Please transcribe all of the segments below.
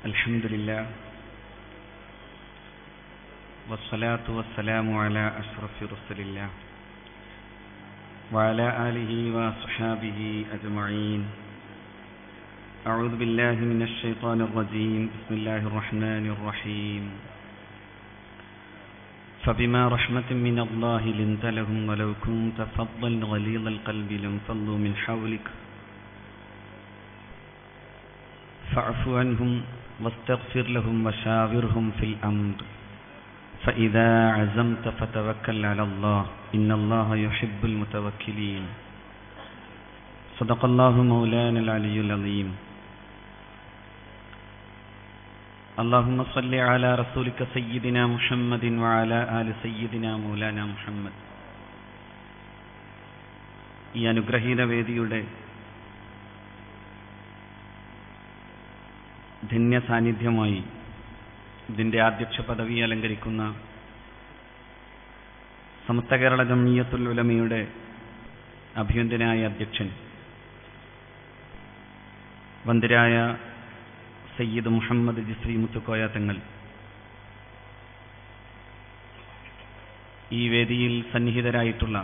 الحمد لله والصلاة والسلام على أشرف رسل الله وعلى آله وصحابه أجمعين أعوذ بالله من الشيطان الرجيم بسم الله الرحمن الرحيم فبما رحمة من الله لنت لهم ولو كنت فظا غليظ القلب لانفضوا من حولك فاعف عنهم واستغفر لهم وشاورهم في الأمر فإذا عزمت فتوكل على الله إن الله يحب المتوكلين صدق الله مولانا العلي العظيم اللهم صل على رسولك سيدنا محمد وعلى آل سيدنا مولانا محمد ഈ അനുഗ്രഹീത വേദിയുടെ ധന്യ സാന്നിധ്യമായി ഇതിൻ്റെ അധ്യക്ഷ പദവി അലങ്കരിക്കുന്ന സമസ്ത കേരള ജമീയത്തുൽ ഉലമയുടെ അഭ്യന്തനായ അധ്യക്ഷൻ വന്ദിരായ സയ്യിദ് മുഹമ്മദ് ജിസ്രി മുത്തുക്കോയ തങ്ങൾ ഈ വേദിയിൽ സന്നിഹിതരായിട്ടുള്ള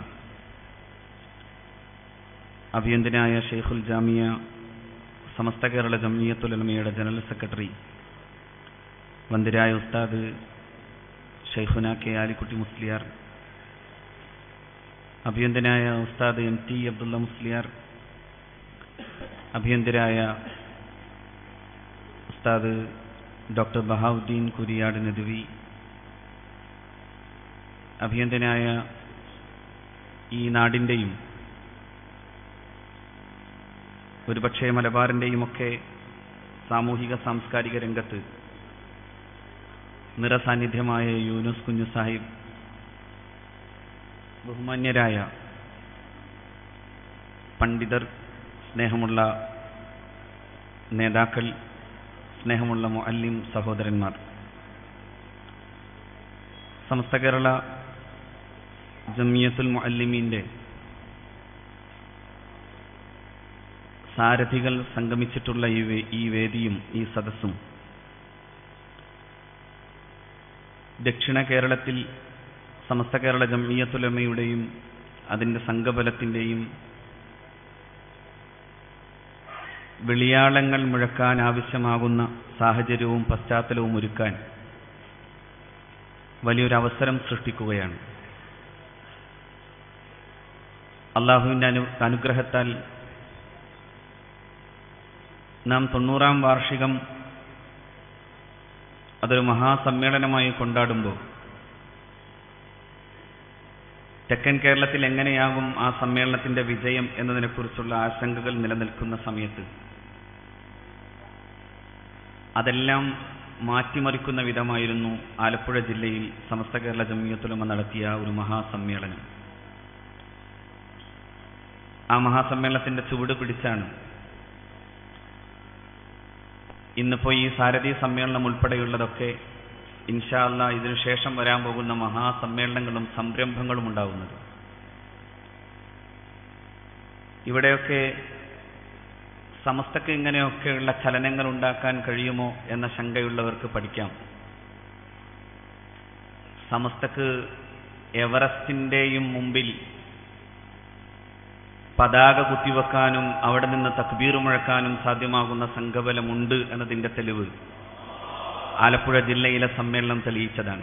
അഭിയന്തനായ ഷെയ്ഖുൽ ജാമിയ സമസ്ത കേരള ജമിയത്തുലമയുടെ ജനറൽ സെക്രട്ടറി വന്ദിരായ ഉസ്താദ് ഷെയ്ഖുന കെ ആലിക്കുട്ടി മുസ്ലിയാർ അഭിയന്തനായ ഉസ്താദ് എം ടി അബ്ദുള്ള മുസ്ലിയാർ അഭിയന്തരായ ഉസ്താദ് ഡോക്ടർ ബഹാവുദ്ദീൻ കുരിയാട് നദുവി അഭിയന്തനായ ഈ നാടിൻ്റെയും ഒരുപക്ഷെ മലബാറിൻ്റെയുമൊക്കെ സാമൂഹിക സാംസ്കാരിക രംഗത്ത് നിറസാന്നിധ്യമായ യൂനുസ് കുഞ്ഞു സാഹിബ് ബഹുമാന്യരായ പണ്ഡിതർ സ്നേഹമുള്ള നേതാക്കൾ സ്നേഹമുള്ള മുഅല്ലിം സഹോദരന്മാർ സമസ്ത കേരള ജമിയത്തുൽ മുഅല്ലിമീൻ്റെ സാരഥികൾ സംഗമിച്ചിട്ടുള്ള ഈ വേ ഈ വേദിയും ഈ സദസ്സും ദക്ഷിണ കേരളത്തിൽ സമസ്ത കേരള ജമിയത്തുലമയുടെയും അതിൻ്റെ സംഘബലത്തിൻ്റെയും വിളിയാളങ്ങൾ മുഴക്കാൻ ആവശ്യമാകുന്ന സാഹചര്യവും പശ്ചാത്തലവും ഒരുക്കാൻ വലിയൊരു അവസരം സൃഷ്ടിക്കുകയാണ് അള്ളാഹുവിൻ്റെ അനു അനുഗ്രഹത്താൽ നാം തൊണ്ണൂറാം വാർഷികം അതൊരു മഹാസമ്മേളനമായി കൊണ്ടാടുമ്പോൾ തെക്കൻ കേരളത്തിൽ എങ്ങനെയാകും ആ സമ്മേളനത്തിന്റെ വിജയം എന്നതിനെക്കുറിച്ചുള്ള ആശങ്കകൾ നിലനിൽക്കുന്ന സമയത്ത് അതെല്ലാം മാറ്റിമറിക്കുന്ന വിധമായിരുന്നു ആലപ്പുഴ ജില്ലയിൽ സമസ്ത കേരള ജമിയത്തുലമ നടത്തിയ ഒരു മഹാസമ്മേളനം ആ മഹാസമ്മേളനത്തിന്റെ ചുവട് പിടിച്ചാണ് ഇന്നിപ്പോൾ ഈ സാരഥി സമ്മേളനം ഉൾപ്പെടെയുള്ളതൊക്കെ ഇൻഷാല്ല ഇതിനുശേഷം വരാൻ പോകുന്ന മഹാസമ്മേളനങ്ങളും സംരംഭങ്ങളും ഉണ്ടാവുന്നത് ഇവിടെയൊക്കെ സമസ്തക്ക് ഇങ്ങനെയൊക്കെയുള്ള ചലനങ്ങൾ ഉണ്ടാക്കാൻ കഴിയുമോ എന്ന ശങ്കയുള്ളവർക്ക് പഠിക്കാം സമസ്തക്ക് എവറസ്റ്റിൻ്റെയും മുമ്പിൽ പതാക കുത്തിവെക്കാനും അവിടെ നിന്ന് തക്ബീർ മുഴക്കാനും സാധ്യമാകുന്ന സംഘബലമുണ്ട് എന്നതിൻ്റെ തെളിവ് ആലപ്പുഴ ജില്ലയിലെ സമ്മേളനം തെളിയിച്ചതാണ്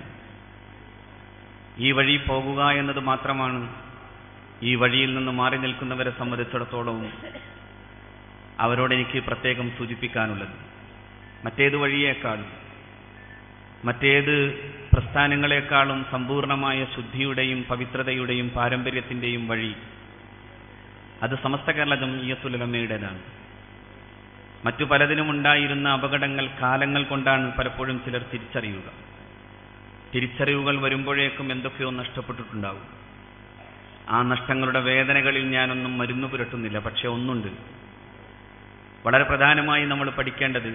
ഈ വഴി പോകുക എന്നത് മാത്രമാണ് ഈ വഴിയിൽ നിന്ന് മാറി നിൽക്കുന്നവരെ സംബന്ധിച്ചിടത്തോളം അവരോട് എനിക്ക് പ്രത്യേകം സൂചിപ്പിക്കാനുള്ളത് മറ്റേത് വഴിയേക്കാളും മറ്റേത് പ്രസ്ഥാനങ്ങളെക്കാളും സമ്പൂർണമായ ശുദ്ധിയുടെയും പവിത്രതയുടെയും പാരമ്പര്യത്തിൻ്റെയും വഴി അത് സമസ്ത കേരള ജമീയത്തുലമയുടേതാണ് മറ്റു പലതിനും ഉണ്ടായിരുന്ന അപകടങ്ങൾ കാലങ്ങൾ കൊണ്ടാണ് പലപ്പോഴും ചിലർ തിരിച്ചറിയുക തിരിച്ചറിവുകൾ വരുമ്പോഴേക്കും എന്തൊക്കെയോ നഷ്ടപ്പെട്ടിട്ടുണ്ടാവും ആ നഷ്ടങ്ങളുടെ വേദനകളിൽ ഞാനൊന്നും മരുന്നു പുരട്ടുന്നില്ല പക്ഷെ ഒന്നുണ്ട് വളരെ പ്രധാനമായി നമ്മൾ പഠിക്കേണ്ടത്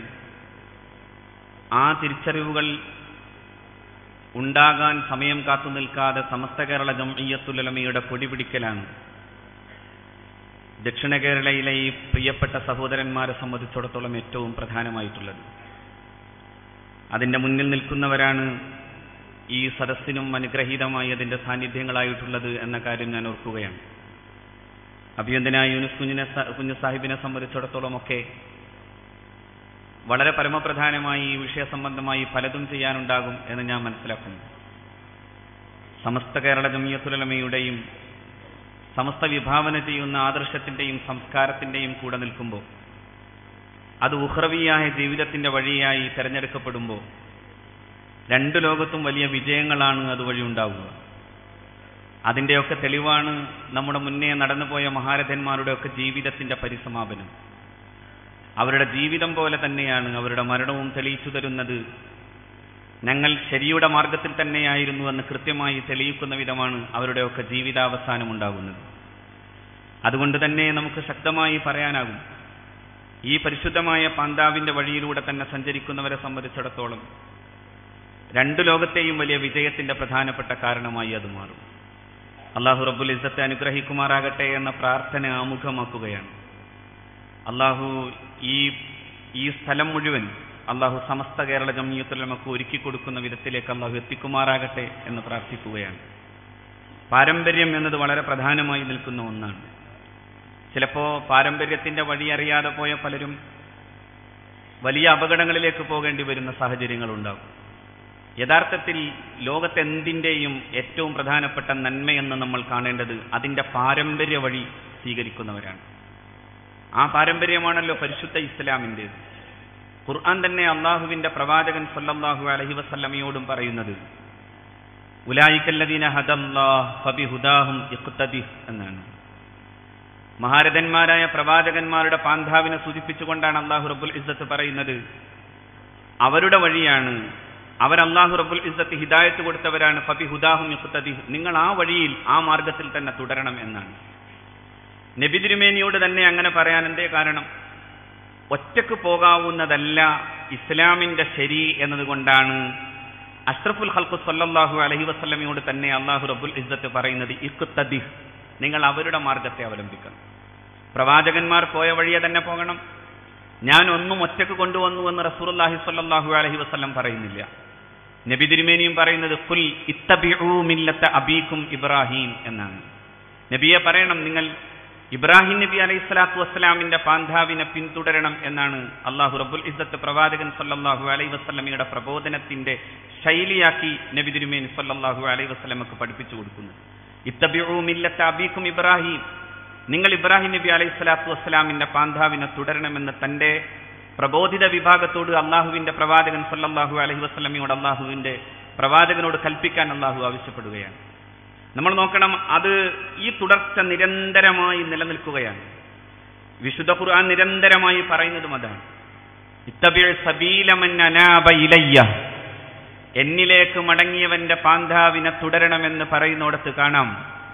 ആ തിരിച്ചറിവുകൾ ഉണ്ടാകാൻ സമയം കാത്തു നിൽക്കാതെ സമസ്ത കേരള ജംഇയ്യത്തുലമയുടെ കൊടി പിടിക്കലാണ് ദക്ഷിണ കേരളയിലെ ഈ പ്രിയപ്പെട്ട സഹോദരന്മാരെ സംബന്ധിച്ചിടത്തോളം ഏറ്റവും പ്രധാനമായിട്ടുള്ളത് അതിൻ്റെ മുന്നിൽ നിൽക്കുന്നവരാണ് ഈ സദസ്സിനും അനുഗ്രഹീതമായി അതിൻ്റെ സാന്നിധ്യങ്ങളായിട്ടുള്ളത് എന്ന കാര്യം ഞാൻ ഓർക്കുകയാണ് അഭിയന്തനായ യൂനുസ് കുഞ്ഞിനെ സ- കുഞ്ഞു സാഹിബിനെ സംബന്ധിച്ചിടത്തോളം ഒക്കെ വളരെ പരമപ്രധാനമായി ഈ വിഷയ സംബന്ധമായി പലതും ചെയ്യാനുണ്ടാകും എന്ന് ഞാൻ മനസ്സിലാക്കുന്നു സമസ്ത കേരള ജമിയത്തുലമയുടെയും സമസ്ത വിഭാവന ചെയ്യുന്ന ആദർശത്തിൻ്റെയും സംസ്കാരത്തിൻ്റെയും കൂടെ നിൽക്കുമ്പോൾ അത് ഉഹ്രവിയായ ജീവിതത്തിൻ്റെ വഴിയായി തിരഞ്ഞെടുക്കപ്പെടുമ്പോൾ രണ്ടു ലോകത്തും വലിയ വിജയങ്ങളാണ് അതുവഴി ഉണ്ടാവുക അതിൻ്റെയൊക്കെ തെളിവാണ് നമ്മുടെ മുന്നേ നടന്നുപോയ മഹാരഥന്മാരുടെയൊക്കെ ജീവിതത്തിൻ്റെ പരിസമാപനം അവരുടെ ജീവിതം പോലെ തന്നെയാണ് അവരുടെ മരണവും തെളിയിച്ചു തരുന്നത് ഞങ്ങൾ ശരിയുടെ മാർഗത്തിൽ തന്നെയായിരുന്നു എന്ന് കൃത്യമായി തെളിയിക്കുന്ന വിധമാണ് അവരുടെയൊക്കെ ജീവിതാവസാനം ഉണ്ടാകുന്നത് അതുകൊണ്ട് തന്നെ നമുക്ക് ശക്തമായി പറയാനാകും ഈ പരിശുദ്ധമായ പാന്താവിന്റെ വഴിയിലൂടെ തന്നെ സഞ്ചരിക്കുന്നവരെ സംബന്ധിച്ചിടത്തോളം രണ്ടു ലോകത്തെയും വലിയ വിജയത്തിന്റെ പ്രധാനപ്പെട്ട കാരണമായി അത് മാറും അള്ളാഹു റബ്ബുൽ ഇസ്സത്തെ അനുഗ്രഹിക്കുമാറാകട്ടെ എന്ന പ്രാർത്ഥന ആമുഖമാക്കുകയാണ് അള്ളാഹു ഈ ഈ സ്ഥലം മുഴുവൻ അള്ളാഹു സമസ്ത കേരള ജമിയത്തിൽ നമുക്ക് ഒരുക്കി കൊടുക്കുന്ന വിധത്തിലേക്ക് അള്ളാഹു എത്തിക്കുമാറാകട്ടെ എന്ന് പ്രാർത്ഥിക്കുകയാണ് പാരമ്പര്യം എന്നത് വളരെ പ്രധാനമായി നിൽക്കുന്ന ഒന്നാണ് ചിലപ്പോൾ പാരമ്പര്യത്തിന്റെ വഴി അറിയാതെ പോയ പലരും വലിയ അപകടങ്ങളിലേക്ക് പോകേണ്ടി വരുന്ന സാഹചര്യങ്ങളുണ്ടാകും യഥാർത്ഥത്തിൽ ലോകത്തെന്തിൻ്റെയും ഏറ്റവും പ്രധാനപ്പെട്ട നന്മയെന്ന് നമ്മൾ കാണേണ്ടത് അതിൻ്റെ പാരമ്പര്യ വഴി സ്വീകരിക്കുന്നവരാണ് ആ പാരമ്പര്യമാണല്ലോ പരിശുദ്ധ ഇസ്ലാമിൻ്റേത് ഖുർആൻ തന്നെ അള്ളാഹുവിന്റെ പ്രവാചകൻ സല്ലല്ലാഹു അലൈഹി വസല്ലമയോടും പറയുന്നത് ഉലായിക്കല്ലദീന ഹദല്ലാഹ് ഫബിഹുദാഹും ഇഖ്തദിഹ് എന്നാണ് മഹാരഥന്മാരായ പ്രവാചകന്മാരുടെ പാന്താവിനെ സൂചിപ്പിച്ചുകൊണ്ടാണ് അള്ളാഹു റബ്ബുൽ ഇസ്സത്ത് പറയുന്നത് അവരുടെ വഴിയാണ് അവർ അള്ളാഹു റബ്ബുൽ ഇസ്സത്ത് ഹിദായത്ത് കൊടുത്തവരാണ് ഫബി ഹുദാഹും ഇഖ്തദിഹ് നിങ്ങൾ ആ വഴിയിൽ ആ മാർഗത്തിൽ തന്നെ തുടരണം എന്നാണ് നബി തിരുമേനിയോട് തന്നെ അങ്ങനെ പറയാൻ എന്തേ കാരണം ഒറ്റക്ക് പോകാവുന്നതല്ല ഇസ്ലാമിന്റെ ശരി എന്നതുകൊണ്ടാണ് അഷ്റഫുൽ ഹൽക്കു സല്ലല്ലാഹു അലൈഹി വസല്ലമയോട് തന്നെ അള്ളാഹു റബ്ബുൽ ഇസ്സത്ത് പറയുന്നത് ഇഖ്തദിഹ് നിങ്ങൾ അവരുടെ മാർഗത്തെ അവലംബിക്കണം പ്രവാചകന്മാർ പോയ വഴിയെ തന്നെ പോകണം ഞാൻ ഒന്നും ഒറ്റക്ക് കൊണ്ടുവന്നു എന്ന് റസൂലുള്ളാഹി സ്വല്ലല്ലാഹു അലൈഹി വസല്ലം പറയുന്നില്ല നബി തിരുമേനിയും പറയുന്നത് കുൽ ഇത്തബിഉ മില്ലത്ത അബീക്കും ഇബ്രാഹിം എന്നാണ് നബിയെ പറയണം നിങ്ങൾ ഇബ്രാഹിം നബി അലൈഹി സ്വലാത്തു വസ്സലാമിന്റെ പാന്താവിനെ പിന്തുടരണം എന്നാണ് അള്ളാഹു റബ്ബുൽ ഇസ്സത്ത് പ്രവാചകൻ സല്ലല്ലാഹു അലൈഹി വസല്ലമയുടെ പ്രബോധനത്തിന്റെ ശൈലിയാക്കി നബി തിരുമേനി സല്ലല്ലാഹു അലൈഹി വസല്ലമക്ക് പഠിപ്പിച്ചു കൊടുക്കുന്നത് ഇത്തബിഉ മില്ലത്ത അബീക്കും ഇബ്രാഹിം നിങ്ങൾ ഇബ്രാഹിം നബി അലൈഹി സ്വലാത്തു വസ്സലാമിന്റെ പാന്താവിനെ തുടരണമെന്ന് തന്റെ പ്രബോധിത വിഭാഗത്തോട് അള്ളാഹുവിന്റെ പ്രവാചകൻ സല്ലല്ലാഹു അലൈഹി വസല്ലമയോട് അള്ളാഹുവിന്റെ പ്രവാചകനോട് കൽപ്പിക്കാൻ അള്ളാഹു ആവശ്യപ്പെടുകയാണ് നമ്മൾ നോക്കണം അത് ഈ തുടർച്ച നിരന്തരമായി നിലനിൽക്കുകയാണ് വിശുദ്ധ ഖുർആൻ നിരന്തരമായി പറയുന്നതും അതാണ് ഇത്തബിൾ സബീലമൻ അനാബ ഇലയ്യ എന്നിലേക്ക് മടങ്ങിയവന്റെ പാന്താവിനെ തുടരണമെന്ന് പറയുന്നിടത്ത് കാണാം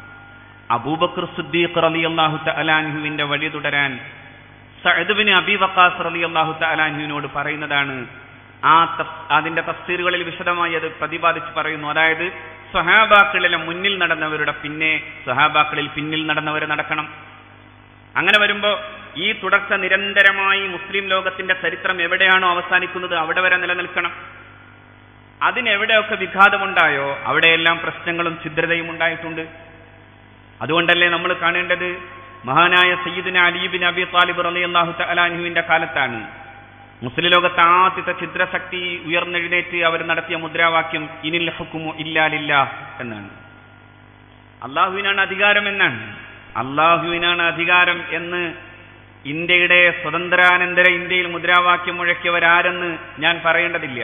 അബൂബക്കർ സുദ്ദീഖ് റളിയല്ലാഹു തആലാൻഹുവിന്റെ വഴി തുടരാൻ സഅദ്ബിന് അബി വക്കാസ് റളിയല്ലാഹു തആലാൻഹുവിനോട് പറയുന്നതാണ് ആ തഫ്- അതിന്റെ തഫ്സീറുകളിൽ വിശദമായി അത് പ്രതിപാദിച്ച് പറയുന്നു അതായത് സ്വഹാബാക്കളിലെ മുന്നിൽ നടന്നവരുടെ പിന്നെ സ്വഹാബാക്കളിൽ പിന്നിൽ നടന്നവർ നടക്കണം അങ്ങനെ വരുമ്പോൾ ഈ തുടർച്ച നിരന്തരമായി മുസ്ലിം ലോകത്തിന്റെ ചരിത്രം എവിടെയാണോ അവസാനിക്കുന്നത് അവിടെ വരെ നിലനിൽക്കണം അതിനെവിടെയൊക്കെ വിഘാതമുണ്ടായോ അവിടെയെല്ലാം പ്രശ്നങ്ങളും ഛിദ്രതയും ഉണ്ടായിട്ടുണ്ട് അതുകൊണ്ടല്ലേ നമ്മൾ കാണേണ്ടത് മഹാനായ സയ്യിദിന അലീബിൻ അബി താലിബ് റളിയല്ലാഹു തആലാൻഹുവിന്റെ കാലത്താണ് മുസ്ലിം ലോകത്തെ ആദ്യത്തെ ഛിദ്രശക്തി ഉയർന്നെഴുന്നേറ്റ് അവർ നടത്തിയ മുദ്രാവാക്യം ഇനിൽ ഹുക്കുമു ഇല്ലാലില്ല എന്നാണ് അള്ളാഹുവിനാണ് അധികാരം എന്നാണ് അള്ളാഹുവിനാണ് അധികാരം എന്ന് ഇന്ത്യയുടെ സ്വതന്ത്രാനന്തര ഇന്ത്യയിൽ മുദ്രാവാക്യം മുഴക്കിയവരാരെന്ന് ഞാൻ പറയേണ്ടതില്ല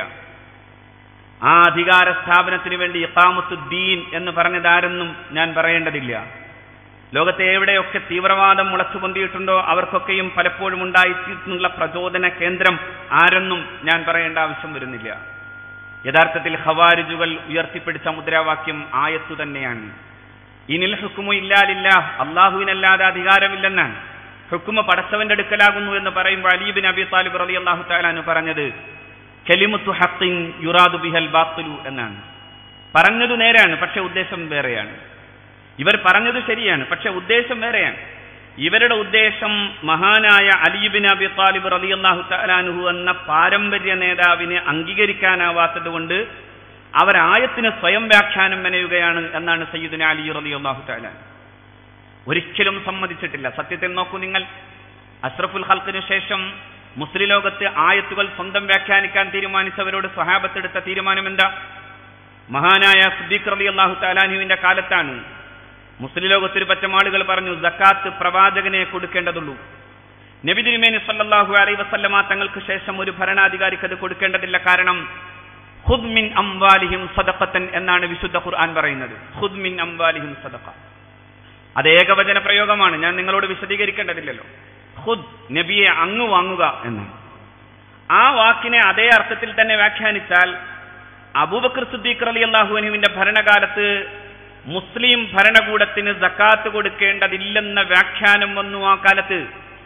ആ അധികാര സ്ഥാപനത്തിന് വേണ്ടി ഇഖാമത്തുദ്ദീൻ എന്ന് പറഞ്ഞതാരെന്നും ഞാൻ പറയേണ്ടതില്ല ലോകത്തെ എവിടെയൊക്കെ തീവ്രവാദം മുളച്ചു പൊന്തിയിട്ടുണ്ടോ അവർക്കൊക്കെയും പലപ്പോഴും ഉണ്ടായിട്ടുള്ള പ്രചോദന കേന്ദ്രം ആരെന്നും ഞാൻ പറയേണ്ട ആവശ്യം വരുന്നില്ല യഥാർത്ഥത്തിൽ ഹവാരിജുകൾ ഉയർത്തിപ്പിടിച്ച മുദ്രാവാക്യം ആയത്തു തന്നെയാണ് ഇനിൽ ഹുക്കുമു ഇല്ലാലില്ല അള്ളാഹുവിനല്ലാതെ അധികാരമില്ലെന്നാണ് ഹുക്കുമ പടച്ചവന്റെ അടുക്കലാകുന്നു എന്ന് പറയുമ്പോൾ അലീബിൻ അബി താലിബ് റലി അള്ളാഹു താലാന് പറഞ്ഞത് കെലിമുത്തു ഹത്തിൻ യുറാദു ബിഹൽ ബാത്തുലു എന്നാണ് പറഞ്ഞത് നേരാണ് പക്ഷെ ഉദ്ദേശം വേറെയാണ് ഇവർ പറഞ്ഞത് ശരിയാണ് പക്ഷെ ഉദ്ദേശം വേറെയാണ് ഇവരുടെ ഉദ്ദേശം മഹാനായ അലീബിൻ അബി താലിബ് റളിയല്ലാഹു തആലാനുഹു എന്ന പാരമ്പര്യ നേതാവിനെ അംഗീകരിക്കാനാവാത്തത് കൊണ്ട് അവരായത്തിന് സ്വയം വ്യാഖ്യാനം മെനയുകയാണ് എന്നാണ് സയ്യിദുന അലി റളിയല്ലാഹു തആല ഒരിക്കലും സമ്മതിച്ചിട്ടില്ല സത്യത്തിൽ നോക്കൂ നിങ്ങൾ അഷ്റഫുൽ ഹൽക്കിന് ശേഷം മുസ്ലിം ലോകത്ത് ആയത്തുകൾ സ്വന്തം വ്യാഖ്യാനിക്കാൻ തീരുമാനിച്ചവരോട് സ്വഹാബത്തെടുത്ത തീരുമാനം എന്താ മഹാനായ സുദ്ദീഖ് റലി അള്ളാഹു താലാനുവിന്റെ കാലത്താണ് മുസ്ലിം ലോകത്തൊരു പറ്റം ആളുകൾ പറഞ്ഞു ജക്കാത്ത് പ്രവാചകനെ കൊടുക്കേണ്ടതുള്ളൂ നബി തിരുമേനി സല്ലല്ലാഹു അലൈഹി വസല്ലമ തങ്ങൾക്ക് ശേഷം ഒരു ഭരണാധികാരിക്ക് അത് കൊടുക്കേണ്ടതില്ല കാരണം ഖുദ് മിൻ അംവാലിഹിം സദഖത്തൻ എന്നാണ് വിശുദ്ധ ഖുർആൻ പറയുന്നത് ഖുദ് മിൻ അംവാലിഹിം സദഖ അത് ഏകവചന പ്രയോഗമാണ് ഞാൻ നിങ്ങളോട് വിശദീകരിക്കേണ്ടതില്ലല്ലോ ഖുദ് നബിയെ അങ്ങ് വാങ്ങുക എന്ന് ആ വാക്കിനെ അതേ അർത്ഥത്തിൽ തന്നെ വ്യാഖ്യാനിച്ചാൽ അബൂബക്കർ സിദ്ദീഖ് റലി അള്ളാഹുവിനുവിന്റെ ഭരണകാലത്ത് മുസ്ലിം ഭരണകൂടത്തിന് സക്കാത്ത് കൊടുക്കേണ്ടതില്ലെന്ന വ്യാഖ്യാനം വന്നു ആ കാലത്ത്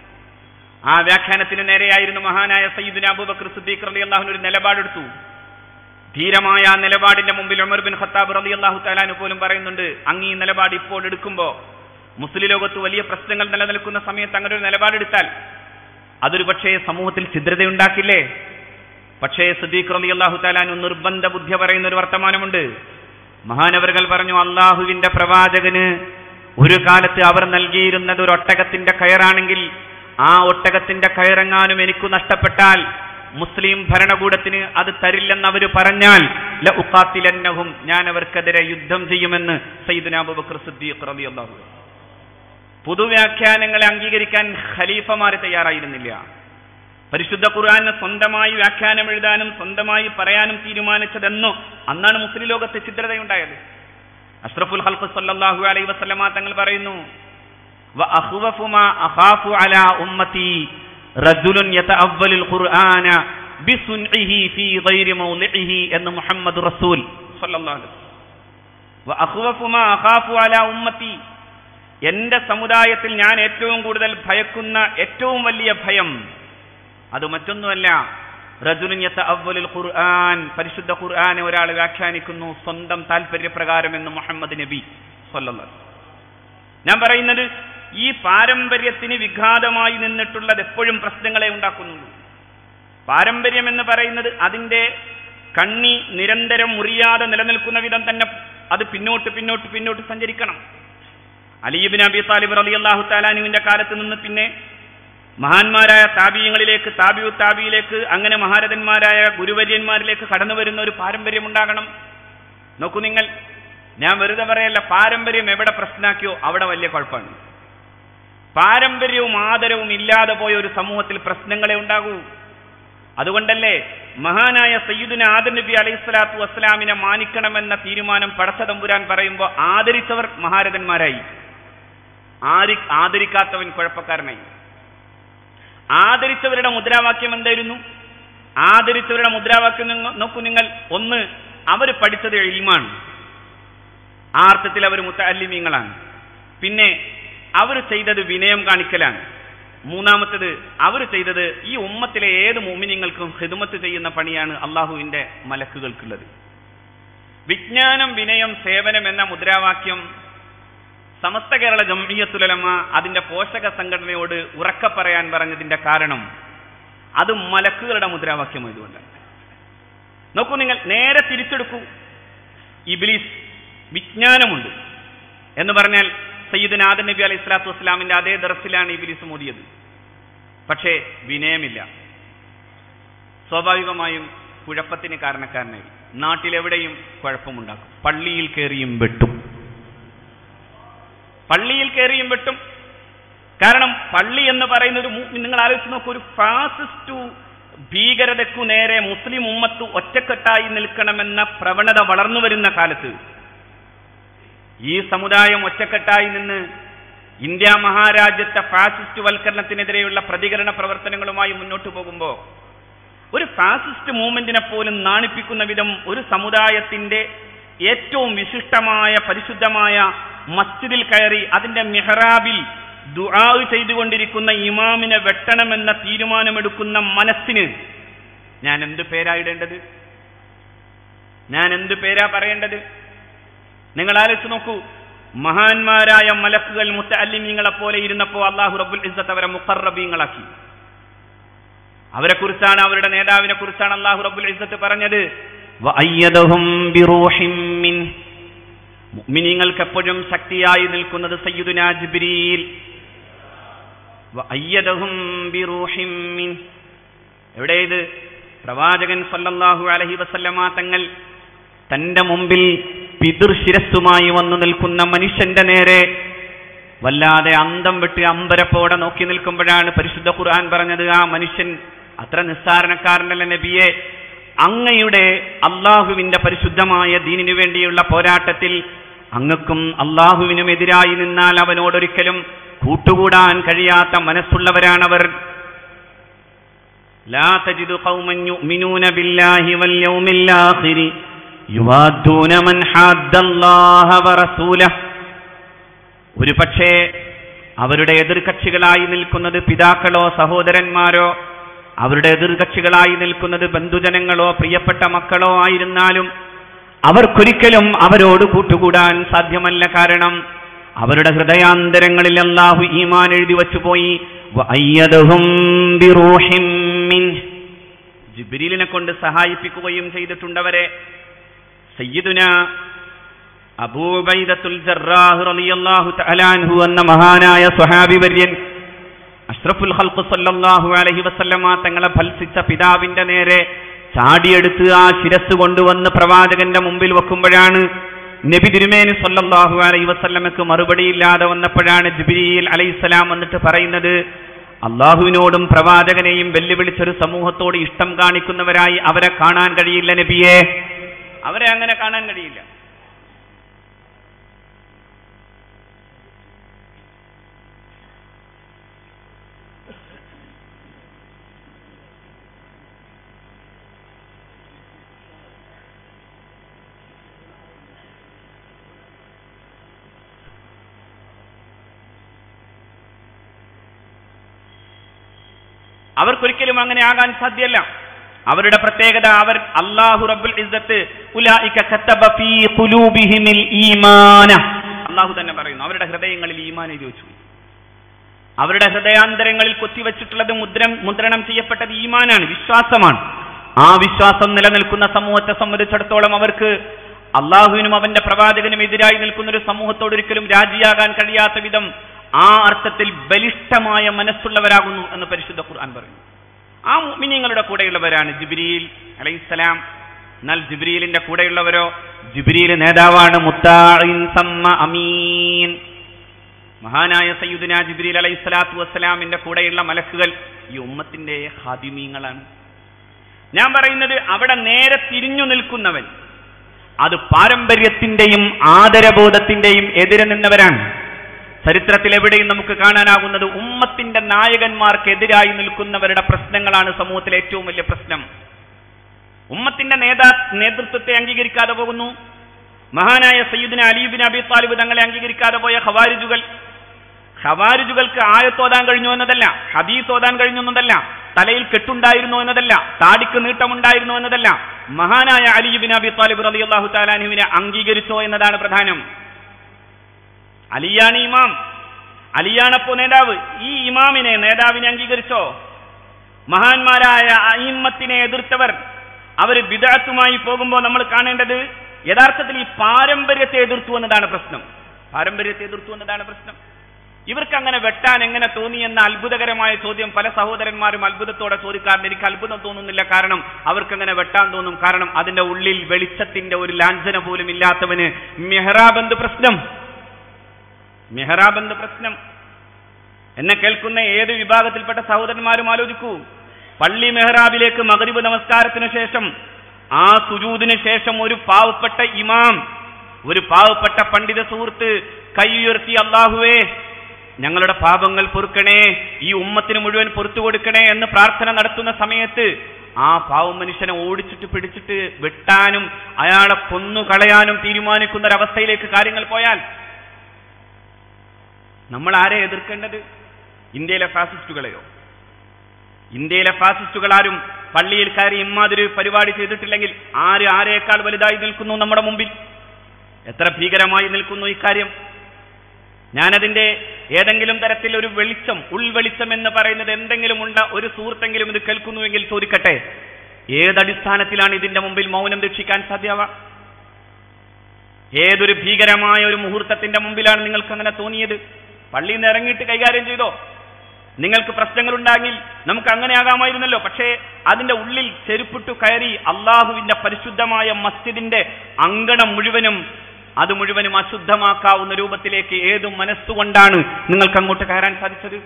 ആ വ്യാഖ്യാനത്തിന് നേരെയായിരുന്നു മഹാനായ സയ്യിദിന് അബൂബക്കർ സിദ്ദീഖ് റലി അള്ളാഹുവിന് ഒരു നിലപാടെടുത്തു ധീരമായ ആ നിലപാടിന്റെ മുമ്പിൽ ഉമർ ബിൻ ഖത്താബ് റലി അള്ളാഹു താലാനു പോലും പറയുന്നുണ്ട് അങ്ങ് ഈ നിലപാട് ഇപ്പോൾ എടുക്കുമ്പോൾ മുസ്ലിം ലോകത്ത് വലിയ പ്രശ്നങ്ങൾ നിലനിൽക്കുന്ന സമയത്ത് അങ്ങനെ ഒരു നിലപാടെടുത്താൽ അതൊരു പക്ഷേ സമൂഹത്തിൽ ഛിദ്രതയുണ്ടാക്കില്ലേ പക്ഷേ സദീഖ് റലി അള്ളാഹു താലാനു നിർബന്ധ ബുദ്ധി പറയുന്ന ഒരു വർത്തമാനമുണ്ട് മഹാനവറുകൾ പറഞ്ഞു അള്ളാഹുവിന്റെ പ്രവാചകന് ഒരു കാലത്ത് അവർ നൽകിയിരുന്നത് ഒരു ഒട്ടകത്തിന്റെ കയറാണെങ്കിൽ ആ ഒട്ടകത്തിന്റെ കയറങ്ങാനും എനിക്ക് നഷ്ടപ്പെട്ടാൽ മുസ്ലിം ഭരണകൂടത്തിന് അത് തരില്ലെന്ന് അവർ പറഞ്ഞാൽ ല ഉഖാത്തിലന്നഹും ഞാൻ അവർക്കെതിരെ യുദ്ധം ചെയ്യുമെന്ന് സയ്യിദുന അബൂബക്കർ സിദ്ദീഖ് റളിയല്ലാഹു അൻഹു പുതുവ്യാഖ്യാനങ്ങളെ അംഗീകരിക്കാൻ ഖലീഫമാര് തയ്യാറായിരുന്നില്ല പരിശുദ്ധ ഖുർആാനെ സ്വന്തമായി വ്യാഖ്യാനം എഴുതാനും സ്വന്തമായി പറയാനും തീരുമാനിച്ചതെന്നോ അന്നാണ് മുസ്ലിം ലോകത്ത് ചിത്രതയുണ്ടായത് അഷ്റഫുൽ ഹൽഖ് സല്ലല്ലാഹു അലൈഹി വസല്ലമ തങ്ങൾ പറയുന്നു وأخوف ما أخاف على أمتي رجل يتأول القرآن بصنعه في غير موضعه എന്ന് മുഹമ്മദ് റസൂൽ സല്ലല്ലാഹു അലൈഹി വസല്ലം وأخوف ما أخاف على أمتي എന്റെ സമുദായത്തിൽ ഞാൻ ഏറ്റവും കൂടുതൽ ഭയക്കുന്ന ഏറ്റവും വലിയ ഭയം അത് മറ്റൊന്നുമല്ല റജുലിഞ്ഞത്ത അവലുൽ ഖുർആൻ പരിശുദ്ധ ഖുർആനെ ഒരാൾ വ്യാഖ്യാനിക്കുന്നു സ്വന്തം താല്പര്യപ്രകാരം എന്ന് മുഹമ്മദ് നബി സല്ലല്ലാഹു ഞാൻ പറയുന്നത് ഈ പാരമ്പര്യത്തിന് വിഘാതമായി നിന്നിട്ടുള്ളത് എപ്പോഴും പ്രശ്നങ്ങളെ ഉണ്ടാക്കുന്നുള്ളൂ പാരമ്പര്യം എന്ന് പറയുന്നത് അതിന്റെ കണ്ണി നിരന്തരം മുറിയാതെ നിലനിൽക്കുന്ന വിധം തന്നെ അത് പിന്നോട്ട് പിന്നോട്ട് പിന്നോട്ട് സഞ്ചരിക്കണം അലീബിൻ അബി താലിബ് റലി അള്ളാഹു താലാനുവിന്റെ കാലത്ത് നിന്ന് പിന്നെ മഹാന്മാരായ താബീയങ്ങളിലേക്ക് താബിയു താബിയിലേക്ക് അങ്ങനെ മഹാരഥന്മാരായ ഗുരുവര്യന്മാരിലേക്ക് കടന്നു വരുന്ന ഒരു പാരമ്പര്യം ഉണ്ടാകണം നോക്കൂ നിങ്ങൾ ഞാൻ വെറുതെ പറയല്ല പാരമ്പര്യം എവിടെ പ്രശ്നമാക്കിയോ അവിടെ വലിയ കുഴപ്പമാണ് പാരമ്പര്യവും ആദരവും ഇല്ലാതെ പോയ ഒരു സമൂഹത്തിൽ പ്രശ്നങ്ങളെ ഉണ്ടാകൂ അതുകൊണ്ടല്ലേ മഹാനായ സയ്യിദുന ആദർ നബി അലൈഹി സ്വലാത്തു വസ്സലാമിനെ മാനിക്കണമെന്ന തീരുമാനം പടച്ചതമ്പുരാൻ പറയുമ്പോൾ ആദരിച്ചവർ മഹാരഥന്മാരായി ആരി ആദരിക്കാത്തവൻ കുഴപ്പക്കാരനായി ആദരിച്ചവരുടെ മുദ്രാവാക്യം എന്തായിരുന്നു ആദരിച്ചവരുടെ മുദ്രാവാക്യം നിങ്ങൾ നോക്കൂ നിങ്ങൾ ഒന്ന് അവർ പഠിച്ചത് എൽമാണ് ആ അർത്ഥത്തിൽ അവർ മുത്തല്ലിമീങ്ങളാണ് പിന്നെ അവർ ചെയ്തത് വിനയം കാണിക്കലാണ് മൂന്നാമത്തത് അവർ ചെയ്തത് ഈ ഉമ്മത്തിലെ ഏത് മോമിനിങ്ങൾക്കും ഹിദുമത്ത് ചെയ്യുന്ന പണിയാണ് അള്ളാഹുവിന്റെ മലക്കുകൾക്കുള്ളത് വിജ്ഞാനം വിനയം സേവനം എന്ന മുദ്രാവാക്യം സമസ്ത കേരള ജംഇയ്യത്തുലമ അതിന്റെ പോഷക സംഘടനയോട് ഉറക്ക പറയാൻ പറഞ്ഞതിന്റെ കാരണം അത് മലക്കുകളുടെ മുദ്രാവാക്യം ഇതുകൊണ്ടാണ് നോക്കൂ നിങ്ങൾ നേരെ തിരിച്ചെടുക്കൂ ഇബിലീസ് വിജ്ഞാനമുണ്ട് എന്ന് പറഞ്ഞാൽ സയ്യിദ് ആദൻ നബി അലൈഹി സ്വലാത്തു വസ്സലാമിന്റെ അതേ ദർസിലാണ് ഇബിലിസ് മോദിയത് പക്ഷേ വിനയമില്ല സ്വാഭാവികമായും കുഴപ്പത്തിന് കാരണക്കാരനായി നാട്ടിലെവിടെയും കുഴപ്പമുണ്ടാക്കും പള്ളിയിൽ കയറിയും വെട്ടും പള്ളിയിൽ കയറിയും വെട്ടും കാരണം പള്ളി എന്ന് പറയുന്ന ഒരു മു- നിങ്ങൾ ആലോചിച്ച് നോക്കൂ ഒരു ഫാസിസ്റ്റു ഭീകരതയ്ക്കു നേരെ മുസ്ലിം ഉമ്മത്ത് ഒറ്റക്കെട്ടായി നിൽക്കണമെന്ന പ്രവണത വളർന്നു വരുന്ന കാലത്ത് ഈ സമുദായം ഒറ്റക്കെട്ടായി നിന്ന് ഇന്ത്യ മഹാരാജ്യത്തെ ഫാസിസ്റ്റ് വൽക്കരണത്തിനെതിരെയുള്ള പ്രതികരണ പ്രവർത്തനങ്ങളുമായി മുന്നോട്ട് പോകുമ്പോൾ ഒരു ഫാസിസ്റ്റ് മൂവ്മെന്റിനെ പോലും നാണിപ്പിക്കുന്ന വിധം ഒരു സമുദായത്തിന്റെ ഏറ്റവും വിശിഷ്ടമായ പരിശുദ്ധമായ മസ്ജിദിൽ കയറി അതിന്റെ മെഹ്റാബിൽ ദുആ ചെയ്തുകൊണ്ടിരിക്കുന്ന ഇമാമിനെ വെട്ടണമെന്ന തീരുമാനമെടുക്കുന്ന മനസ്സിന് ഞാൻ എന്ത് പേരാ ഇടേണ്ടത് ഞാൻ എന്ത് പേരാ പറയേണ്ടത് നിങ്ങൾ ആലോചിച്ച് നോക്കൂ മഹാന്മാരായ മലക്കുകൾ മുത്തല്ലിമീങ്ങളെ പോലെ ഇരുന്നപ്പോൾ അള്ളാഹു റബ്ബുൽ ഇസ്സത്ത് അവരെ മുഖറബീങ്ങളാക്കി അവരെ കുറിച്ചാണ് അവരുടെ നേതാവിനെ കുറിച്ചാണ് അള്ളാഹു റബ്ബുൽ ഇസ്സത്ത് പറഞ്ഞത് വഅയ്യദഹും ബിറൂഹിം മിൻ മുഅ്മിനീങ്ങൾക്ക് എപ്പോഴും ശക്തിയായി നിൽക്കുന്നത് സയ്യിദുനാ ജിബ്രീൽ വഅയ്യദഹും ബിറൂഹിം മിൻ എവിടെ ഇത് പ്രവാചകൻ സല്ലല്ലാഹു അലൈഹി വസല്ലമ തങ്ങൾ തന്റെ മുമ്പിൽ പിതൃശിരസ്സുമായി വന്നു നിൽക്കുന്ന മനുഷ്യന്റെ നേരെ വല്ലാതെ അന്തം വിട്ട് അമ്പരപ്പോടെ നോക്കി നിൽക്കുമ്പോഴാണ് പരിശുദ്ധ ഖുർആൻ പറഞ്ഞത് ആ മനുഷ്യൻ അത്ര നിസ്സാരണക്കാരനല്ല നബിയെ അങ്ങയുടെ അള്ളാഹുവിന്റെ പരിശുദ്ധമായ ദീനിനു വേണ്ടിയുള്ള പോരാട്ടത്തിൽ അങ്ങക്കും അള്ളാഹുവിനും എതിരായി നിന്നാൽ അവനോടൊരിക്കലും കൂട്ടുകൂടാൻ കഴിയാത്ത മനസ്സുള്ളവരാണവർ لا تجد قوما يؤمنون بالله واليوم الآخر يوادون من حاد الله ورسوله ഒരു പക്ഷേ അവരുടെ എതിർകക്ഷികളായി നിൽക്കുന്നത് പിതാക്കളോ സഹോദരന്മാരോ അവരുടെ എതിർകക്ഷികളായി നിൽക്കുന്നത് ബന്ധുജനങ്ങളോ പ്രിയപ്പെട്ട മക്കളോ ആയിരുന്നാലും അവർക്കൊരിക്കലും അവരോട് കൂട്ടുകൂടാൻ സാധ്യമല്ല കാരണം അവരുടെ ഹൃദയാന്തരങ്ങളിൽ അല്ലാഹു ഈമാൻ എഴുതി വച്ചുപോയി വഅയ്യദഹും ബിറൂഹിം മിൻഹ്. ജിബ്രീലിനെ കൊണ്ട് സഹായിപ്പിക്കുകയും ചെയ്തിട്ടുണ്ടവരെ സയ്യിദുന അബൂബൈദത്തുൽ ജറാഹ് റളിയല്ലാഹു തആല അൻഹു എന്ന മഹാനായ സ്വഹാബി വര്യൻ അഷ്റഫുൽ ഖൽഖ് സല്ലല്ലാഹു അലൈഹി വസല്ലമ തങ്ങളെ ഫൽസിച്ച പിതാവിന്റെ നേരെ ചാടിയെടുത്ത് ആ ശിരസ് കൊണ്ടുവന്ന് പ്രവാചകന്റെ മുമ്പിൽ വെക്കുമ്പോഴാണ് നബി തിരുമേനി സല്ലല്ലാഹു അലൈഹി വസല്ലമക്ക് മറുപടിയില്ലാതെ വന്നപ്പോഴാണ് ജിബ്രീൽ അലൈഹിസ്സലാം വന്നിട്ട് പറയുന്നത് അള്ളാഹുവിനോടും പ്രവാചകനെയും വെല്ലുവിളിച്ചൊരു സമൂഹത്തോട് ഇഷ്ടം കാണിക്കുന്നവരായി അവരെ കാണാൻ കഴിയില്ല നബിയെ അവരെ അങ്ങനെ കാണാൻ കഴിയില്ല അവർക്കൊരിക്കലും അങ്ങനെ ആകാൻ സാധ്യല്ല അവരുടെ പ്രത്യേകത അവർ അള്ളാഹു റബ്ബുൽ ഇസ്സത്ത് ഉലായിക കത്തബ ഫീ ഖുലൂബിഹിമിൽ ഈമാന അള്ളാഹു തന്നെ പറയുന്നു അവരുടെ ഹൃദയങ്ങളിൽ ഈമാൻ എഴുതി വെച്ചു അവരുടെ ഹൃദയാന്തരങ്ങളിൽ കൊത്തിവെച്ചിട്ടുള്ളത് മുദ്രം മുദ്രണം ചെയ്യപ്പെട്ടത് ഈമാനാണ് വിശ്വാസമാണ് ആ വിശ്വാസം നിലനിൽക്കുന്ന സമൂഹത്തെ സംബന്ധിച്ചിടത്തോളം അവർക്ക് അള്ളാഹുവിനും അവന്റെ പ്രവാചകനും എതിരായി നിൽക്കുന്ന ഒരു സമൂഹത്തോട് ഒരിക്കലും രാജിയാകാൻ കഴിയാത്ത വിധം ആ അർത്ഥത്തിൽ ബലിഷ്ഠമായ മനസ്സുള്ളവരാകുന്നു എന്ന് പരിശുദ്ധ ഖുർആൻ പറയുന്നു ആ മുഅ്മിനീങ്ങളുടെ കൂടെയുള്ളവരാണ് ജിബ്രീൽ അലൈഹിസ്സലാം എന്നാൽ ജിബ്രീലിന്റെ കൂടെയുള്ളവരോ ജിബ്രീൽ നേതാവാണ് മുത്താഇൻ സമ്മ അമീൻ മഹാനായ സയ്യിദുന ജിബ്രീൽ അലൈഹി സ്വലാത്തു വസ്സലാമിന്റെ കൂടെയുള്ള മലക്കുകൾ ഈ ഉമ്മത്തിന്റെ ഹാദിമീങ്ങളാണ് ഞാൻ പറയുന്നത് അവിടെ നേരെ തിരിഞ്ഞു നിൽക്കുന്നവൻ അത് പാരമ്പര്യത്തിന്റെയും ആദരബോധത്തിന്റെയും എതിരെ നിന്നവരാണ് ചരിത്രത്തിൽ എവിടെയും നമുക്ക് കാണാനാകുന്നത് ഉമ്മത്തിന്റെ നായകന്മാർക്കെതിരായി നിൽക്കുന്നവരുടെ പ്രശ്നങ്ങളാണ് സമൂഹത്തിലെ ഏറ്റവും വലിയ പ്രശ്നം ഉമ്മത്തിന്റെ നേതാ നേതൃത്വത്തെ അംഗീകരിക്കാതെ പോകുന്നു മഹാനായ സയ്യിദിന അലീബിൻ അബി താലിബ് തങ്ങളെ അംഗീകരിക്കാതെ പോയ ഖവാരിജുകൾ ഖവാരിജുകൾക്ക് ആയത്തോതാൻ കഴിഞ്ഞു എന്നതല്ല ഹദീസ് ഓതാൻ കഴിഞ്ഞു എന്നതല്ല തലയിൽ കെട്ടുണ്ടായിരുന്നു എന്നതല്ല താടിക്ക് നീട്ടമുണ്ടായിരുന്നു എന്നതല്ല മഹാനായ അലിബിൻ അബി താലിബ് റളിയല്ലാഹു താലാനുവിനെ അംഗീകരിച്ചോ എന്നതാണ് പ്രധാനം അലിയാണ് ഇമാം അലിയാണപ്പോ നേതാവ് ഈ ഇമാമിനെ നേതാവിനെ അംഗീകരിച്ചോ മഹാന്മാരായ അയിമ്മത്തിനെ എതിർത്തവർ അവർ ബിദാത്തുമായി പോകുമ്പോൾ നമ്മൾ കാണേണ്ടത് യഥാർത്ഥത്തിൽ ഈ പാരമ്പര്യത്തെ എതിർത്തു എന്നതാണ് പ്രശ്നം പാരമ്പര്യത്തെ എതിർത്തു എന്നതാണ് പ്രശ്നം ഇവർക്ക് അങ്ങനെ വെട്ടാൻ എങ്ങനെ തോന്നി എന്ന അത്ഭുതകരമായ ചോദ്യം പല സഹോദരന്മാരും അത്ഭുതത്തോടെ ചോദിക്കാറുണ്ട് എനിക്ക് അത്ഭുതം തോന്നുന്നില്ല കാരണം അവർക്ക് അങ്ങനെ വെട്ടാൻ തോന്നും കാരണം അതിന്റെ ഉള്ളിൽ വെളിച്ചത്തിന്റെ ഒരു ലാഞ്ചന പോലും ഇല്ലാത്തവന് മെഹ്റാബ് എന്ത് പ്രശ്നം മെഹ്റാബ് എന്ത് പ്രശ്നം എന്നെ കേൾക്കുന്ന ഏത് വിഭാഗത്തിൽപ്പെട്ട സഹോദരന്മാരും ആലോചിക്കൂ പള്ളി മെഹ്റാബിലേക്ക് മകരിബ് നമസ്കാരത്തിന് ശേഷം ആ സുജൂദിന് ശേഷം ഒരു പാവപ്പെട്ട ഇമാം ഒരു പാവപ്പെട്ട പണ്ഡിത സുഹൃത്ത് കൈ ഉയർത്തി അള്ളാഹുവേ ഞങ്ങളുടെ പാപങ്ങൾ പൊറുക്കണേ ഈ ഉമ്മത്തിന് മുഴുവൻ പൊറത്തു കൊടുക്കണേ എന്ന് പ്രാർത്ഥന നടത്തുന്ന സമയത്ത് ആ പാവം മനുഷ്യനെ ഓടിച്ചിട്ട് പിടിച്ചിട്ട് വെട്ടാനും അയാളെ കൊന്നു കളയാനും തീരുമാനിക്കുന്ന ഒരവസ്ഥയിലേക്ക് കാര്യങ്ങൾ പോയാൽ നമ്മൾ ആരെ എതിർക്കേണ്ടത് ഇന്ത്യയിലെ ഫാസിസ്റ്റുകളെയോ ഇന്ത്യയിലെ ഫാസിസ്റ്റുകൾ ആരും പള്ളിയിൽ കയറി ഇമ്മാതിരി പരിപാടി ചെയ്തിട്ടില്ലെങ്കിൽ ആര് ആരേക്കാൾ വലുതായി നിൽക്കുന്നു നമ്മുടെ മുമ്പിൽ എത്ര ഭീകരമായി നിൽക്കുന്നു ഇക്കാര്യം ഞാനതിന്റെ ഏതെങ്കിലും തരത്തിൽ ഒരു വെളിച്ചം ഉൾവെളിച്ചം എന്ന് പറയുന്നത് എന്തെങ്കിലും ഉണ്ട ഒരു സുഹൃത്തെങ്കിലും ഇത് കേൾക്കുന്നുവെങ്കിൽ ചോദിക്കട്ടെ ഏതടിസ്ഥാനത്തിലാണ് ഇതിന്റെ മുമ്പിൽ മൗനം രക്ഷിക്കാൻ സാധ്യമാവുക ഏതൊരു ഭീകരമായ ഒരു മുഹൂർത്തത്തിന്റെ മുമ്പിലാണ് നിങ്ങൾക്ക് അങ്ങനെ തോന്നിയത് പള്ളിയിൽ നിന്ന് ഇറങ്ങിയിട്ട് കൈകാര്യം ചെയ്തോ നിങ്ങൾക്ക് പ്രശ്നങ്ങളുണ്ടാകിൽ നമുക്ക് അങ്ങനെ ആകാമായിരുന്നല്ലോ പക്ഷേ അതിന്റെ ഉള്ളിൽ ചെരുപ്പിട്ടു കയറി അള്ളാഹുവിന്റെ പരിശുദ്ധമായ മസ്ജിദിന്റെ അങ്കണം മുഴുവനും അത് മുഴുവനും അശുദ്ധമാക്കാവുന്ന രൂപത്തിലേക്ക് ഏതു മനസ്സുകൊണ്ടാണ് നിങ്ങൾക്ക് അങ്ങോട്ട് കയറാൻ സാധിച്ചത്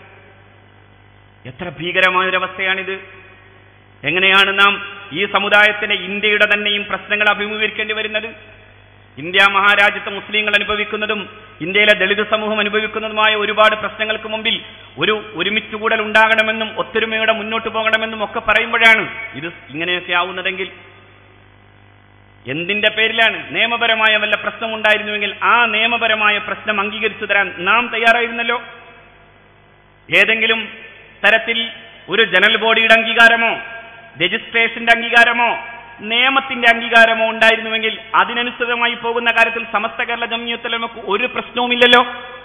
എത്ര ഭീകരമായൊരവസ്ഥയാണിത് എങ്ങനെയാണ് നാം ഈ സമുദായത്തിന് ഇന്ത്യയുടെ തന്നെയും പ്രശ്നങ്ങൾ അഭിമുഖീകരിക്കേണ്ടി വരുന്നത് ഇന്ത്യ മഹാരാജ്യത്ത് മുസ്ലിങ്ങൾ അനുഭവിക്കുന്നതും ഇന്ത്യയിലെ ദളിത് സമൂഹം അനുഭവിക്കുന്നതുമായ ഒരുപാട് പ്രശ്നങ്ങൾക്ക് മുമ്പിൽ ഒരു ഒരുമിച്ചുകൂടൽ ഉണ്ടാകണമെന്നും ഒത്തൊരുമയോടെ മുന്നോട്ട് പോകണമെന്നും ഒക്കെ പറയുമ്പോഴാണ് ഇത് ഇങ്ങനെയൊക്കെ ആവുന്നതെങ്കിൽ എന്തിന്റെ പേരിലാണ് നിയമപരമായ വല്ല പ്രശ്നമുണ്ടായിരുന്നുവെങ്കിൽ ആ നിയമപരമായ പ്രശ്നം അംഗീകരിച്ചു തരാൻ നാം തയ്യാറായിരുന്നല്ലോ ഏതെങ്കിലും തരത്തിൽ ഒരു ജനറൽ ബോഡിയുടെ അംഗീകാരമോ രജിസ്ട്രേഷന്റെ അംഗീകാരമോ നിയമത്തിന്റെ അംഗീകാരമോ ഉണ്ടായിരുന്നുവെങ്കിൽ അതിനനുസൃതമായി പോകുന്ന കാര്യത്തിൽ സമസ്ത കേരള ജമ്മിയത്തിലമക്ക് ഒരു പ്രശ്നവുമില്ലല്ലോ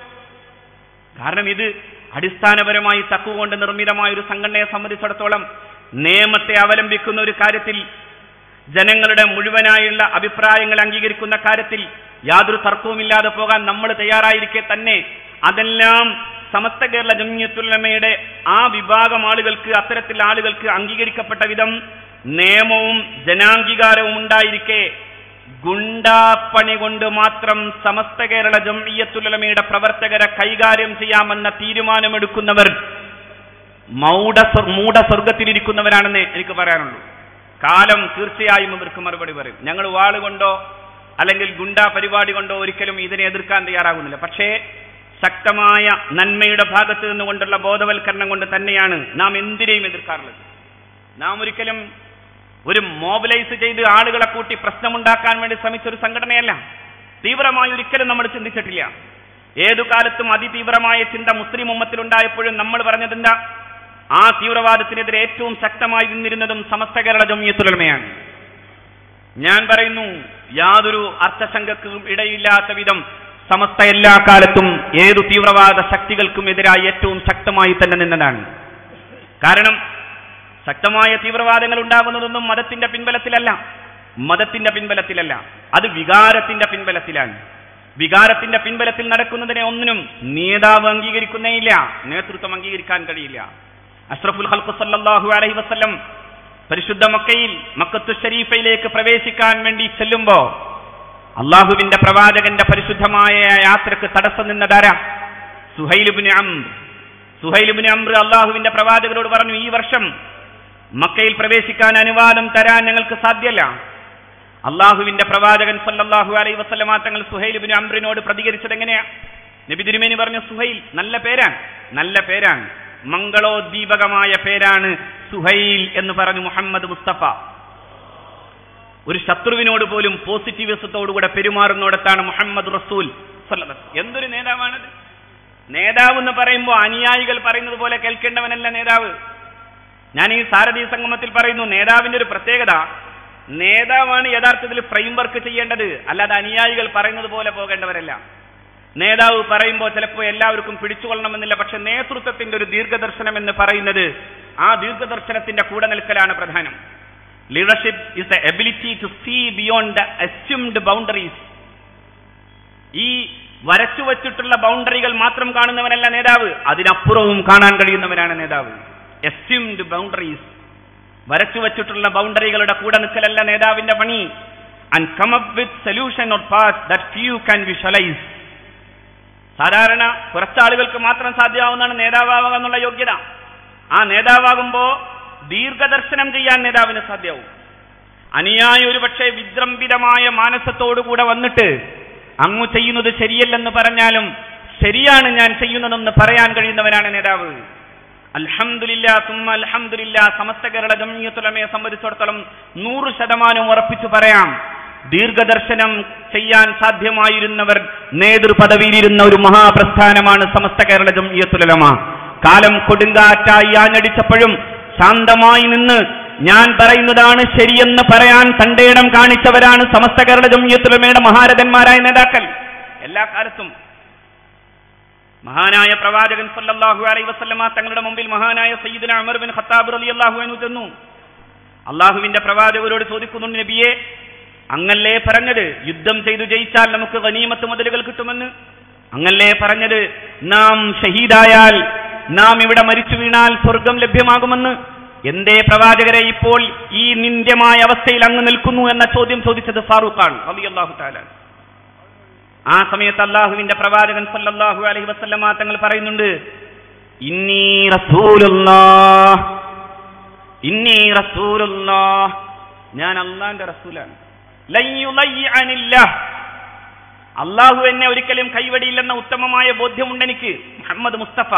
കാരണം ഇത് അടിസ്ഥാനപരമായി തക്കു കൊണ്ട് നിർമ്മിതമായ ഒരു സംഘടനയെ സംബന്ധിച്ചിടത്തോളം നിയമത്തെ അവലംബിക്കുന്ന ഒരു കാര്യത്തിൽ ജനങ്ങളുടെ മുഴുവനായുള്ള അഭിപ്രായങ്ങൾ അംഗീകരിക്കുന്ന കാര്യത്തിൽ യാതൊരു തർക്കവുമില്ലാതെ പോകാൻ നമ്മൾ തയ്യാറായിരിക്കെ തന്നെ അതെല്ലാം സമസ്ത കേരള ജമ്യത്തുലമയുടെ ആ വിഭാഗം ആളുകൾക്ക് അത്തരത്തിൽ ആളുകൾക്ക് അംഗീകരിക്കപ്പെട്ട വിധം നിയമവും ജനാംഗീകാരവും ഉണ്ടായിരിക്കെ ഗുണ്ടാപ്പണി കൊണ്ട് മാത്രം സമസ്ത കേരള ജംഇയ്യത്തുലമയുടെ പ്രവർത്തകരെ കൈകാര്യം ചെയ്യാമെന്ന തീരുമാനമെടുക്കുന്നവർ മൗഢ മൂഢസ്വർഗത്തിലിരിക്കുന്നവരാണെന്ന് എനിക്ക് പറയാനുള്ളൂ കാലം തീർച്ചയായും ഇവർക്ക് മറുപടി പറയും ഞങ്ങൾ വാളുകൊണ്ടോ അല്ലെങ്കിൽ ഗുണ്ടാ പരിപാടി കൊണ്ടോ ഒരിക്കലും ഇതിനെ എതിർക്കാൻ തയ്യാറാകുന്നില്ല പക്ഷേ ശക്തമായ നന്മയുടെ ഭാഗത്ത് നിന്നുകൊണ്ടുള്ള ബോധവൽക്കരണം കൊണ്ട് തന്നെയാണ് നാം എന്തിനേയും എതിർക്കാറുള്ളത് നാം ഒരിക്കലും ഒരു മോബിലൈസ് ചെയ്ത് ആളുകളെ കൂട്ടി പ്രശ്നമുണ്ടാക്കാൻ വേണ്ടി ശ്രമിച്ച ഒരു സംഘടനയല്ല തീവ്രമായി ഒരിക്കലും നമ്മൾ ചിന്തിച്ചിട്ടില്ല ഏതു കാലത്തും അതിതീവ്രമായ ചിന്ത മുസ്ലിം ഉമ്മത്തിലുണ്ടായപ്പോഴും നമ്മൾ പറഞ്ഞതെന്താ ആ തീവ്രവാദത്തിനെതിരെ ഏറ്റവും ശക്തമായി നിന്നിരുന്നതും സമസ്ത കേരള ജമിയത്തുലമയാണ് ഞാൻ പറയുന്നു യാതൊരു അർത്ഥശങ്കക്കും ഇടയില്ലാത്ത വിധം സമസ്ത എല്ലാ കാലത്തും ഏതു തീവ്രവാദ ശക്തികൾക്കും എതിരായി ഏറ്റവും ശക്തമായി തന്നെ നിന്നതാണ് കാരണം ശക്തമായ തീവ്രവാദങ്ങൾ ഉണ്ടാകുന്നതൊന്നും മതത്തിന്റെ പിൻബലത്തിലല്ല മതത്തിന്റെ പിൻബലത്തിലല്ല അത് വികാരത്തിന്റെ പിൻബലത്തിലാണ് വികാരത്തിന്റെ പിൻബലത്തിൽ നടക്കുന്നതിനെ ഒന്നിനും നേതാവ് അംഗീകരിക്കുന്നേയില്ല നേതൃത്വം അംഗീകരിക്കാൻ കഴിയില്ല അഷ്റഫുൽ ഹൽഖു സല്ലല്ലാഹു അലൈഹി വസല്ലം പരിശുദ്ധ മക്കയിൽ മക്കത്തു ഷരീഫയിലേക്ക് പ്രവേശിക്കാൻ വേണ്ടി ചെല്ലുമ്പോ അള്ളാഹുവിന്റെ പ്രവാചകന്റെ പരിശുദ്ധമായ യാത്രക്ക് തടസ്സം നിന്നതാരാ സുഹൈലുബിന് അംർ സുഹൈലുബിന് അംർ അള്ളാഹുവിന്റെ പ്രവാചകരോട് പറഞ്ഞു ഈ വർഷം മക്കയിൽ പ്രവേശിക്കാൻ അനുവാദം തരാൻ ഞങ്ങൾക്ക് സാധ്യല്ല അള്ളാഹുവിന്റെ പ്രവാചകൻ സല്ലല്ലാഹു അലൈഹി വസല്ലമ തങ്ങൾ സുഹൈലുബിന് അംറിനോട് പ്രതികരിച്ചത് എങ്ങനെയാ നബി തിരുമേനി പറഞ്ഞു സുഹൈൽ നല്ല പേരാണ് നല്ല പേരാണ് മംഗളോദ്ദീപകമായ പേരാണ് സുഹൈൽ എന്ന് പറഞ്ഞു മുഹമ്മദ് മുസ്തഫ ഒരു ശത്രുവിനോട് പോലും പോസിറ്റീവിസത്തോടുകൂടെ പെരുമാറുന്നിടത്താണ് മുഹമ്മദ് റസൂൽ സല്ലല്ലാഹു എന്തൊരു നേതാവാണത് നേതാവ് എന്ന് പറയുമ്പോൾ അനുയായികൾ പറയുന്നത് പോലെ കേൾക്കേണ്ടവനല്ല നേതാവ് ഞാൻ ഈ സാരഥി സംഗമത്തിൽ പറയുന്നു നേതാവിന്റെ ഒരു പ്രത്യേകത നേതാവാണ് യഥാർത്ഥത്തിൽ ഫ്രെയിം വർക്ക് ചെയ്യേണ്ടത് അല്ലാതെ അനുയായികൾ പറയുന്നത് പോലെ പോകേണ്ടവരല്ല നേതാവ് പറയുമ്പോൾ ചിലപ്പോൾ എല്ലാവർക്കും പിടിച്ചുകൊള്ളണമെന്നില്ല പക്ഷെ നേതൃത്വത്തിന്റെ ഒരു ദീർഘദർശനം എന്ന് പറയുന്നത് ആ ദീർഘദർശനത്തിന്റെ കൂടെ നിൽക്കലാണ് പ്രധാനം leadership is the ability to see beyond the assumed boundaries ഈ വരച്ചു വച്ചിട്ടുള്ള ബൗണ്ടറികൾ മാത്രം കാണുന്നവനല്ല നേതാവ് അതിനപ്പുറവും കാണാൻ കഴിയുന്നവനാണ് നേതാവ് എസ്യൂംഡ് ബൗണ്ടറീസ് വരച്ചു വച്ചിട്ടുള്ള ബൗണ്ടറികളുടെ കൂടെ നിൽക്കലല്ല നേതാവിന്റെ പണി and come up with solution or path that few can visualize സാധാരണ കുറച്ചാളുകൾക്ക് മാത്രം സാധ്യമാവുന്നതാണ് നേതാവാവുക എന്നുള്ള യോഗ്യത ആ നേതാവാകുമ്പോ ദീർഘദർശനം ചെയ്യാൻ നേതാവിന് സാധ്യമാവും അനുയായി ഒരുപക്ഷെ വിജൃംഭിതമായ മാനസത്തോടുകൂടെ വന്നിട്ട് അങ്ങു ചെയ്യുന്നത് ശരിയല്ലെന്ന് പറഞ്ഞാലും ശരിയാണ് ഞാൻ ചെയ്യുന്നതെന്ന് പറയാൻ കഴിയുന്നവനാണ് നേതാവ് അൽഹംദുലില്ല തുമ്മ അൽഹംദുലില്ല സമസ്ത കേരള ജമിയത്തുലമയെ സംബന്ധിച്ചിടത്തോളം നൂറ് ശതമാനം ഉറപ്പിച്ചു പറയാം ദീർഘദർശനം ചെയ്യാൻ സാധ്യമായിരുന്നവർ നേതൃപദവിയിലിരുന്ന ഒരു മഹാപ്രസ്ഥാനമാണ് സമസ്ത കേരള ജമിയത്തുലമ കാലം കൊടുങ്കാറ്റായി ആഞ്ഞടിച്ചപ്പോഴും ശാന്തമായി നിന്ന് ഞാൻ പറയുന്നതാണ് ശരിയെന്ന് പറയാൻ തന്റേടം കാണിച്ചവരാണ് സമസ്ത കേരള ജമിയത്തുലമയുടെ മഹാരഥന്മാരായ നേതാക്കൾ എല്ലാ കാലത്തും മഹാനായ പ്രവാചകൻ സല്ലല്ലാഹു അലൈഹി വസല്ലമ തങ്ങളുടെ മുമ്പിൽ മഹാനായ സയ്യിദുന ഉമർ ബിൻ ഖത്താബ് റളിയല്ലാഹു അൻഹു ചെന്നു അള്ളാഹുവിന്റെ പ്രവാചകരോട് ചോദിക്കുന്നുണ്ട് നബിയെ അങ്ങല്ലേ പറഞ്ഞത് യുദ്ധം ചെയ്തു ജയിച്ചാൽ നമുക്ക് ഗനീമത്ത് മുതലുകൾ കിട്ടുമെന്ന് അങ്ങല്ലേ പറഞ്ഞത് നാം ഷഹീദായാൽ നാം ഇവിടെ മരിച്ചു വീണാൽ സ്വർഗം ലഭ്യമാകുമെന്ന് എന്തേ പ്രവാചകരെ ഇപ്പോൾ ഈ നിന്ദ്യമായ അവസ്ഥയിൽ അങ്ങ് നിൽക്കുന്നു എന്ന ചോദ്യം ചോദിച്ചത് ഫാറൂഖാണ് റളിയല്ലാഹു തആല ആ സമയത്ത് അള്ളാഹുവിന്റെ പ്രവാചകൻ സല്ലല്ലാഹു അലൈഹി വസല്ലമ തങ്ങൾ പറയുന്നുണ്ട് ഇന്നീ റസൂലുള്ളാഹ് ഇന്നീ റസൂലുള്ളാഹ് ഞാൻ അള്ളാന്റെ റസൂലാണ് ലൻ യുളയ്യനില്ലാഹ് അള്ളാഹു എന്നെ ഒരിക്കലും കൈവടിയില്ലെന്ന ഉത്തമമായ ബോധ്യമുണ്ട് എനിക്ക് മുഹമ്മദ് മുസ്തഫ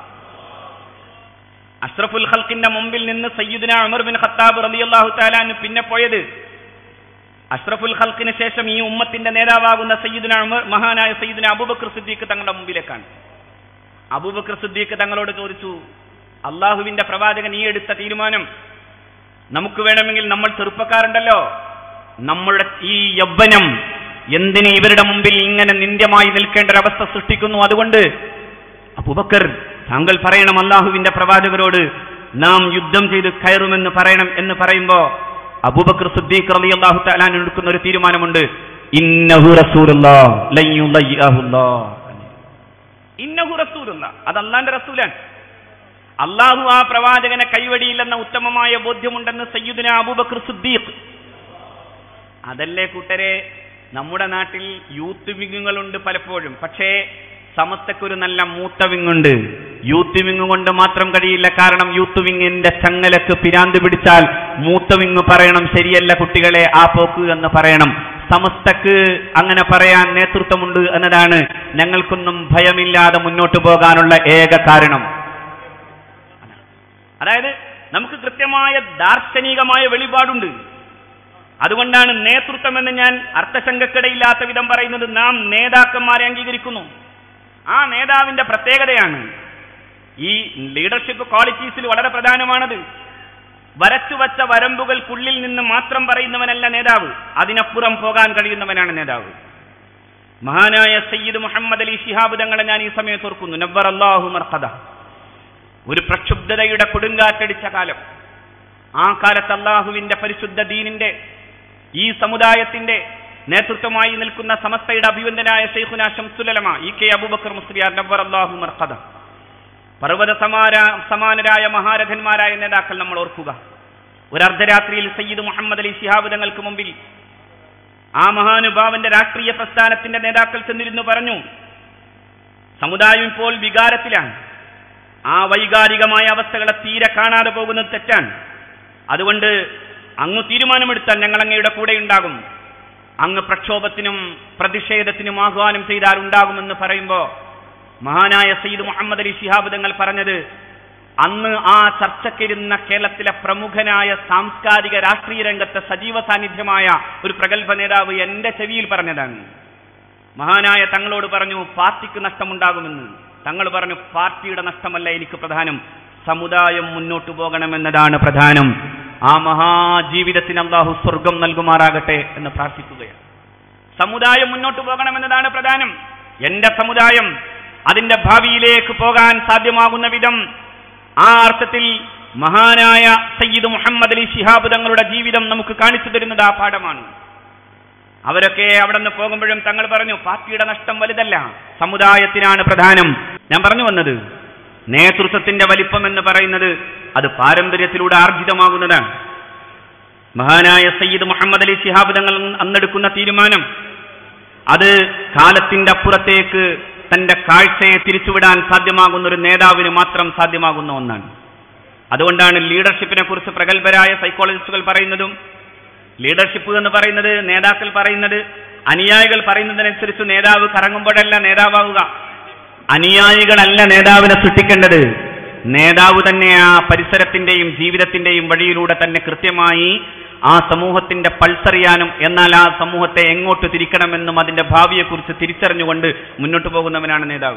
അഷ്റഫുൽ ഖൽക്കിന്റെ മുമ്പിൽ നിന്ന് സയ്യിദുന ഉമർ ബിൻ ഖത്താബ് റളിയല്ലാഹു തആലാന് പിന്നെ പോയത് അഷ്റഫുൽ ഖൽക്കിന് ശേഷം ഈ ഉമ്മത്തിന്റെ നേതാവാകുന്ന സയ്യിദുന ഉമർ മഹാനായ സയ്യിദുന അബൂബക്കർ സിദ്ദീഖ് തങ്ങളുടെ മുമ്പിലേക്കാണ് അബൂബക്കർ സിദ്ദീഖ് തങ്ങളോട് ചോദിച്ചു അള്ളാഹുവിന്റെ പ്രവാചകൻ ഈ എടുത്ത തീരുമാനം നമുക്ക് വേണമെങ്കിൽ നമ്മൾ ചെറുപ്പക്കാരുണ്ടല്ലോ നമ്മളുടെ ഈ യൗവനം എന്തിന് ഇവരുടെ മുമ്പിൽ ഇങ്ങനെ നിന്ദ്യമായി നിൽക്കേണ്ട ഒരവസ്ഥ സൃഷ്ടിക്കുന്നു അതുകൊണ്ട് അബൂബക്കർ താങ്കൾ പറയണം അള്ളാഹുവിന്റെ പ്രവാചകരോട് നാം യുദ്ധം ചെയ്ത് കയറുമെന്ന് പറയണം എന്ന് പറയുമ്പോ അബൂബക്കർ സുദ്ദീഖ് റളിയല്ലാഹു തആല എടുക്കുന്ന ഒരു തീരുമാനമുണ്ട് ഇന്നഹു റസൂലുള്ളാഹ് ലൻ യുളയ്യഹുല്ലാഹ് ഇന്നഹു റസൂലുള്ള അത് അള്ളാന്റെ റസൂലാണ് അള്ളാഹു ആ പ്രവാചകനെ കൈവടിയില്ലെന്ന ഉത്തമമായ ബോധ്യമുണ്ടെന്ന് സയ്യിദുന അബൂബക്കർ സുദ്ദീഖ് അതല്ലേ കൂട്ടരെ നമ്മുടെ നാട്ടിൽ യൂത്ത് വിങ്ങുകളുണ്ട് പലപ്പോഴും പക്ഷേ സമസ്തക്കൊരു നല്ല മൂത്ത വിങ്ങുണ്ട് യൂത്ത് വിങ് കൊണ്ട് മാത്രം കഴിയില്ല കാരണം യൂത്ത് വിങ്ങിന്റെ ചങ്ങലക്ക് പിരാന്ത് പിടിച്ചാൽ മൂത്ത വിങ് പറയണം ശരിയല്ല കുട്ടികളെ ആ പോക്ക് എന്ന് പറയണം സമസ്തക്ക് അങ്ങനെ പറയാൻ നേതൃത്വമുണ്ട് എന്നതാണ് ഞങ്ങൾക്കൊന്നും ഭയമില്ലാതെ മുന്നോട്ട് പോകാനുള്ള ഏക കാരണം അതായത് നമുക്ക് കൃത്യമായ ദാർശനികമായ വെളിപാടുണ്ട് അതുകൊണ്ടാണ് നേതൃത്വം എന്ന് ഞാൻ അർത്ഥശങ്കക്കിടയില്ലാത്ത വിധം പറയുന്നത് നാം നേതാക്കന്മാരെ അംഗീകരിക്കുന്നു ആ നേതാവിന്റെ പ്രത്യേകതയാണ് ഈ ലീഡർഷിപ്പ് ക്വാളിറ്റീസിൽ വളരെ പ്രധാനമാണത് വരച്ചുവച്ച വരമ്പുകൾക്കുള്ളിൽ നിന്ന് മാത്രം പറയുന്നവനല്ല നേതാവ് അതിനപ്പുറം പോകാൻ കഴിയുന്നവനാണ് നേതാവ് മഹാനായ സയ്യിദ് മുഹമ്മദ് അലി ശിഹാബ് തങ്ങളെ ഞാൻ ഈ സമയത്ത് ഓർക്കുന്നു നബ്ബർ അള്ളാഹു മർഖദ ഒരു പ്രക്ഷുബ്ധതയുടെ കൊടുങ്കാറ്റടിച്ച കാലം ആ കാലത്ത് അള്ളാഹുവിന്റെ പരിശുദ്ധ ദീനിന്റെ ഈ സമുദായത്തിന്റെ നേതൃത്വമായി നിൽക്കുന്ന സമസ്തയുടെ അഭിവന്ദനായ ഷെയ്ഖുന ഷംസുലമ ഇ കെ അബൂബക്കർ മുസ്ലിയാർ നബ്ബർ അള്ളാഹു മർഖദ പർവ്വത സമാര സമാനരായ മഹാരഥന്മാരായ നേതാക്കൾ നമ്മൾ ഓർക്കുക ഒരു അർദ്ധരാത്രിയിൽ സയ്യിദ് മുഹമ്മദ് അലി ശിഹാബ് തങ്ങൾക്ക് മുമ്പിൽ ആ മഹാനുഭാവന്റെ രാഷ്ട്രീയ പ്രസ്ഥാനത്തിന്റെ നേതാക്കൾ ചെന്നിരുന്നു പറഞ്ഞു സമുദായം ഇപ്പോൾ വികാരത്തിലാണ് ആ വൈകാരികമായ അവസ്ഥകളെ തീരെ കാണാതെ പോകുന്നത് തെറ്റാണ് അതുകൊണ്ട് അങ്ങ് തീരുമാനമെടുത്താൽ ഞങ്ങൾ അങ്ങയുടെ കൂടെ ഉണ്ടാകും അങ്ങ് പ്രക്ഷോഭത്തിനും പ്രതിഷേധത്തിനും ആഹ്വാനം ചെയ്താൽ ഉണ്ടാകുമെന്ന് പറയുമ്പോൾ മഹാനായ സയ്യിദ് മുഹമ്മദ് അലി ശിഹാബ് തങ്ങൾ പറഞ്ഞത് അന്ന് ആ ചർച്ചക്കിരുന്ന കേരളത്തിലെ പ്രമുഖനായ സാംസ്കാരിക രാഷ്ട്രീയ രംഗത്തെ സജീവ സാന്നിധ്യമായ ഒരു പ്രഗത്ഭ നേതാവ് എന്റെ ചെവിയിൽ പറഞ്ഞതാണ് മഹാനായ തങ്ങളോട് പറഞ്ഞു പാർട്ടിക്ക് നഷ്ടമുണ്ടാകുമെന്ന് തങ്ങൾ പറഞ്ഞു പാർട്ടിയുടെ നഷ്ടമല്ല എനിക്ക് പ്രധാനം സമുദായം മുന്നോട്ട് പോകണമെന്നതാണ് പ്രധാനം ആ മഹാജീവിതത്തിന് അള്ളാഹു സ്വർഗം നൽകുമാറാകട്ടെ എന്ന് പ്രാർത്ഥിക്കുകയാണ് സമുദായം മുന്നോട്ട് പോകണമെന്നതാണ് പ്രധാനം എന്റെ സമുദായം അതിന്റെ ഭാവിയിലേക്ക് പോകാൻ സാധ്യമാകുന്ന വിധം ആ അർത്ഥത്തിൽ മഹാനായ സയ്യിദ് മുഹമ്മദ് അലി ശിഹാബ് തങ്ങളുടെ ജീവിതം നമുക്ക് കാണിച്ചു തരുന്നത് ആ പാഠമാണ് അവരൊക്കെ അവിടെ നിന്ന് പോകുമ്പോഴും തങ്ങൾ പറഞ്ഞു പാർട്ടിയുടെ നഷ്ടം വലുതല്ല സമുദായത്തിനാണ് പ്രധാനം ഞാൻ പറഞ്ഞു വന്നത് നേതൃത്വത്തിന്റെ വലിപ്പം എന്ന് പറയുന്നത് അത് പാരമ്പര്യത്തിലൂടെ ആർജിതമാകുന്നതാണ് മഹാനായ സയ്യിദ് മുഹമ്മദ് അലി ശിഹാബ് തങ്ങൾ അന്നെടുക്കുന്ന തീരുമാനം അത് കാലത്തിന്റെ അപ്പുറത്തേക്ക് തന്റെ കാഴ്ചയെ തിരിച്ചുവിടാൻ സാധ്യമാകുന്ന ഒരു നേതാവിന് മാത്രം സാധ്യമാകുന്ന ഒന്നാണ് അതുകൊണ്ടാണ് ലീഡർഷിപ്പിനെ കുറിച്ച് പ്രഗത്ഭരായ സൈക്കോളജിസ്റ്റുകൾ പറയുന്നതും ലീഡർഷിപ്പ് എന്ന് പറയുന്നത് നേതാക്കൾ പറയുന്നത് അനുയായികൾ പറയുന്നതിനനുസരിച്ച് നേതാവ് കറങ്ങുമ്പോഴല്ല നേതാവാവുക അനുയായികളല്ല നേതാവിനെ സൃഷ്ടിക്കേണ്ടത് നേതാവ് തന്നെ ആ പരിസരത്തിന്റെയും ജീവിതത്തിന്റെയും വഴിയിലൂടെ തന്നെ കൃത്യമായി ആ സമൂഹത്തിന്റെ പൾസറിയാനും എന്നാൽ ആ സമൂഹത്തെ എങ്ങോട്ട് തിരിക്കണമെന്നും അതിന്റെ ഭാവിയെക്കുറിച്ച് തിരിച്ചറിഞ്ഞുകൊണ്ട് മുന്നോട്ട് പോകുന്നവനാണ് നേതാവ്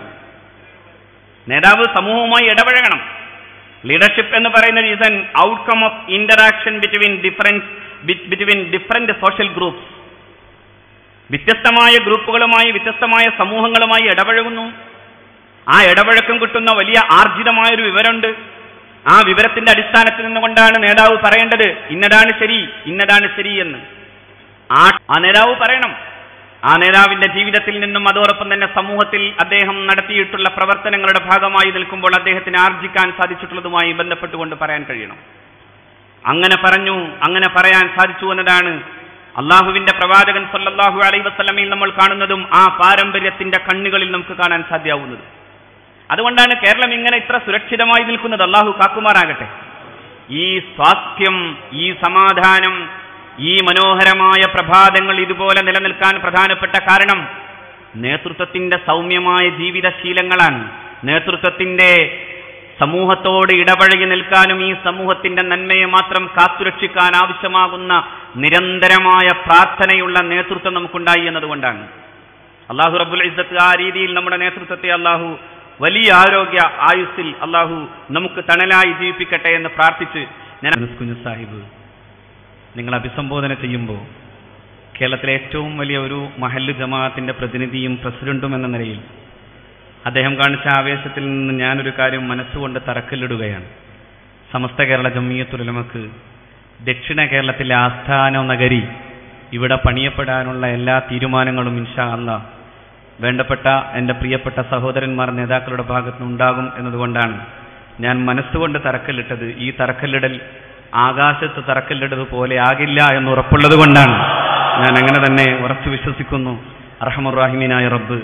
നേതാവ് സമൂഹവുമായി ഇടപഴകണം ലീഡർഷിപ്പ് എന്ന് പറയുന്നത് is an outcome of interaction between difference between different social groups വ്യത്യസ്തമായ ഗ്രൂപ്പുകളുമായി വ്യത്യസ്തമായ സമൂഹങ്ങളുമായി ഇടപഴകുന്നു ആ ഇടപഴക്കം കിട്ടുന്ന വലിയ ആർജിതമായൊരു വിവരമുണ്ട് ആ വിവരത്തിന്റെ അടിസ്ഥാനത്തിൽ നിന്നുകൊണ്ടാണ് നേതാവ് പറയേണ്ടത് ഇന്നതാണ് ശരി ഇന്നതാണ് ശരി എന്ന് ആ ആ നേതാവ് പറയണം ആ നേതാവിന്റെ ജീവിതത്തിൽ നിന്നും അതോടൊപ്പം തന്നെ സമൂഹത്തിൽ അദ്ദേഹം നടത്തിയിട്ടുള്ള പ്രവർത്തനങ്ങളുടെ ഭാഗമായി നിൽക്കുമ്പോൾ അദ്ദേഹത്തിന് ആർജിക്കാൻ സാധിച്ചിട്ടുള്ളതുമായി ബന്ധപ്പെട്ടുകൊണ്ട് പറയാൻ കഴിയണം അങ്ങനെ പറഞ്ഞു അങ്ങനെ പറയാൻ സാധിച്ചു എന്നതാണ് അള്ളാഹുവിന്റെ പ്രവാചകൻ സല്ലല്ലാഹു അലൈഹി വസല്ലമയിൽ നമ്മൾ കാണുന്നതും ആ പാരമ്പര്യത്തിന്റെ കണ്ണുകളിൽ നമുക്ക് കാണാൻ സാധ്യമാവുന്നത് അതുകൊണ്ടാണ് കേരളം ഇങ്ങനെ ഇത്ര സുരക്ഷിതമായി നിൽക്കുന്നത് അള്ളാഹു കാക്കുമാറാകട്ടെ ഈ സ്വാസ്ഥ്യം ഈ സമാധാനം ഈ മനോഹരമായ പ്രഭാതങ്ങൾ ഇതുപോലെ നിലനിൽക്കാൻ പ്രധാനപ്പെട്ട കാരണം നേതൃത്വത്തിന്റെ സൗമ്യമായ ജീവിതശീലങ്ങളാണ് നേതൃത്വത്തിന്റെ സമൂഹത്തോട് ഇടപഴകി നിൽക്കാനും ഈ സമൂഹത്തിന്റെ നന്മയെ മാത്രം കാത്തുരക്ഷിക്കാൻ ആവശ്യമാകുന്ന നിരന്തരമായ പ്രാർത്ഥനയുള്ള നേതൃത്വം നമുക്കുണ്ടായി എന്നതുകൊണ്ടാണ് അള്ളാഹു റബ്ബുൽ ഇസ്സത്ത് ആ രീതിയിൽ നമ്മുടെ നേതൃത്വത്തെ അള്ളാഹു വലിയ ആരോഗ്യ ആയുസ്സിൽ അള്ളാഹു നമുക്ക് തണലായി ജീവിപ്പിക്കട്ടെ എന്ന് പ്രാർത്ഥിച്ച് ഞാൻ കുഞ്ഞു സാഹിബ് നിങ്ങൾ അഭിസംബോധന ചെയ്യുമ്പോൾ കേരളത്തിലെ ഏറ്റവും വലിയ ഒരു മഹല്ല് ജമാഅത്തിന്റെ പ്രതിനിധിയും പ്രസിഡന്റും എന്ന നിലയിൽ അദ്ദേഹം കാണിച്ച ആവേശത്തിൽ നിന്ന് ഞാനൊരു കാര്യം മനസ്സുകൊണ്ട് തറക്കല്ലിടുകയാണ് സമസ്ത കേരള ജമ്മിയത്തുലമക്ക് ദക്ഷിണ കേരളത്തിലെ ആസ്ഥാന നഗരി ഇവിടെ പണിയപ്പെടാനുള്ള എല്ലാ തീരുമാനങ്ങളും ഇൻഷാ അല്ലാ വേണ്ടപ്പെട്ട എൻ്റെ പ്രിയപ്പെട്ട സഹോദരന്മാർ നേതാക്കളുടെ ഭാഗത്ത് ഉണ്ടാകും എന്നതുകൊണ്ടാണ് ഞാൻ മനസ്സുകൊണ്ട് തറക്കല്ലിട്ടത് ഈ തറക്കല്ലിടൽ ആകാശത്ത് തറക്കല്ലിടത് പോലെ ആകില്ല എന്ന് ഉറപ്പുള്ളത് കൊണ്ടാണ് ഞാൻ അങ്ങനെ തന്നെ ഉറച്ചു വിശ്വസിക്കുന്നു അർഹമുറാഹിമീനായ റബ്ബ്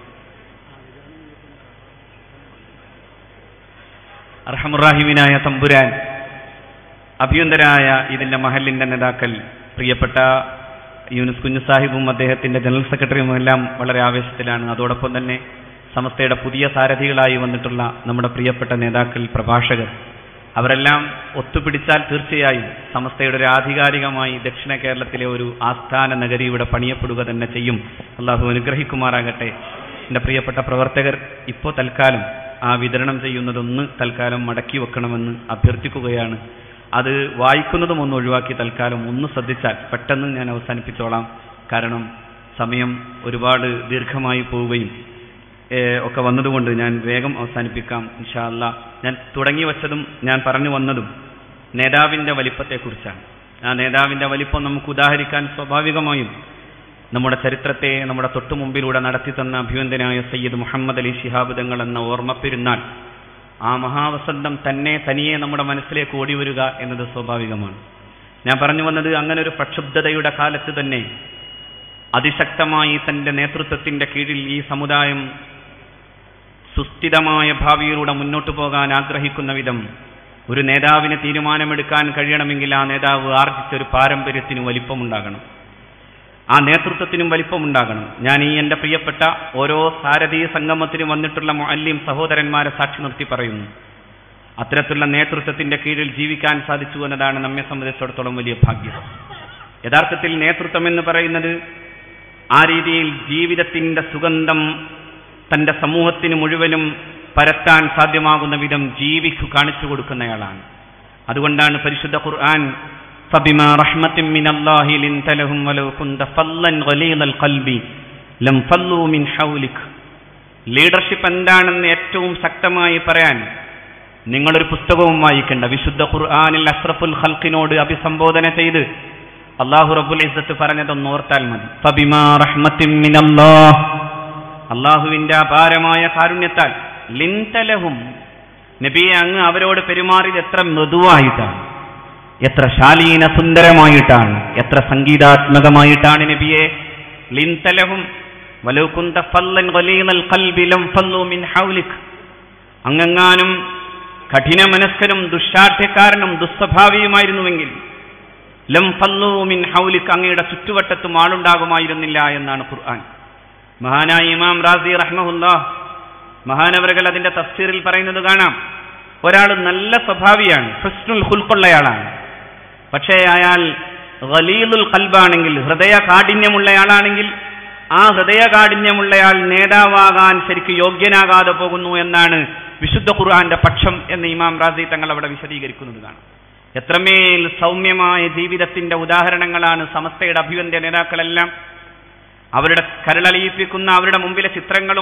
അർഹമുറാഹിമീനായ തമ്പുരാൻ അഭ്യന്തരായ ഇതിന്റെ മഹലിന്റെ നേതാക്കൾ പ്രിയപ്പെട്ട യൂനുസ് കുഞ്ഞു സാഹിബും അദ്ദേഹത്തിന്റെ ജനറൽ സെക്രട്ടറിയും എല്ലാം വളരെ ആവേശത്തിലാണ് അതോടൊപ്പം തന്നെ സമസ്തയുടെ പുതിയ സാരഥികളായി വന്നിട്ടുള്ള നമ്മുടെ പ്രിയപ്പെട്ട നേതാക്കൾ പ്രഭാഷകർ അവരെല്ലാം ഒത്തുപിടിച്ചാൽ തീർച്ചയായും സമസ്തയുടെ ഒരു ആധികാരികമായി ദക്ഷിണ കേരളത്തിലെ ഒരു ആസ്ഥാന നഗരി ഇവിടെ പണിയപ്പെടുക തന്നെ ചെയ്യും അള്ളാഹു അനുഗ്രഹിക്കുമാറാകട്ടെ എൻ്റെ പ്രിയപ്പെട്ട പ്രവർത്തകർ ഇപ്പോൾ തൽക്കാലം ആ വിതരണം ചെയ്യുന്നതൊന്ന് തൽക്കാലം മടക്കി വെക്കണമെന്ന് അഭ്യർത്ഥിക്കുകയാണ് അത് വായിക്കുന്നതും ഒന്ന് ഒഴിവാക്കി തൽക്കാലം ഒന്ന് ശ്രദ്ധിച്ചാൽ പെട്ടെന്ന് ഞാൻ അവസാനിപ്പിച്ചോളാം കാരണം സമയം ഒരുപാട് ദീർഘമായി പോവുകയും ഏഹ്, ഒക്കെ വന്നതുകൊണ്ട് ഞാൻ വേഗം അവസാനിപ്പിക്കാം ഇൻഷാ അല്ലാ ഞാൻ തുടങ്ങി വച്ചതും ഞാൻ പറഞ്ഞു വന്നതും നേതാവിൻ്റെ വലിപ്പത്തെക്കുറിച്ചാണ് ആ നേതാവിൻ്റെ വലിപ്പം നമുക്ക് ഉദാഹരിക്കാൻ സ്വാഭാവികമായും നമ്മുടെ ചരിത്രത്തെ നമ്മുടെ തൊട്ടു മുമ്പിലൂടെ നടത്തി തന്ന അഭിവന്ദനായ സയ്യിദ് മുഹമ്മദ് അലി ശിഹാബ് തങ്ങൾ എന്ന ഓർമ്മപ്പെരുന്നാൾ ആ മഹാവസന്തം തന്നെ തനിയെ നമ്മുടെ മനസ്സിലേക്ക് ഓടി വരിക എന്നത് സ്വാഭാവികമാണ് ഞാൻ പറഞ്ഞു വന്നത് അങ്ങനെ ഒരു പ്രക്ഷുബ്ധതയുടെ കാലത്ത് തന്നെ അതിശക്തമായി തന്റെ നേതൃത്വത്തിന്റെ കീഴിൽ ഈ സമുദായം സുസ്ഥിരമായ ഭാവിയിലൂടെ മുന്നോട്ട് പോകാൻ ആഗ്രഹിക്കുന്ന വിധം ഒരു നേതാവിന് തീരുമാനമെടുക്കാൻ കഴിയണമെങ്കിൽ ആ നേതാവ് ആർജിച്ച ഒരു പാരമ്പര്യത്തിന് വലിപ്പമുണ്ടാകണം ആ നേതൃത്വത്തിനും വലിപ്പമുണ്ടാകണം ഞാൻ ഈ എൻ്റെ പ്രിയപ്പെട്ട ഓരോ സാരഥി സംഗമത്തിനും വന്നിട്ടുള്ള മുഅല്ലിം സഹോദരന്മാരെ സാക്ഷി നിർത്തി പറയുന്നു അത്തരത്തിലുള്ള നേതൃത്വത്തിന്റെ കീഴിൽ ജീവിക്കാൻ സാധിച്ചു എന്നതാണ് നമ്മെ സംബന്ധിച്ചിടത്തോളം വലിയ ഭാഗ്യം യഥാർത്ഥത്തിൽ നേതൃത്വം എന്ന് പറയുന്നത് ആ രീതിയിൽ ജീവിതത്തിന്റെ സുഗന്ധം തന്റെ സമൂഹത്തിന് മുഴുവനും പരത്താൻ സാധ്യമാകുന്ന വിധം ജീവിക്കു കാണിച്ചു കൊടുക്കുന്നയാളാണ് അതുകൊണ്ടാണ് പരിശുദ്ധ ഖുർആൻ فبما رحمة من الله لنت لهم ولو كنت فظا غليظ القلب لم فضوا من حولك ലീഡർഷിപ്പ് എന്താണെന്ന് ഏറ്റവും ശക്തമായി പറയാൻ നിങ്ങളൊരു പുസ്തകവും വായിക്കേണ്ട വിശുദ്ധ ഖുർആനിൽ അഷ്റഫുൽ ഖൽഖിനോട് അഭിസംബോധന ചെയ്ത് അള്ളാഹു റബ്ബുൽ ഇസ്സത്ത് പറഞ്ഞതൊന്ന് ഓർത്താൽ മതി ഫബിമാ റഹ്മത്തിൻ മിനല്ലാഹ് അള്ളാഹുവിന്റെ അപാരമായ കാരുണ്യത്താൽ ലിൻതലഹും നബിയെ അങ്ങ് അവരോട് പെരുമാറിയത് എത്ര മൃദുവായിട്ടാണ് എത്ര ശാലീന സുന്ദരമായിട്ടാണ് എത്ര സംഗീതാത്മകമായിട്ടാണ് നബിയെ ലിൻതലഹും വലൗ കുന്ത ഫല്ലൻ ഖലീലൽ ഖൽബി ലം ഫല്ലു മിൻ ഹൗലിക് അങ്ങെങ്ങാനും കഠിന മനസ്കനും ദുഷ്ടാഠ്യക്കാരനും ദുസ്വഭാവിയുമായിരുന്നുവെങ്കിൽ ലം ഫല്ലു മിൻ ഹൗലിക് അങ്ങയുടെ ചുറ്റുവട്ടത്തും ആളുണ്ടാകുമായിരുന്നില്ല എന്നാണ് ഖുർആൻ മഹാനായ ഇമാം റാസി റഹ്മഹുല്ലാ മഹാനവറുകൾ അതിന്റെ തഫ്സീറിൽ പറയുന്നത് കാണാം ഒരാൾ നല്ല സ്വഭാവിയാണ് ഹുസ്നുൽ ഹുൽക്കൊള്ളയാളാണ് പക്ഷേ അയാൾ ഖലീലുൽ കൽബാണെങ്കിൽ ഹൃദയ കാഠിന്യമുള്ളയാളാണെങ്കിൽ ആ ഹൃദയ കാഠിന്യമുള്ളയാൾ നേതാവാകാൻ ശരിക്ക് യോഗ്യനാകാതെ പോകുന്നു എന്നാണ് വിശുദ്ധ ഖുർആന്റെ പക്ഷം എന്ന് ഇമാം റാസി തങ്ങൾ അവിടെ വിശദീകരിക്കുന്നത് കാണാം എത്രമേൽ സൗമ്യമായ ജീവിതത്തിന്റെ ഉദാഹരണങ്ങളാണ് സമസ്തയുടെ അഭിവന്ദ്യ നേതാക്കളെല്ലാം അവരുടെ കരളലിയിപ്പിക്കുന്ന അവരുടെ മുമ്പിലെ ചിത്രങ്ങളും